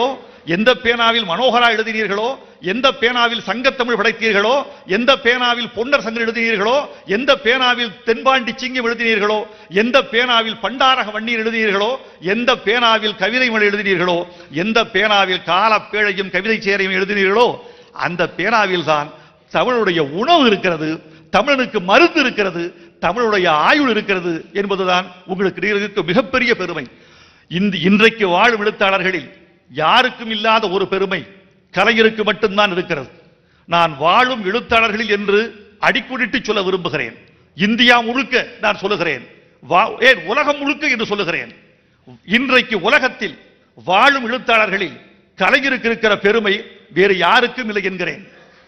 எந்த பேனாவில் மனோகரா எழுதினீர்களோ எந்த பேனாவில் சங்கத்தமிழ் படைத்தீர்களோ எந்த பேனாவில் பொன்னர் சங்கம் எழுதினீர்களோ எந்த பேனாவில் தென்பாண்டி சிங்கம் எழுதினீர்களோ எந்த பேனாவில் பண்டாரக வண்ணீர் எழுதினீர்களோ எந்த பேனாவில் கவிதை மொழி எழுதினீர்களோ எந்த பேனாவில் காலப்பேழையும் கவிதை சேரையும் எழுதினீர்களோ அந்த பேனாவில் தான் தமிழுடைய உணவு இருக்கிறது தமிழனுக்கு மருந்து இருக்கிறது தமிழுடைய ஆயுள் இருக்கிறது என்பதுதான் உங்களுக்கு இருக்க மிகப்பெரிய பெருமை இந்த இன்றைக்கு வாழும் எழுத்தாளர்களில் யாருக்கும் இல்லாத ஒரு பெருமை கலைஞருக்கு மட்டும்தான் இருக்கிறது நான் வாழும் எழுத்தாளர்களில் என்று அடிக்குடிட்டு சொல்ல விரும்புகிறேன் இந்தியா முழுக்க நான் சொல்லுகிறேன் வா- ஏன் உலகம் முழுக்க என்று சொல்லுகிறேன் இன்றைக்கு உலகத்தில் வாழும் எழுத்தாளர்களில் கலைஞருக்கு இருக்கிற பெருமை வேறு யாருக்கும் இல்லை என்கிறேன்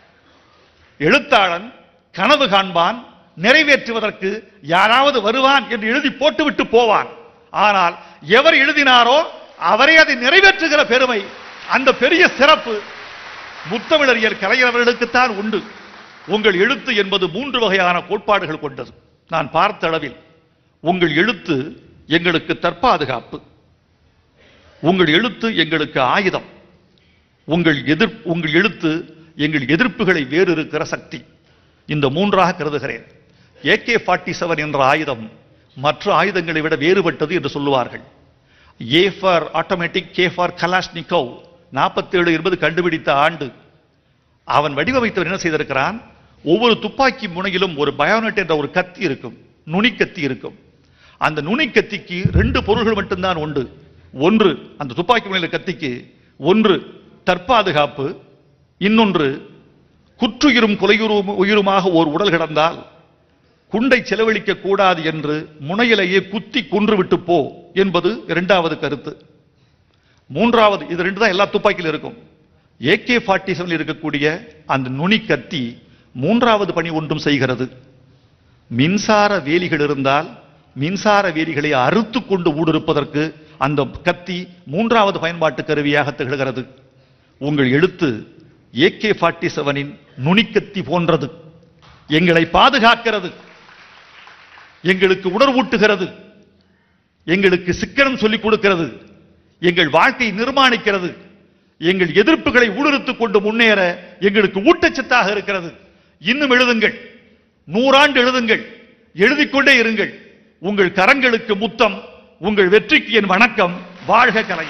எழுத்தாளன் கனவு காண்பான் நிறைவேற்றுவதற்கு யாராவது வருவான் என்று எழுதி போட்டுவிட்டு போவான் ஆனால் எவர் எழுதினாரோ அவரே அதை நிறைவேற்றுகிற பெருமை அந்த பெரிய சிறப்பு முத்தமிழறிஞர் கலைஞர் அவர்களுக்குத்தான் உண்டு உங்கள் எழுத்து என்பது மூன்று வகையான கோட்பாடுகள் கொண்டது நான் பார்த்த அளவில் உங்கள் எழுத்து எங்களுக்கு தற்பாதுகாப்பு உங்கள் எழுத்து எங்களுக்கு ஆயுதம் உங்கள் எதிர் உங்கள் எழுத்து எங்கள் எதிர்ப்புகளை வேறு இருக்கிற சக்தி இந்த மூன்றாக கருதுகிறேன் ஏகே ஃபார்ட்டி செவன் என்ற ஆயுதம் மற்ற ஆயுதங்களை விட வேறுபட்டது என்று சொல்லுவார்கள் A for automatic K for Kalashnikov நாற்பத்தேழு என்பது கண்டுபிடித்த ஆண்டு அவன் வடிவமைத்தவர் என்ன செய்திருக்கிறான் ஒவ்வொரு துப்பாக்கி முனையிலும் ஒரு பயோனட் என்ற ஒரு கத்தி இருக்கும் நுனிக்கத்தி இருக்கும் அந்த நுனிக்கத்திக்கு ரெண்டு பொருள்கள் மட்டும்தான் உண்டு ஒன்று அந்த துப்பாக்கி முனையில் கத்திக்கு ஒன்று தற்பாதுகாப்பு இன்னொன்று குற்றுயிரும் கொலையுறும் உயிருமாக ஒரு உடல் கிடந்தால் குண்டை செலவழிக்க கூடாது என்று முனையிலேயே குத்தி கொன்றுவிட்டு போ என்பது இரண்டாவது கருத்து மூன்றாவது இது ரெண்டு தான் எல்லா துப்பாக்கியிலும் இருக்கும் ஏகே ஃபார்ட்டி செவனில் இருக்கக்கூடிய அந்த நுனி கத்தி மூன்றாவது பணி ஒன்றும் செய்கிறது மின்சார வேலிகள் இருந்தால் மின்சார வேலிகளை அறுத்து கொண்டு ஊடுருப்பதற்கு அந்த கத்தி மூன்றாவது பயன்பாட்டு கருவியாக திகழ்கிறது உங்கள் எழுத்து ஏகே ஃபார்ட்டி செவனின் நுனிக்கத்தி போன்றது எங்களை பாதுகாக்கிறது எங்களுக்கு உணர்வூட்டுகிறது எங்களுக்கு சிக்கனம் சொல்லிக் கொடுக்கிறது எங்கள் வாழ்க்கை நிர்மாணிக்கிறது எங்கள் எதிர்ப்புகளை ஊடுருத்துக் கொண்டு முன்னேற எங்களுக்கு ஊட்டச்சத்தாக இருக்கிறது இன்னும் எழுதுங்கள் நூறாண்டு எழுதுங்கள் எழுதிக்கொண்டே இருங்கள் உங்கள் கரங்களுக்கு முத்தம் உங்கள் வெற்றிக்கு என் வணக்கம் வாழ்க கலை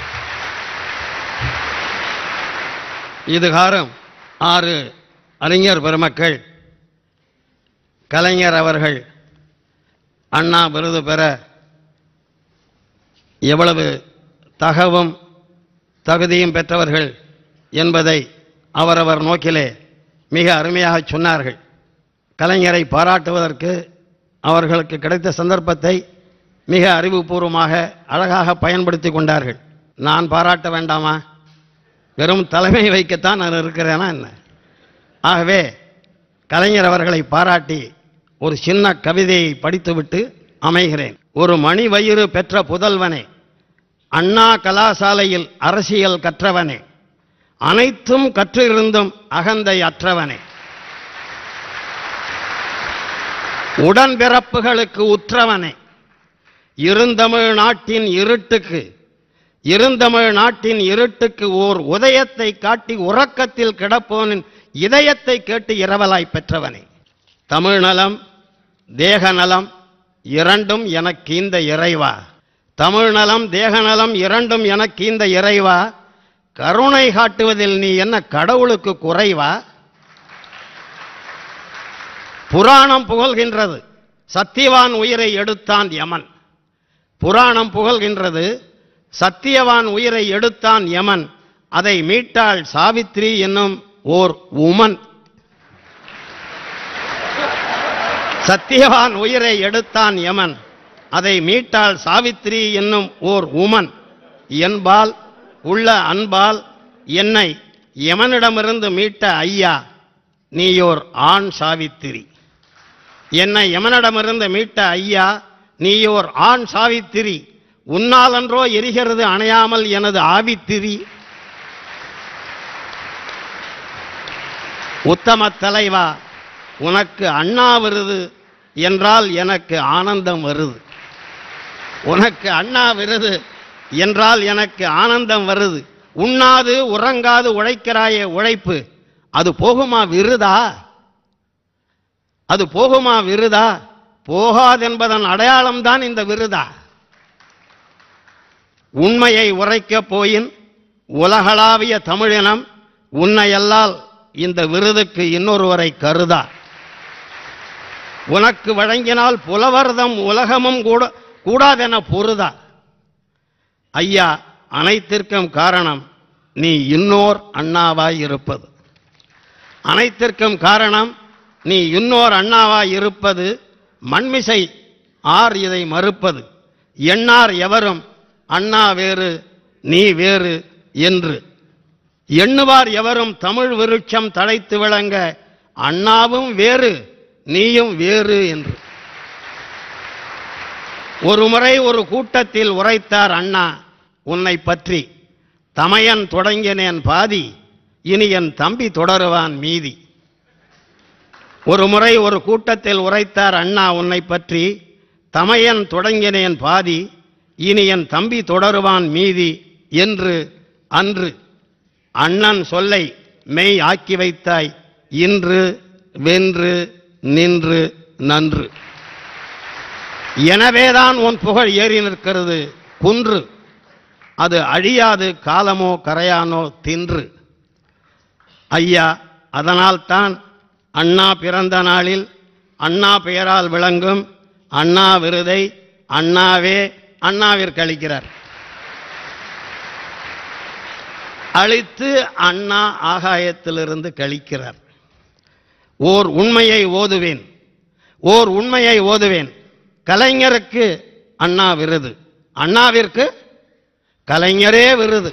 இதுகாரம் ஆறு அறிஞர் பெருமக்கள் கலைஞர் அவர்கள் அண்ணா விருது பெற எவ்வளவு தகவும் தகுதியும் பெற்றவர்கள் என்பதை அவரவர் நோக்கிலே மிக அருமையாக சொன்னார்கள் கலைஞரை பாராட்டுவதற்கு அவர்களுக்கு கிடைத்த சந்தர்ப்பத்தை மிக அறிவுபூர்வமாக அழகாக பயன்படுத்தி கொண்டார்கள் நான் பாராட்ட வேண்டாமா வெறும் தலைமை வைக்கத்தான் நான் இருக்கிறேனா என்ன ஆகவே கலைஞர் அவர்களை பாராட்டி ஒரு சின்ன கவிதையை படித்துவிட்டு அமைகிறேன் ஒரு மணி வயிறு பெற்ற புதல்வனே அண்ணா கலாசாலையில் அரசியல் கற்றவனே அனைத்தும் கற்றிருந்தும் அகந்தை அற்றவனே உடன்பிறப்புகளுக்கு உற்றவனே இருந்தமிழ் நாட்டின் இருட்டுக்கு இருந்தமிழ் நாட்டின் இருட்டுக்கு ஓர் உதயத்தை காட்டி உறக்கத்தில் கிடப்போனின் இதயத்தை கேட்டு இரவலாய் பெற்றவனே தமிழ் நலம் தேக நலம் இரண்டும் எனக்கு இந்த இறைவா தமிழ் நலம் தேக நலம் இரண்டும் எனக்கு இந்த இறைவா கருணை காட்டுவதில் நீ என்ன கடவுளுக்கு குறைவா புராணம் புகழ்கின்றது சத்தியவான் உயிரை எடுத்தான் யமன் புராணம் புகழ்கின்றது சத்தியவான் உயிரை எடுத்தான் யமன் அதை மீட்டாள் சாவித்ரி என்னும் ஓர் உமன் சத்தியவான் உயிரை எடுத்தான் யமன் அதை மீட்டாள் சாவித்ரி என்னும் ஓர் உமன் என்பால் உள்ள அன்பால் என்னை யமனிடமிருந்து மீட்ட ஐயா நீயோர் ஆண் சாவித்திரி என்னை யமனிடமிருந்து மீட்ட ஐயா நீயோர் ஆண் சாவித்திரி உன்னாலன்றோ எரிகிறது அணையாமல் எனது ஆவித்திரி உத்தம தலைவா உனக்கு அண்ணா விருது என்றால் எனக்கு ஆனந்தம் வருது உனக்கு அண்ணா விருது என்றால் எனக்கு ஆனந்தம் வருது உண்ணாது உறங்காது உழைக்கிறாயே உழைப்பு அது போகுமா விருதா அது போகுமா விருதா போகாதென்பதன் அடையாளம்தான் இந்த விருதா உண்மையை உரைக்கப் போயின் உலகளாவிய தமிழினம் உன்னையல்லால் இந்த விருதுக்கு இன்னொருவரை கருதா உனக்கு வழங்கினால் புலவர்தம் உலகமும் கூட கூடாதென பொருதா ஐயா அனைத்திற்கும் காரணம் நீ இன்னோர் அண்ணாவாய் இருப்பது அனைத்திற்கும் காரணம் நீ இன்னோர் அண்ணாவாய் இருப்பது மண்மிசை ஆர் இதை மறுப்பது எண்ணார் எவரும் அண்ணா வேறு நீ வேறு என்று எண்ணுவார் எவரும் தமிழ் விருட்சம் தழைத்து விளங்க அண்ணாவும் வேறு நீயும் வேறு என்று ஒரு முறை ஒரு கூட்டத்தில் உரைத்தார் அண்ணா உன்னை பற்றி தமையன் தொடங்கினேன் பாதி இனி என் தம்பி தொடருவான் மீதி ஒரு முறை ஒரு கூட்டத்தில் உரைத்தார் அண்ணா உன்னை பற்றி தமையன் தொடங்கினேன் பாதி இனி என் தம்பி தொடருவான் மீதி என்று அன்று அண்ணன் சொல்லை மெய் ஆக்கி வைத்தாய் இன்று வென்று நின்று நன்று எனவேதான் உன் புகழ் ஏறி நிற்கிறது குன்று அது அழியாது காலமோ கரையானோ தின்று ஐயா அதனால்தான் அண்ணா பிறந்த நாளில் அண்ணா பெயரால் விளங்கும் அண்ணா விருதை அண்ணாவே அண்ணாவிற்கு அளிக்கிறார் அழித்து அண்ணா ஆகாயத்திலிருந்து கழிக்கிறார் ஓர் உண்மையை ஓதுவேன் ஓர் உண்மையை ஓதுவேன் கலைஞருக்கு அண்ணா விருது அண்ணாவிற்கு கலைஞரே விருது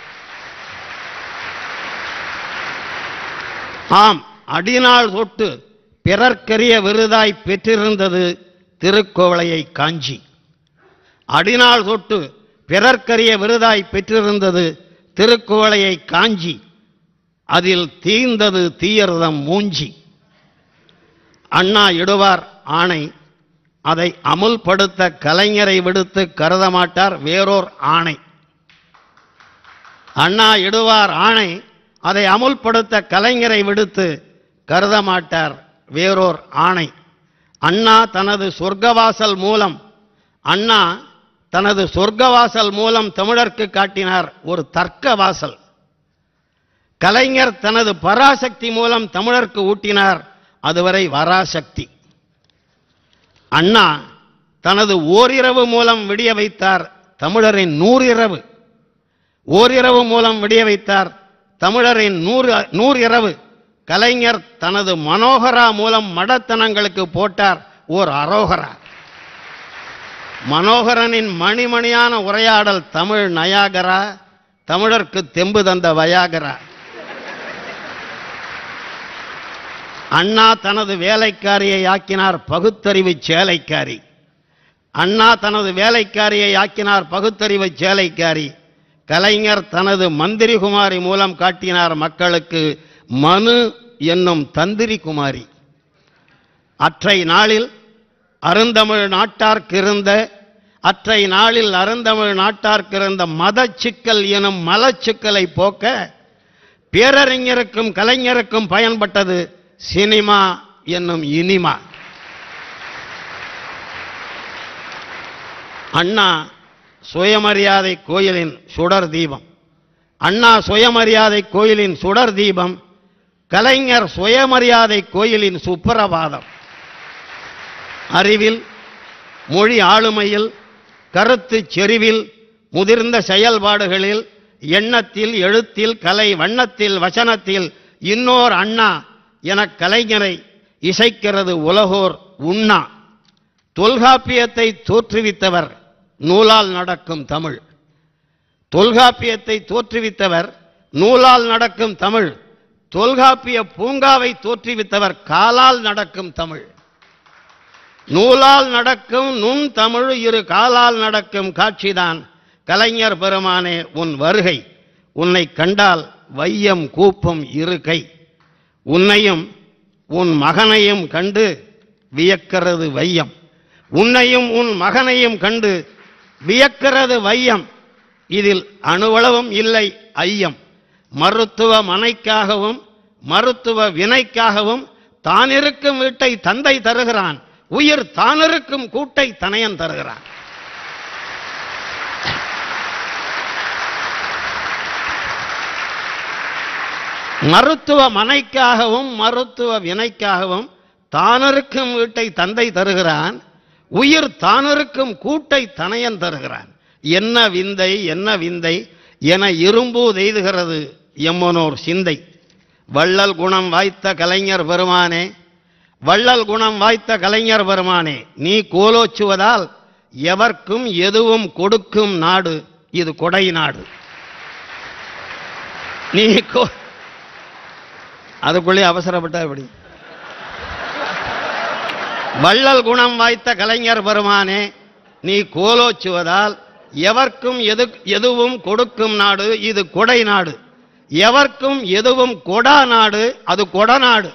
ஆம் அடிநாள் தொட்டு பிறர்க்கரிய விருதாய் பெற்றிருந்தது திருக்கோவளையை காஞ்சி அடிநாள் தொட்டு பிறர்க்கரிய விருதாய் பெற்றிருந்தது திருக்குவளையை காஞ்சி அதில் தீர்ந்தது தீயர்தம் மூஞ்சி அண்ணா இடுவார் ஆணை அதை அமுல்படுத்த கலைஞரை விடுத்து கருத மாட்டார் வேறோர் ஆணை அண்ணா இடுவார் ஆணை அதை அமுல்படுத்த கலைஞரை விடுத்து கருத மாட்டார் வேறோர் ஆணை அண்ணா தனது சொர்க்கவாசல் மூலம் அண்ணா தனது சொர்க்கவாசல் மூலம் தமிழர்க்கு காட்டினார் ஒரு தர்க்க வாசல் கலைஞர் தனது பராசக்தி மூலம் தமிழர்க்கு ஊட்டினார் அதுவரை வராசக்தி அண்ணா தனது ஓரிரவு மூலம் விடிய வைத்தார் தமிழரின் நூறிரவு ஓரிரவு மூலம் விடிய வைத்தார் தமிழரின் நூறு நூறு இரவு கலைஞர் தனது மனோகரா மூலம் மடத்தனங்களுக்கு போட்டார் ஓர் அரோகரா மனோகரனின் மணிமணியான உரையாடல் தமிழ் நயாகரா தமிழர்க்கு தெம்பு தந்த வயாகரா அண்ணா தனது வேலைக்காரியை ஆக்கினார் பகுத்தறிவு சேலைக்காரி அண்ணா தனது வேலைக்காரியை ஆக்கினார் பகுத்தறிவு சேலைக்காரி கலைஞர் தனது மந்திரி குமாரி மூலம் காட்டினார் மக்களுக்கு மனு என்னும் தந்திரி குமாரி அற்றை நாளில் அருந்தமிழ் நாட்டார்க்கிருந்த அற்றை நாளில் அருந்தமிழ் நாட்டார்க்கிருந்த மதச்சிக்கல் எனும் மலச்சிக்கலை போக்க பேரறிஞருக்கும் கலைஞருக்கும் பயன்பட்டது சினிமா என்னும் இனிமா அண்ணா சுயமரியாதை கோயிலின் சுடர் தீபம் அண்ணா சுயமரியாதை கோயிலின் சுடர் தீபம் கலைஞர் சுயமரியாதை கோயிலின் சுப்பிரபாதம் அறிவில் மொழி ஆளுமையில் கருத்து செறிவில் முதிர்ந்த செயல்பாடுகளில் எண்ணத்தில் எழுத்தில் கலை வண்ணத்தில் வசனத்தில் இன்னோர் அண்ணா எனக் கலைஞரை இசைக்கிறது உலகோர் உண்ணா தொல்காப்பியத்தை தோற்றுவித்தவர் நூலால் நடக்கும் தமிழ் தொல்காப்பியத்தை தோற்றுவித்தவர் நூலால் நடக்கும் தமிழ் தொல்காப்பிய பூங்காவை தோற்றுவித்தவர் காலால் நடக்கும் தமிழ் நூலால் நடக்கும் நுண் தமிழ் இரு காலால் நடக்கும் காட்சிதான் கலைஞர் பெருமானே உன் வருகை உன்னை கண்டால் வையம் கூப்பும் இரு கை உன்னையும் உன் மகனையும் கண்டு வியக்கிறது வையம் உன்னையும் உன் மகனையும் கண்டு வியக்கிறது வையம் இதில் அணுவளவும் இல்லை ஐயம் மருத்துவ மனைக்காகவும் மருத்துவ வினைக்காகவும் தானிருக்கும் வீட்டை தந்தை தருகிறான் உயிர் தானிருக்கும் கூட்டை தனையன் தருகிறான் மருத்துவ மனைக்காகவும் மருத்துவ வினைக்காகவும் தானிருக்கும் வீட்டை தந்தை தருகிறான் உயிர் தானிருக்கும் கூட்டை தனையன் தருகிறான் என்ன விந்தை என்ன விந்தை என இரும்பு எய்துகிறது எம்மனோர் சிந்தை வள்ளல் குணம் வாய்த்த கலைஞர் பெருமானே வள்ளல் குணம் வாய்த்த கலைஞர் பெருமானே நீ கோலோச்சுவதால் எவர்க்கும் எதுவும் கொடுக்கும் நாடு இது கொடை நாடு நீ கோ அதுக்குள்ளே அவசரப்பட்டா எப்படி வள்ளல் குணம் வாய்த்த கலைஞர் பெருமானே நீ கோலோச்சுவதால் எவர்க்கும் எது எதுவும் கொடுக்கும் நாடு இது கொடை நாடு எவர்க்கும் எதுவும் கொடா நாடு அது கொடநாடு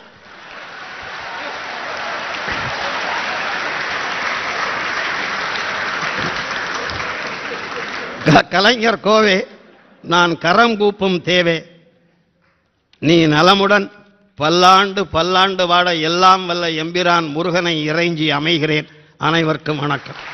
க- கலைஞர் கோவே நான் கரம் கூப்பும் தேவே நீ நலமுடன் பல்லாண்டு பல்லாண்டு வாட எல்லாம் வல்ல எம்பிரான் முருகனை இறைஞ்சி அமைகிறேன் அனைவருக்கும் வணக்கம்